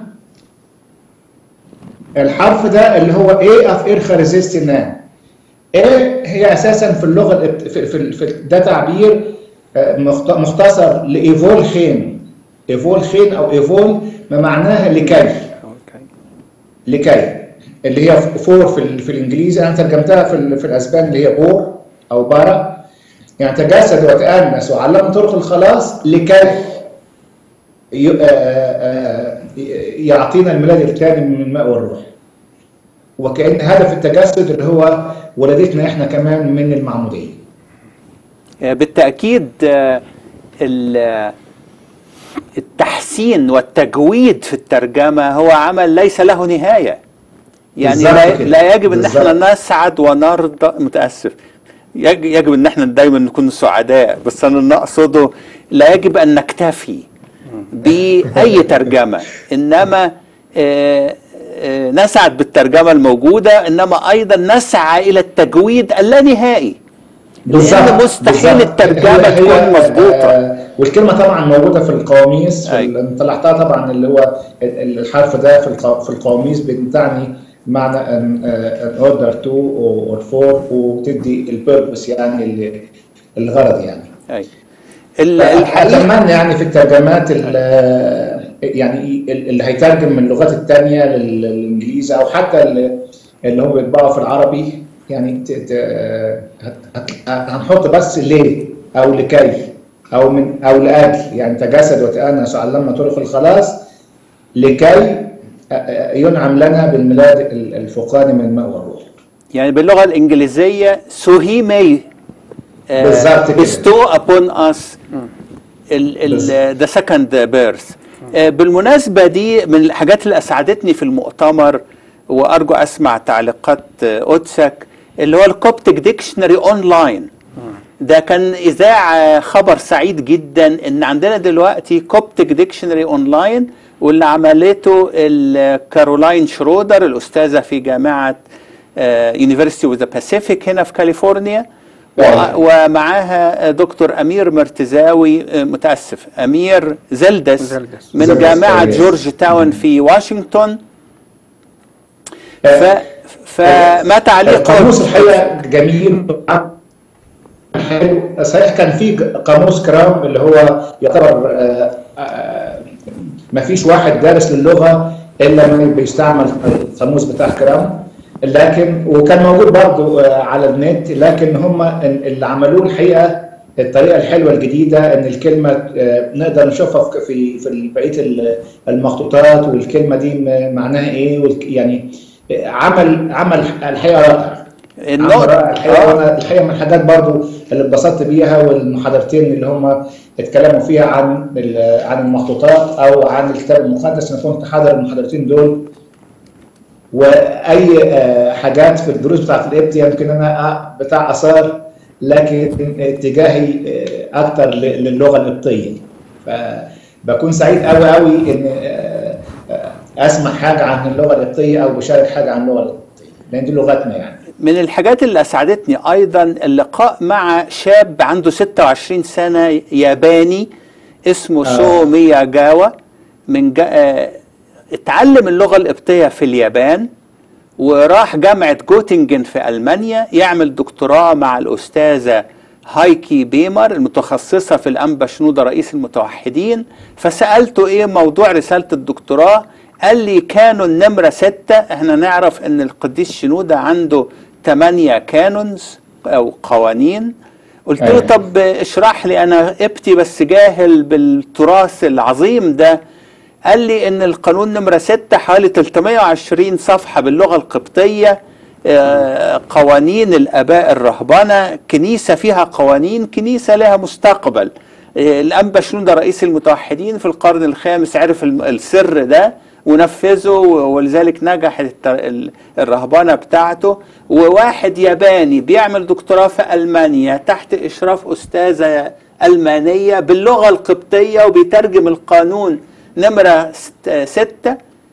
Speaker 9: الحرف ده اللي هو A of إرخا ريزيستنان A هي أساسا في اللغة الإبت... في, في, في ده تعبير آه، مخت- مختصر لإيفول خين إيفول خين أو إيفول ما معناها لكي لكي اللي هي فور في, ال... في الإنجليزي أنا ترجمتها في, ال... في الأسبان اللي هي بور أو بارا يعني تجسد وتأنس وعلم طرق الخلاص لكي ي- آه، آه، يعطينا الميلاد الثاني من الماء والروح وكأن هدف التجسد اللي هو ولادتنا احنا كمان من المعمودية
Speaker 1: آه، بالتأكيد آه، ال- التحسين والتجويد في الترجمة هو عمل ليس له نهاية يعني
Speaker 9: بالظبط
Speaker 1: لا,
Speaker 9: كده.
Speaker 1: لا يجب ان احنا
Speaker 9: بالظبط.
Speaker 1: نسعد ونرضى متأسف يج- يجب ان احنا دايما نكون سعداء بس انا اللي اقصده لا يجب ان نكتفي باي ترجمه انما آه، آه، نسعد بالترجمه الموجوده انما ايضا نسعى الى التجويد اللانهائي لان مستحيل
Speaker 9: بالظبط.
Speaker 1: الترجمه
Speaker 9: هي- هي-
Speaker 1: تكون مظبوطه
Speaker 9: آه، والكلمه طبعا موجوده في القواميس في
Speaker 1: أي.
Speaker 9: ال- أنا طلعتها طبعا اللي هو ال- الحرف ده في الق- في القواميس بتعني معنى ان اوردر تو اور فور وتدي البيربس يعني ال- الغرض يعني
Speaker 1: أي. ال- الحقيقه
Speaker 9: اتمنى يعني في الترجمات ال- يعني ال- اللي هيترجم من اللغات الثانيه للانجليزي او حتى ال- اللي هو بيطبعه في العربي يعني ت- ت- هت- هت- هنحط بس ليه او لكي او من او لاجل يعني تجسد وتأنس وعلمنا طرق الخلاص لكي ينعم لنا بالميلاد الفوقاني من الماء والروح
Speaker 1: يعني باللغه الانجليزيه so he may آه،
Speaker 9: بالظبط كده.
Speaker 1: bestow upon us ال ال the second birth آه، بالمناسبه دي من الحاجات اللي اسعدتني في المؤتمر وارجو اسمع تعليقات آه، قدسك اللي هو الكوبتك ديكشنري اونلاين ده كان اذاعه خبر سعيد جدا ان عندنا دلوقتي كوبتك ديكشنري اونلاين واللي عملته ال- كارولاين شرودر الاستاذه في جامعه يونيفرسيتي اوف ذا باسيفيك هنا في كاليفورنيا و- ومعاها دكتور امير مرتزاوي آه، متاسف امير زلدس
Speaker 2: زلدس.
Speaker 1: من
Speaker 9: زلدس،
Speaker 1: جامعه
Speaker 9: أيوة.
Speaker 1: جورج تاون في واشنطن ف فما تعليق
Speaker 9: القاموس الحقيقه جميل حلو صحيح كان في قاموس كرام اللي هو يعتبر آه، آه، ما فيش واحد دارس للغه الا من بيستعمل القاموس بتاع كرام لكن وكان موجود برضه آه، على النت لكن هم اللي عملوه الحقيقه الطريقه الحلوه الجديده ان الكلمه آه، نقدر نشوفها في في في بقيه المخطوطات والكلمه دي م- معناها ايه والك- يعني عمل عمل الحقيقه رائع عمل رائع الحقيقه
Speaker 1: النقطة
Speaker 9: وانا الحقيقه من الحاجات برضو اللي اتبسطت بيها والمحاضرتين اللي هم اتكلموا فيها عن ال- عن المخطوطات او عن الكتاب المقدس انا كنت حاضر المحاضرتين دول واي آه، حاجات في الدروس بتاعت الابت يمكن انا آه، بتاع اثار لكن اتجاهي آه، اكتر ل- للغه القبطيه فبكون سعيد قوي قوي ان آه، آه، اسمع حاجه عن اللغه القبطيه او بشارك حاجه عن اللغه القبطيه لان دي لغتنا يعني
Speaker 1: من الحاجات اللي اسعدتني ايضا اللقاء مع شاب عنده 26 سنه ياباني اسمه
Speaker 9: آه.
Speaker 1: سو مياجاوا من جا... آه، اتعلم اللغه القبطيه في اليابان وراح جامعه جوتنجن في المانيا يعمل دكتوراه مع الاستاذه هايكي بيمر المتخصصه في الانبا شنوده رئيس المتوحدين فسالته ايه موضوع رساله الدكتوراه قال لي كانوا النمره ستة احنا نعرف ان القديس شنوده عنده ثمانية كانونز او قوانين قلت له
Speaker 9: أيوة.
Speaker 1: طب اشرح لي انا ابتي بس جاهل بالتراث العظيم ده قال لي ان القانون نمرة ستة حوالي 320 صفحة باللغة القبطية آه، قوانين الاباء الرهبنة كنيسة فيها قوانين كنيسة لها مستقبل آه، الانبا شنودة رئيس المتوحدين في القرن الخامس عرف الم- السر ده ونفذه ولذلك نجح الت- ال- الرهبنة بتاعته وواحد ياباني بيعمل دكتوراه في ألمانيا تحت إشراف أستاذة ألمانية باللغة القبطية وبيترجم القانون نمرة ست- ستة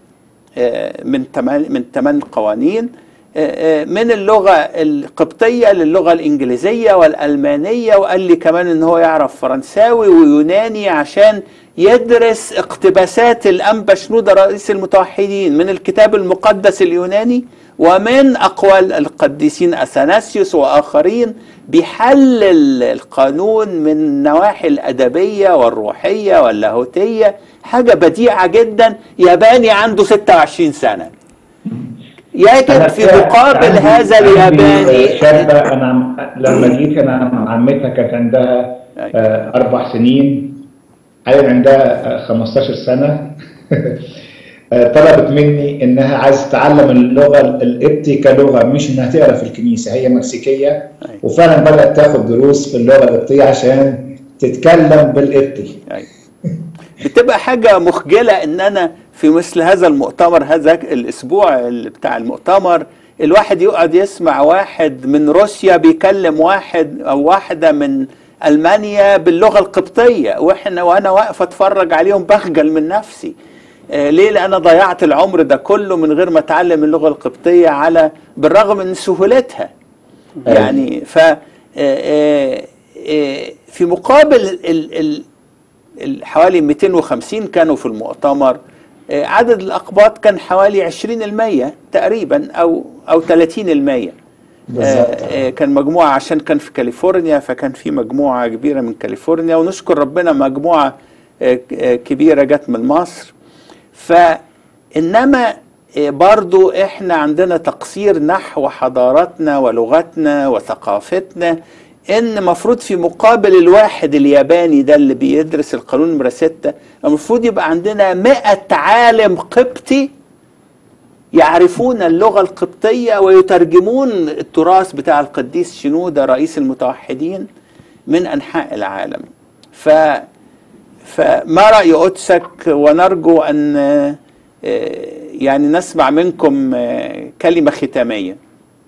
Speaker 1: آه، من تمن من ثمان قوانين آه، آه، من اللغة القبطية للغة الإنجليزية والألمانية وقال لي كمان إن هو يعرف فرنساوي ويوناني عشان يدرس اقتباسات الأنبا شنودة رئيس المتوحدين من الكتاب المقدس اليوناني ومن أقوال القديسين أثناسيوس وآخرين بيحلل القانون من النواحي الأدبية والروحية واللاهوتية حاجة بديعة جدا ياباني عنده 26 سنة يجب
Speaker 9: أنا
Speaker 1: في
Speaker 9: كان
Speaker 1: مقابل
Speaker 9: عندي-
Speaker 1: هذا
Speaker 9: عندي
Speaker 1: الياباني
Speaker 9: شابة أنا عم- لما جيت أنا عمتها كانت عندها آه، أربع سنين حاليا عندها آه، 15 سنة آه، طلبت مني إنها عايزة تتعلم اللغة القبطي كلغة مش إنها تقرا في الكنيسة هي مكسيكية وفعلا بدأت تاخد دروس في اللغة القبطية عشان تتكلم بالقبطي
Speaker 1: أيوة. بتبقى حاجة مخجلة ان انا في مثل هذا المؤتمر هذا الاسبوع اللي بتاع المؤتمر الواحد يقعد يسمع واحد من روسيا بيكلم واحد او واحدة من المانيا باللغه القبطيه واحنا وانا واقف اتفرج عليهم بخجل من نفسي آه، ليه لان انا ضيعت العمر ده كله من غير ما اتعلم اللغه القبطيه على بالرغم من سهولتها
Speaker 9: أيوة.
Speaker 1: يعني ف آه، آه، آه، في مقابل ال- ال- ال- حوالي 250 كانوا في المؤتمر آه، عدد الأقباط كان حوالي 20% تقريبا أو أو 30%
Speaker 9: بالظبط.
Speaker 1: آه، آه، كان مجموعة عشان كان في كاليفورنيا فكان في مجموعة كبيرة من كاليفورنيا ونشكر ربنا مجموعة آه، آه، كبيرة جت من مصر فإنما آه، برضو احنا عندنا تقصير نحو حضارتنا ولغتنا وثقافتنا ان مفروض في مقابل الواحد الياباني ده اللي بيدرس القانون نمرة ستة المفروض يبقى عندنا مئة عالم قبطي يعرفون اللغة القبطية ويترجمون التراث بتاع القديس شنودة رئيس المتوحدين من أنحاء العالم ف فما رأي قدسك ونرجو أن آه، يعني نسمع منكم آه، كلمة ختامية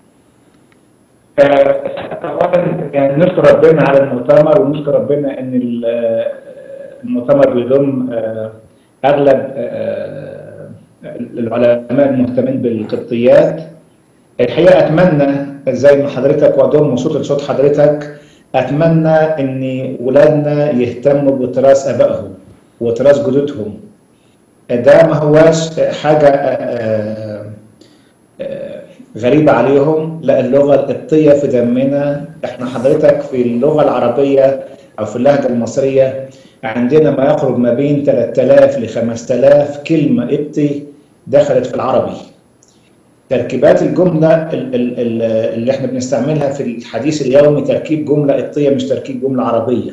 Speaker 9: اولا يعني نشكر ربنا على المؤتمر ونشكر ربنا ان ال- آه، المؤتمر بيضم آه، اغلب آه، العلماء المهتمين بالقبطيات الحقيقه اتمنى زي ما حضرتك واضم صوت لصوت حضرتك اتمنى ان ولادنا يهتموا بتراث ابائهم وتراث جدودهم ده ما هواش حاجه آه، آه، غريبة عليهم لا اللغة القبطية في دمنا احنا حضرتك في اللغة العربية او في اللهجة المصرية عندنا ما يقرب ما بين 3000 ل 5000 كلمة قبطي دخلت في العربي تركيبات الجملة ال- ال- ال- اللي احنا بنستعملها في الحديث اليومي تركيب جملة قبطية مش تركيب جملة عربية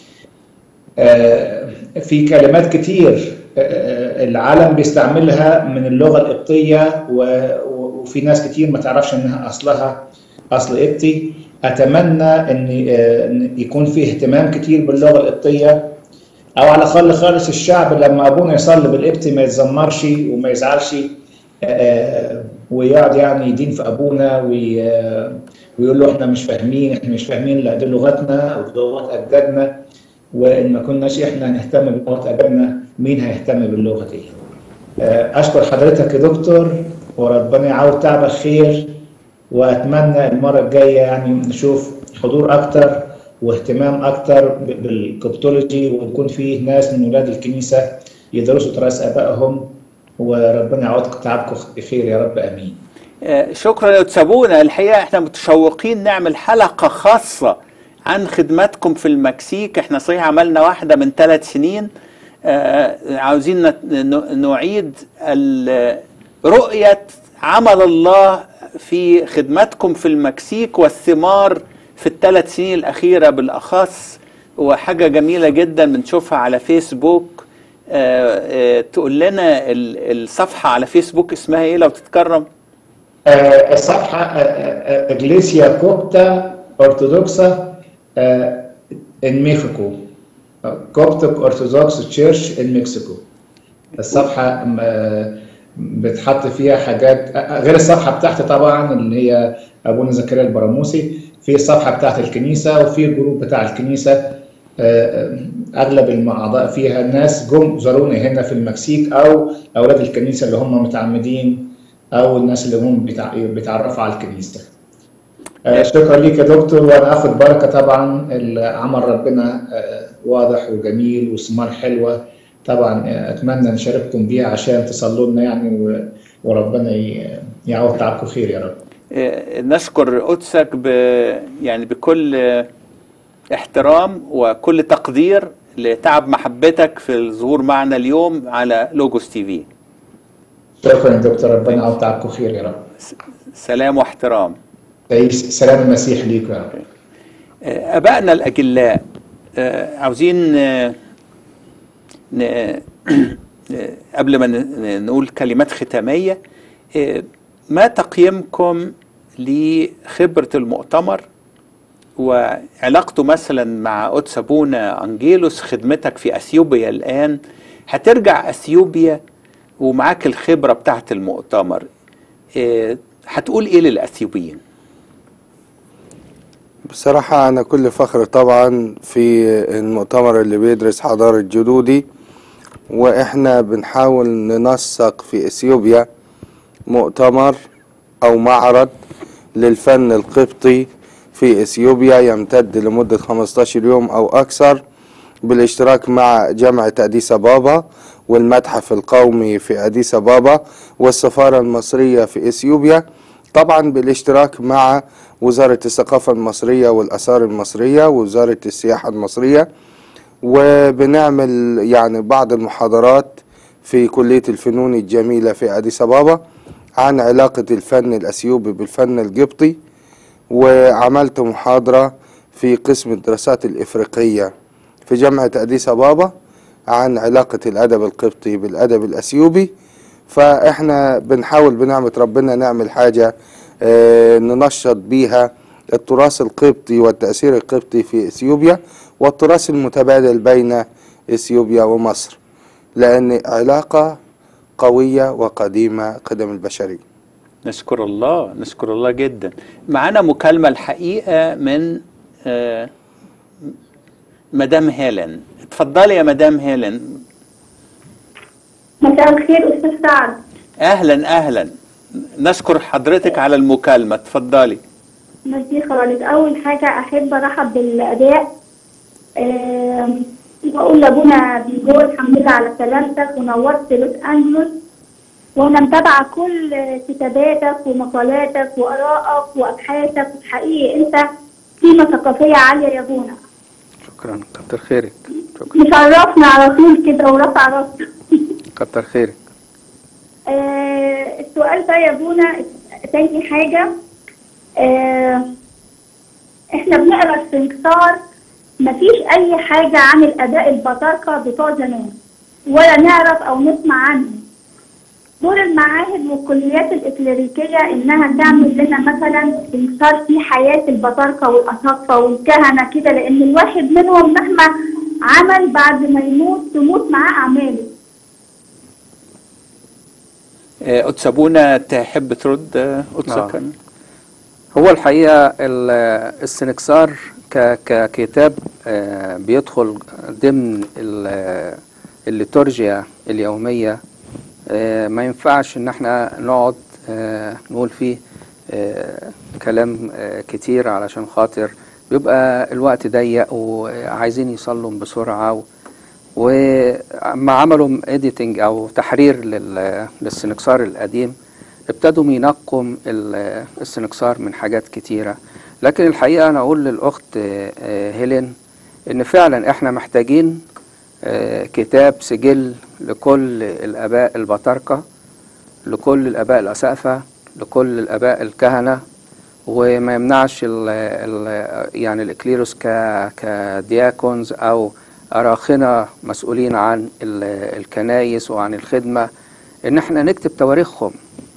Speaker 9: آه، في كلمات كتير آه، العالم بيستعملها من اللغة القبطية و- و- وفي ناس كتير ما تعرفش انها اصلها اصل قبطي اتمنى ان آه، إن يكون في اهتمام كتير باللغة القبطية او على الاقل خالص الشعب لما ابونا يصلي بالقبطي ما يتذمرش وما يزعلش آه، ويقعد يعني يدين في ابونا وي- آه، ويقول له احنا مش فاهمين احنا مش فاهمين لا دي لغتنا ولغه اجدادنا وان ما كناش احنا نهتم بلغه اجدادنا مين هيهتم باللغه دي؟ آه، اشكر حضرتك يا دكتور وربنا يعود تعبك خير واتمنى المره الجايه يعني نشوف حضور اكتر واهتمام اكتر ب- بالكوبتولوجي ويكون فيه ناس من ولاد الكنيسه يدرسوا تراث ابائهم وربنا يعوضكم تعبكم خير يا رب امين.
Speaker 1: آه، شكرا يا تسابونا الحقيقة احنا متشوقين نعمل حلقة خاصة عن خدماتكم في المكسيك احنا صحيح عملنا واحدة من ثلاث سنين آه، عاوزين نت- ن- نعيد ال- رؤية عمل الله في خدماتكم في المكسيك والثمار في الثلاث سنين الأخيرة بالأخص وحاجة جميلة جدا بنشوفها على فيسبوك آه، آه، تقول لنا ال- الصفحة على فيسبوك اسمها ايه لو تتكرم
Speaker 9: آه، الصفحة إجليسيا كوبتا أرثوذكسا إن مكسيكو كوبتك أرثوذكس تشيرش إن مكسيكو الصفحة آه، بتحط فيها حاجات آه، غير الصفحة بتاعتي طبعا اللي هي أبونا زكريا البراموسي في الصفحة بتاعت الكنيسة وفي الجروب بتاع الكنيسة آه، آه، أغلب الأعضاء فيها ناس جم زاروني هنا في المكسيك أو أولاد الكنيسة اللي هم متعمدين او الناس اللي هم بيتع- بيتعرفوا على الكنيسه. آه، شكرا ليك يا دكتور وانا اخد بركه طبعا عمل ربنا آه، واضح وجميل وثمار حلوه طبعا آه، اتمنى نشارككم بيها عشان تصلوا لنا يعني و- وربنا ي- يعوض تعبكم خير يا رب.
Speaker 1: آه، نشكر قدسك ب يعني بكل آه، احترام وكل تقدير لتعب محبتك في الظهور معنا اليوم على لوجوس تي في
Speaker 9: شكرا يا دكتور ربنا يعوض تعبكم خير يا رب.
Speaker 1: سلام واحترام
Speaker 9: تعيش سلام المسيح ليكم يا رب.
Speaker 1: آه، أبائنا الأجلاء آه، عاوزين آه، ن- آه، قبل ما ن- نقول كلمات ختامية آه، ما تقييمكم لخبرة المؤتمر وعلاقته مثلا مع قدس أبونا أنجيلوس خدمتك في أثيوبيا الآن هترجع أثيوبيا ومعاك الخبرة بتاعت المؤتمر آه، هتقول إيه للأثيوبيين؟
Speaker 3: بصراحة أنا كل فخر طبعا في المؤتمر اللي بيدرس حضارة جدودي وإحنا بنحاول ننسق في إثيوبيا مؤتمر أو معرض للفن القبطي في إثيوبيا يمتد لمدة 15 يوم أو أكثر بالاشتراك مع جامعة أديس أبابا والمتحف القومي في أديس أبابا والسفارة المصرية في إثيوبيا طبعا بالاشتراك مع وزارة الثقافة المصرية والآثار المصرية ووزارة السياحة المصرية وبنعمل يعني بعض المحاضرات في كلية الفنون الجميلة في أديس أبابا عن علاقة الفن الأثيوبي بالفن القبطي وعملت محاضرة في قسم الدراسات الإفريقية في جامعة أديس أبابا عن علاقة الأدب القبطي بالأدب الأثيوبي فإحنا بنحاول بنعمة ربنا نعمل حاجة آه، ننشط بيها التراث القبطي والتأثير القبطي في إثيوبيا والتراث المتبادل بين إثيوبيا ومصر لأن علاقة قوية وقديمة قدم البشرية
Speaker 1: نشكر الله نشكر الله جدا معانا مكالمة الحقيقة من آه، مدام هيلين اتفضلي يا مدام هيلين
Speaker 10: مساء الخير استاذ سعد
Speaker 1: اهلا اهلا نشكر حضرتك على المكالمة اتفضلي
Speaker 10: ميرسي خالص اول حاجه احب ارحب بالاداء آم، واقول لابونا بيجو الحمد لله على سلامتك ونورت لوس انجلوس وانا متابعه كل كتاباتك ومقالاتك وارائك وابحاثك وحقيقي انت قيمه ثقافيه عاليه يا بونا
Speaker 2: شكرا كتر خيرك شكرا
Speaker 10: مشرفنا على طول كده ورفع راسنا
Speaker 2: كتر خيرك
Speaker 10: آه، السؤال ده يا بونا تاني حاجة آه، احنا بنقرا السنكسار مفيش أي حاجة عن الآباء البطاركة بتوع زمان ولا نعرف أو نسمع عنهم دور المعاهد والكليات الإكليريكية إنها تعمل لنا مثلا سنكسار فيه حياة البطاركة والأساقفة والكهنة كده لأن الواحد منهم مهما عمل بعد ما يموت تموت معاه أعماله
Speaker 1: آه، أتسابونا تحب ترد آه،
Speaker 2: آه.
Speaker 1: أتسكن
Speaker 2: هو الحقيقة ال- السنكسار ك- ككتاب آه، بيدخل ضمن ال- الليتورجيا اليومية آه، ما ينفعش ان احنا نقعد آه، نقول فيه آه، كلام آه، كتير علشان خاطر بيبقى الوقت ضيق وعايزين يصلوا بسرعة و- وما عملوا اديتنج او تحرير لل- للسنكسار القديم ابتدوا ينقوا ال- السنكسار من حاجات كتيرة لكن الحقيقة أنا أقول للأخت آه، آه، هيلين إن فعلا إحنا محتاجين آه، كتاب سجل لكل الآباء البطاركة لكل الآباء الأسقفة لكل الآباء الكهنة وما يمنعش ال ال يعني الإكليروس ك كدياكونز أو أراخنة مسؤولين عن ال- الكنايس وعن الخدمة إن احنا نكتب تواريخهم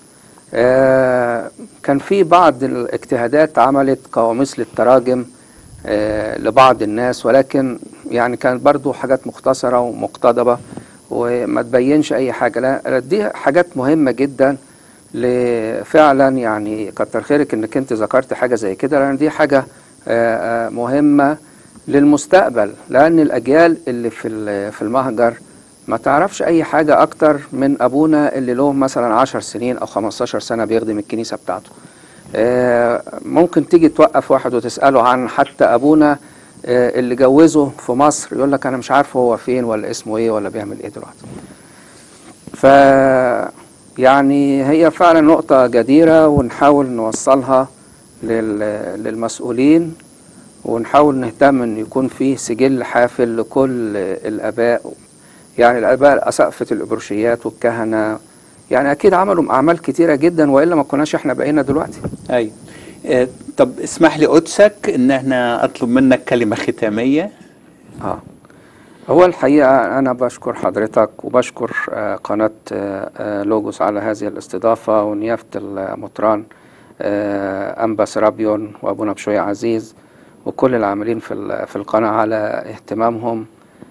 Speaker 2: آه، كان في بعض الاجتهادات عملت قواميس للتراجم آه، لبعض الناس ولكن يعني كانت برضو حاجات مختصرة ومقتضبة وما تبينش أي حاجة لا دي حاجات مهمة جدا ل- فعلا يعني كتر خيرك انك انت ذكرت حاجة زي كده لان دي حاجة آه، آه، مهمة للمستقبل لان الاجيال اللي في ال- في المهجر ما تعرفش اي حاجة اكتر من ابونا اللي له مثلا عشر سنين او 15 سنة بيخدم الكنيسة بتاعته آه، ممكن تيجي توقف واحد وتسأله عن حتى ابونا آه، اللي جوزه في مصر يقول لك انا مش عارف هو فين ولا اسمه ايه ولا بيعمل ايه دلوقتي ف يعني هي فعلا نقطة جديرة ونحاول نوصلها لل- للمسؤولين ونحاول نهتم ان يكون فيه سجل حافل لكل الاباء يعني الاباء اسقفة الابروشيات والكهنة يعني اكيد عملوا اعمال كتيرة جدا والا ما كناش احنا بقينا دلوقتي
Speaker 1: أيوة آه، طب اسمح لي أتسك إن احنا أطلب منك كلمة ختامية
Speaker 2: اه هو الحقيقة أنا بشكر حضرتك وبشكر آه، قناة آه، آه، لوجوس على هذه الاستضافة ونيافة المطران آه، أنبا سرابيون وأبونا بشوي عزيز وكل العاملين في ال- في القناة على اهتمامهم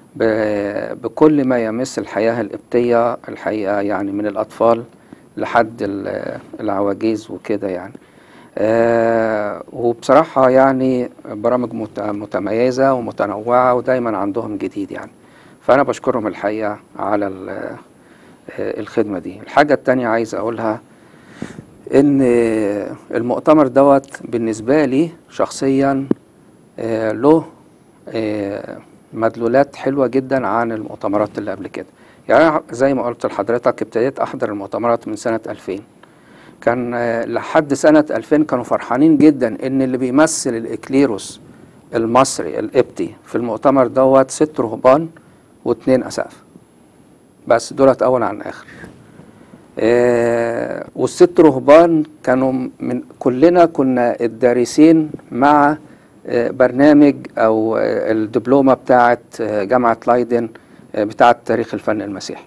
Speaker 2: ب- بكل ما يمس الحياة القبطية الحقيقة يعني من الأطفال لحد ال- العواجيز وكده يعني آه وبصراحة يعني برامج مت- متميزة ومتنوعة ودايما عندهم جديد يعني فأنا بشكرهم الحقيقة على ال- آه، الخدمة دي الحاجة التانية عايز أقولها إن آه، المؤتمر دوت بالنسبة لي شخصيا آه، له آه، مدلولات حلوة جدا عن المؤتمرات اللي قبل كده يعني أنا زي ما قلت لحضرتك ابتديت أحضر المؤتمرات من سنة 2000 كان آه، لحد سنة 2000 كانوا فرحانين جدا إن اللي بيمثل الإكليروس المصري القبطي في المؤتمر دوت ست رهبان واتنين أسقف بس دولت أول عن آخر آه، والست رهبان كانوا من كلنا كنا الدارسين مع آه، برنامج او آه، الدبلومه بتاعه آه، جامعه لايدن آه، بتاعه تاريخ الفن المسيحي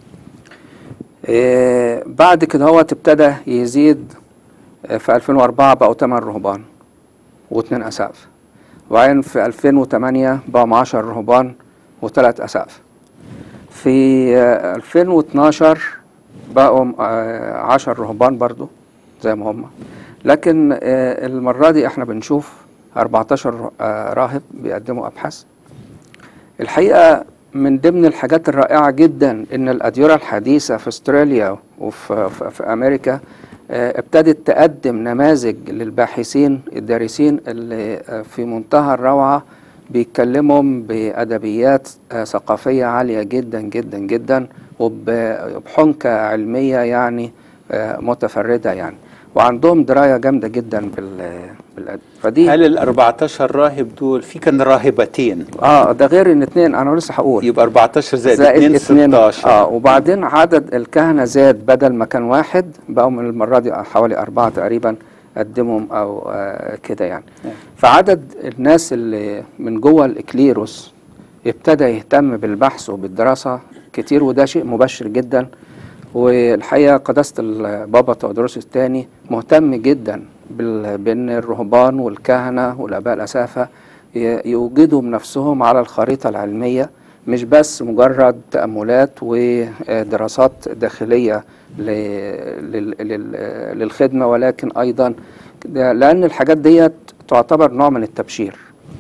Speaker 2: آه، بعد كده هو ابتدى يزيد آه، في 2004 بقوا 8 رهبان واثنين اسقف وبعدين في 2008 بقوا 10 رهبان وثلاث اسقف في آه، 2012 بقوا آه، 10 رهبان برضو زي ما هم لكن آه، المرة دي احنا بنشوف 14 آه، راهب بيقدموا أبحاث الحقيقة من ضمن الحاجات الرائعة جدا إن الأديرة الحديثة في أستراليا وفي في في أمريكا آه، ابتدت تقدم نماذج للباحثين الدارسين اللي آه، في منتهى الروعة بيتكلموا بأدبيات آه، ثقافية عالية جدا جدا جدا وبحنكة علمية يعني آه، متفردة يعني وعندهم دراية جامدة جدا بال بالأدب فدي
Speaker 1: هل ال 14 راهب دول في كان راهبتين
Speaker 2: اه ده غير ان اتنين انا لسه هقول
Speaker 1: يبقى 14 زائد,
Speaker 2: زائد
Speaker 1: 2
Speaker 2: اتنين
Speaker 1: 16
Speaker 2: اه وبعدين عدد الكهنة زاد بدل ما كان واحد بقوا من المرة دي حوالي أربعة تقريبا قدمهم أو آه كده يعني فعدد الناس اللي من جوه الإكليروس ابتدى يهتم بالبحث وبالدراسة كتير وده شيء مبشر جدا والحقيقة قداسة البابا تودروس الثاني مهتم جدا بال- بأن الرهبان والكهنة والآباء الأسافة ي- يوجدوا بنفسهم على الخريطة العلمية مش بس مجرد تأملات ودراسات داخلية ل- لل- لل- للخدمة ولكن أيضا لأن الحاجات ديت تعتبر نوع من التبشير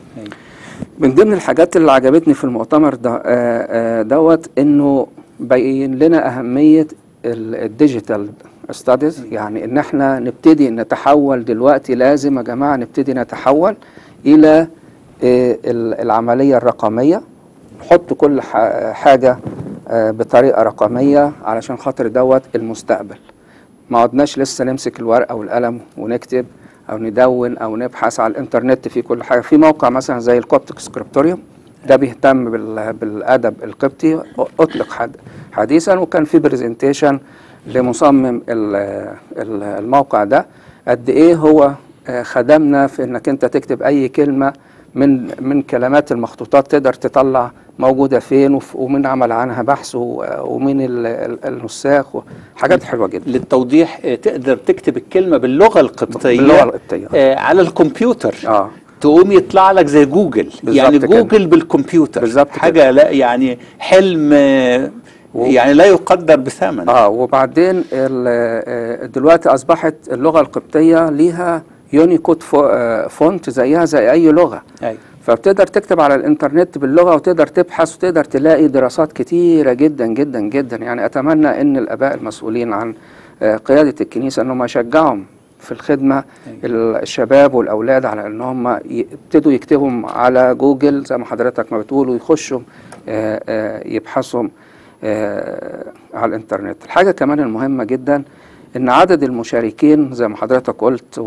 Speaker 2: من ضمن الحاجات اللي عجبتني في المؤتمر ده آه، آه، دوت انه بين لنا اهميه ال- الديجيتال ستاديز يعني ان احنا نبتدي نتحول دلوقتي لازم يا جماعه نبتدي نتحول الى آه، ال- العمليه الرقميه نحط كل ح- حاجه آه، بطريقه رقميه علشان خاطر دوت المستقبل ما عدناش لسه نمسك الورقه والقلم ونكتب او ندون او نبحث على الانترنت في كل حاجه في موقع مثلا زي الكوبتك سكريبتوريوم ده بيهتم بال- بالادب القبطي اطلق حد حديثا وكان في برزنتيشن لمصمم ال- ال- الموقع ده قد ايه هو آه، خدمنا في انك انت تكتب اي كلمه من من كلمات المخطوطات تقدر تطلع موجوده فين وف- ومين عمل عنها بحث و- ومين ال- ال- النساخ حاجات حلوه جدا
Speaker 1: للتوضيح آه، تقدر تكتب الكلمة باللغة القبطية
Speaker 2: باللغة القبطية.
Speaker 1: آه، على الكمبيوتر
Speaker 2: اه
Speaker 1: تقوم يطلع لك زي جوجل يعني
Speaker 2: كده.
Speaker 1: جوجل بالكمبيوتر
Speaker 2: بالظبط
Speaker 1: حاجة لا يعني حلم آه، يعني لا يقدر بثمن
Speaker 2: اه وبعدين ال- آه، دلوقتي اصبحت اللغه القبطيه ليها يونيكود فو- آه، فونت زيها زي اي لغه
Speaker 1: أيوة.
Speaker 2: فبتقدر تكتب على الانترنت باللغه وتقدر تبحث وتقدر تلاقي دراسات كتيره جدا جدا جدا يعني اتمنى ان الاباء المسؤولين عن آه، قياده الكنيسه انهم يشجعهم في الخدمه ال- الشباب والاولاد على ان هم يبتدوا يكتبوا على جوجل زي ما حضرتك ما بتقول ويخشوا آه، آه، يبحثوا آه، على الانترنت الحاجه كمان المهمه جدا ان عدد المشاركين زي ما حضرتك قلت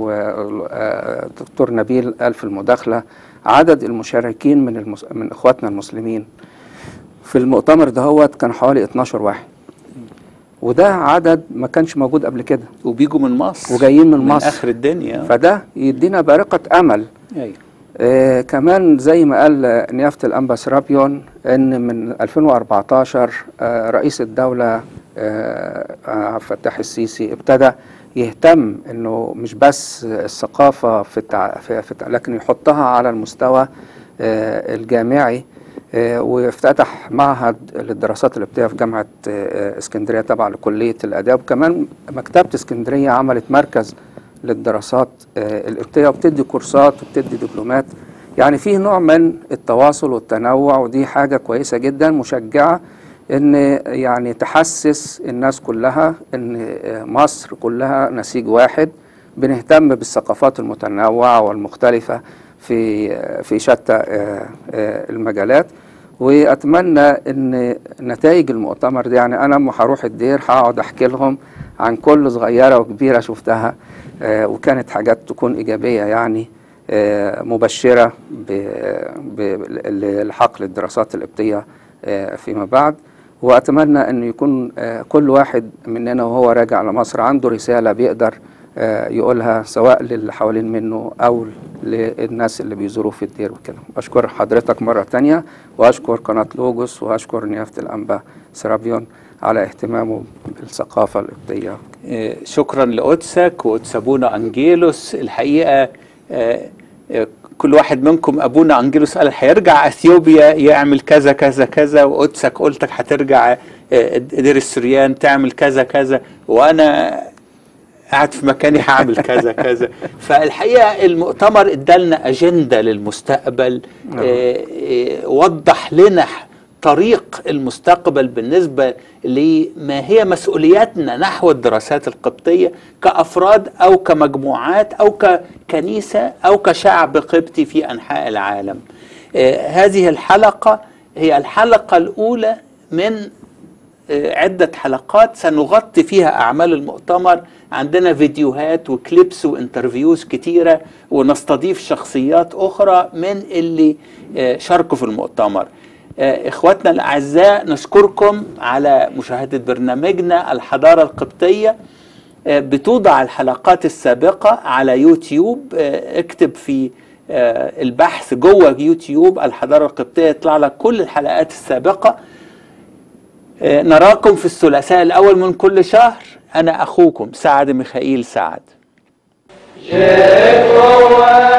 Speaker 2: ودكتور نبيل قال في المداخله عدد المشاركين من المس... من اخواتنا المسلمين في المؤتمر دهوت كان حوالي 12 واحد وده عدد ما كانش موجود قبل كده
Speaker 1: وبيجوا من مصر
Speaker 2: وجايين من
Speaker 1: من
Speaker 2: مصر
Speaker 1: آخر الدنيا
Speaker 2: فده يدينا بارقة أمل
Speaker 1: أيوة.
Speaker 2: آه كمان زي ما قال آه، نيافة الأنبا سرابيون إن من 2014 آه رئيس الدولة آه عبد الفتاح السيسي ابتدى يهتم إنه مش بس الثقافة في, التع... في... في التع... لكن يحطها على المستوى آه الجامعي آه وافتتح معهد للدراسات القبطية في جامعة آه اسكندرية تبع لكلية الآداب وكمان مكتبة اسكندرية عملت مركز للدراسات آه، القبطيه وبتدي كورسات وبتدي دبلومات يعني فيه نوع من التواصل والتنوع ودي حاجه كويسه جدا مشجعه ان يعني تحسس الناس كلها ان آه، مصر كلها نسيج واحد بنهتم بالثقافات المتنوعه والمختلفه في آه، في شتى آه، آه، المجالات واتمنى ان نتائج المؤتمر دي يعني انا لما هروح الدير هقعد احكي لهم عن كل صغيره وكبيره شفتها آه، وكانت حاجات تكون ايجابيه يعني آه، مبشره ب- ب- لحقل الدراسات القبطيه آه، فيما بعد واتمنى ان يكون آه، كل واحد مننا وهو راجع لمصر عنده رساله بيقدر آه، يقولها سواء للي حوالين منه او للناس اللي بيزوروه في الدير وكده بشكر حضرتك مره تانية واشكر قناه لوجوس واشكر نيافه الانبا سرابيون على اهتمامه بالثقافه القبطيه
Speaker 1: آه، شكرا لقدسك وقدسابونا انجيلوس الحقيقه آه، آه، كل واحد منكم ابونا انجيلوس قال هيرجع اثيوبيا يعمل كذا كذا كذا وقدسك قلتك هترجع آه، دير السريان تعمل كذا كذا وانا قاعد في مكاني هعمل كذا كذا فالحقيقه المؤتمر ادالنا اجنده للمستقبل آه، آه، وضح لنا طريق المستقبل بالنسبه لما هي مسؤولياتنا نحو الدراسات القبطيه كافراد او كمجموعات او ككنيسه او كشعب قبطي في انحاء العالم. آه، هذه الحلقه هي الحلقه الاولى من آه، عدة حلقات سنغطي فيها أعمال المؤتمر عندنا فيديوهات وكليبس وانترفيوز كتيرة ونستضيف شخصيات أخرى من اللي آه، شاركوا في المؤتمر آه، إخواتنا الأعزاء نشكركم على مشاهدة برنامجنا الحضارة القبطية آه، بتوضع الحلقات السابقة على يوتيوب آه، اكتب في آه، البحث جوه يوتيوب الحضارة القبطية يطلع لك كل الحلقات السابقة آه، نراكم في الثلاثاء الأول من كل شهر أنا أخوكم سعد ميخائيل سعد
Speaker 11: شكرا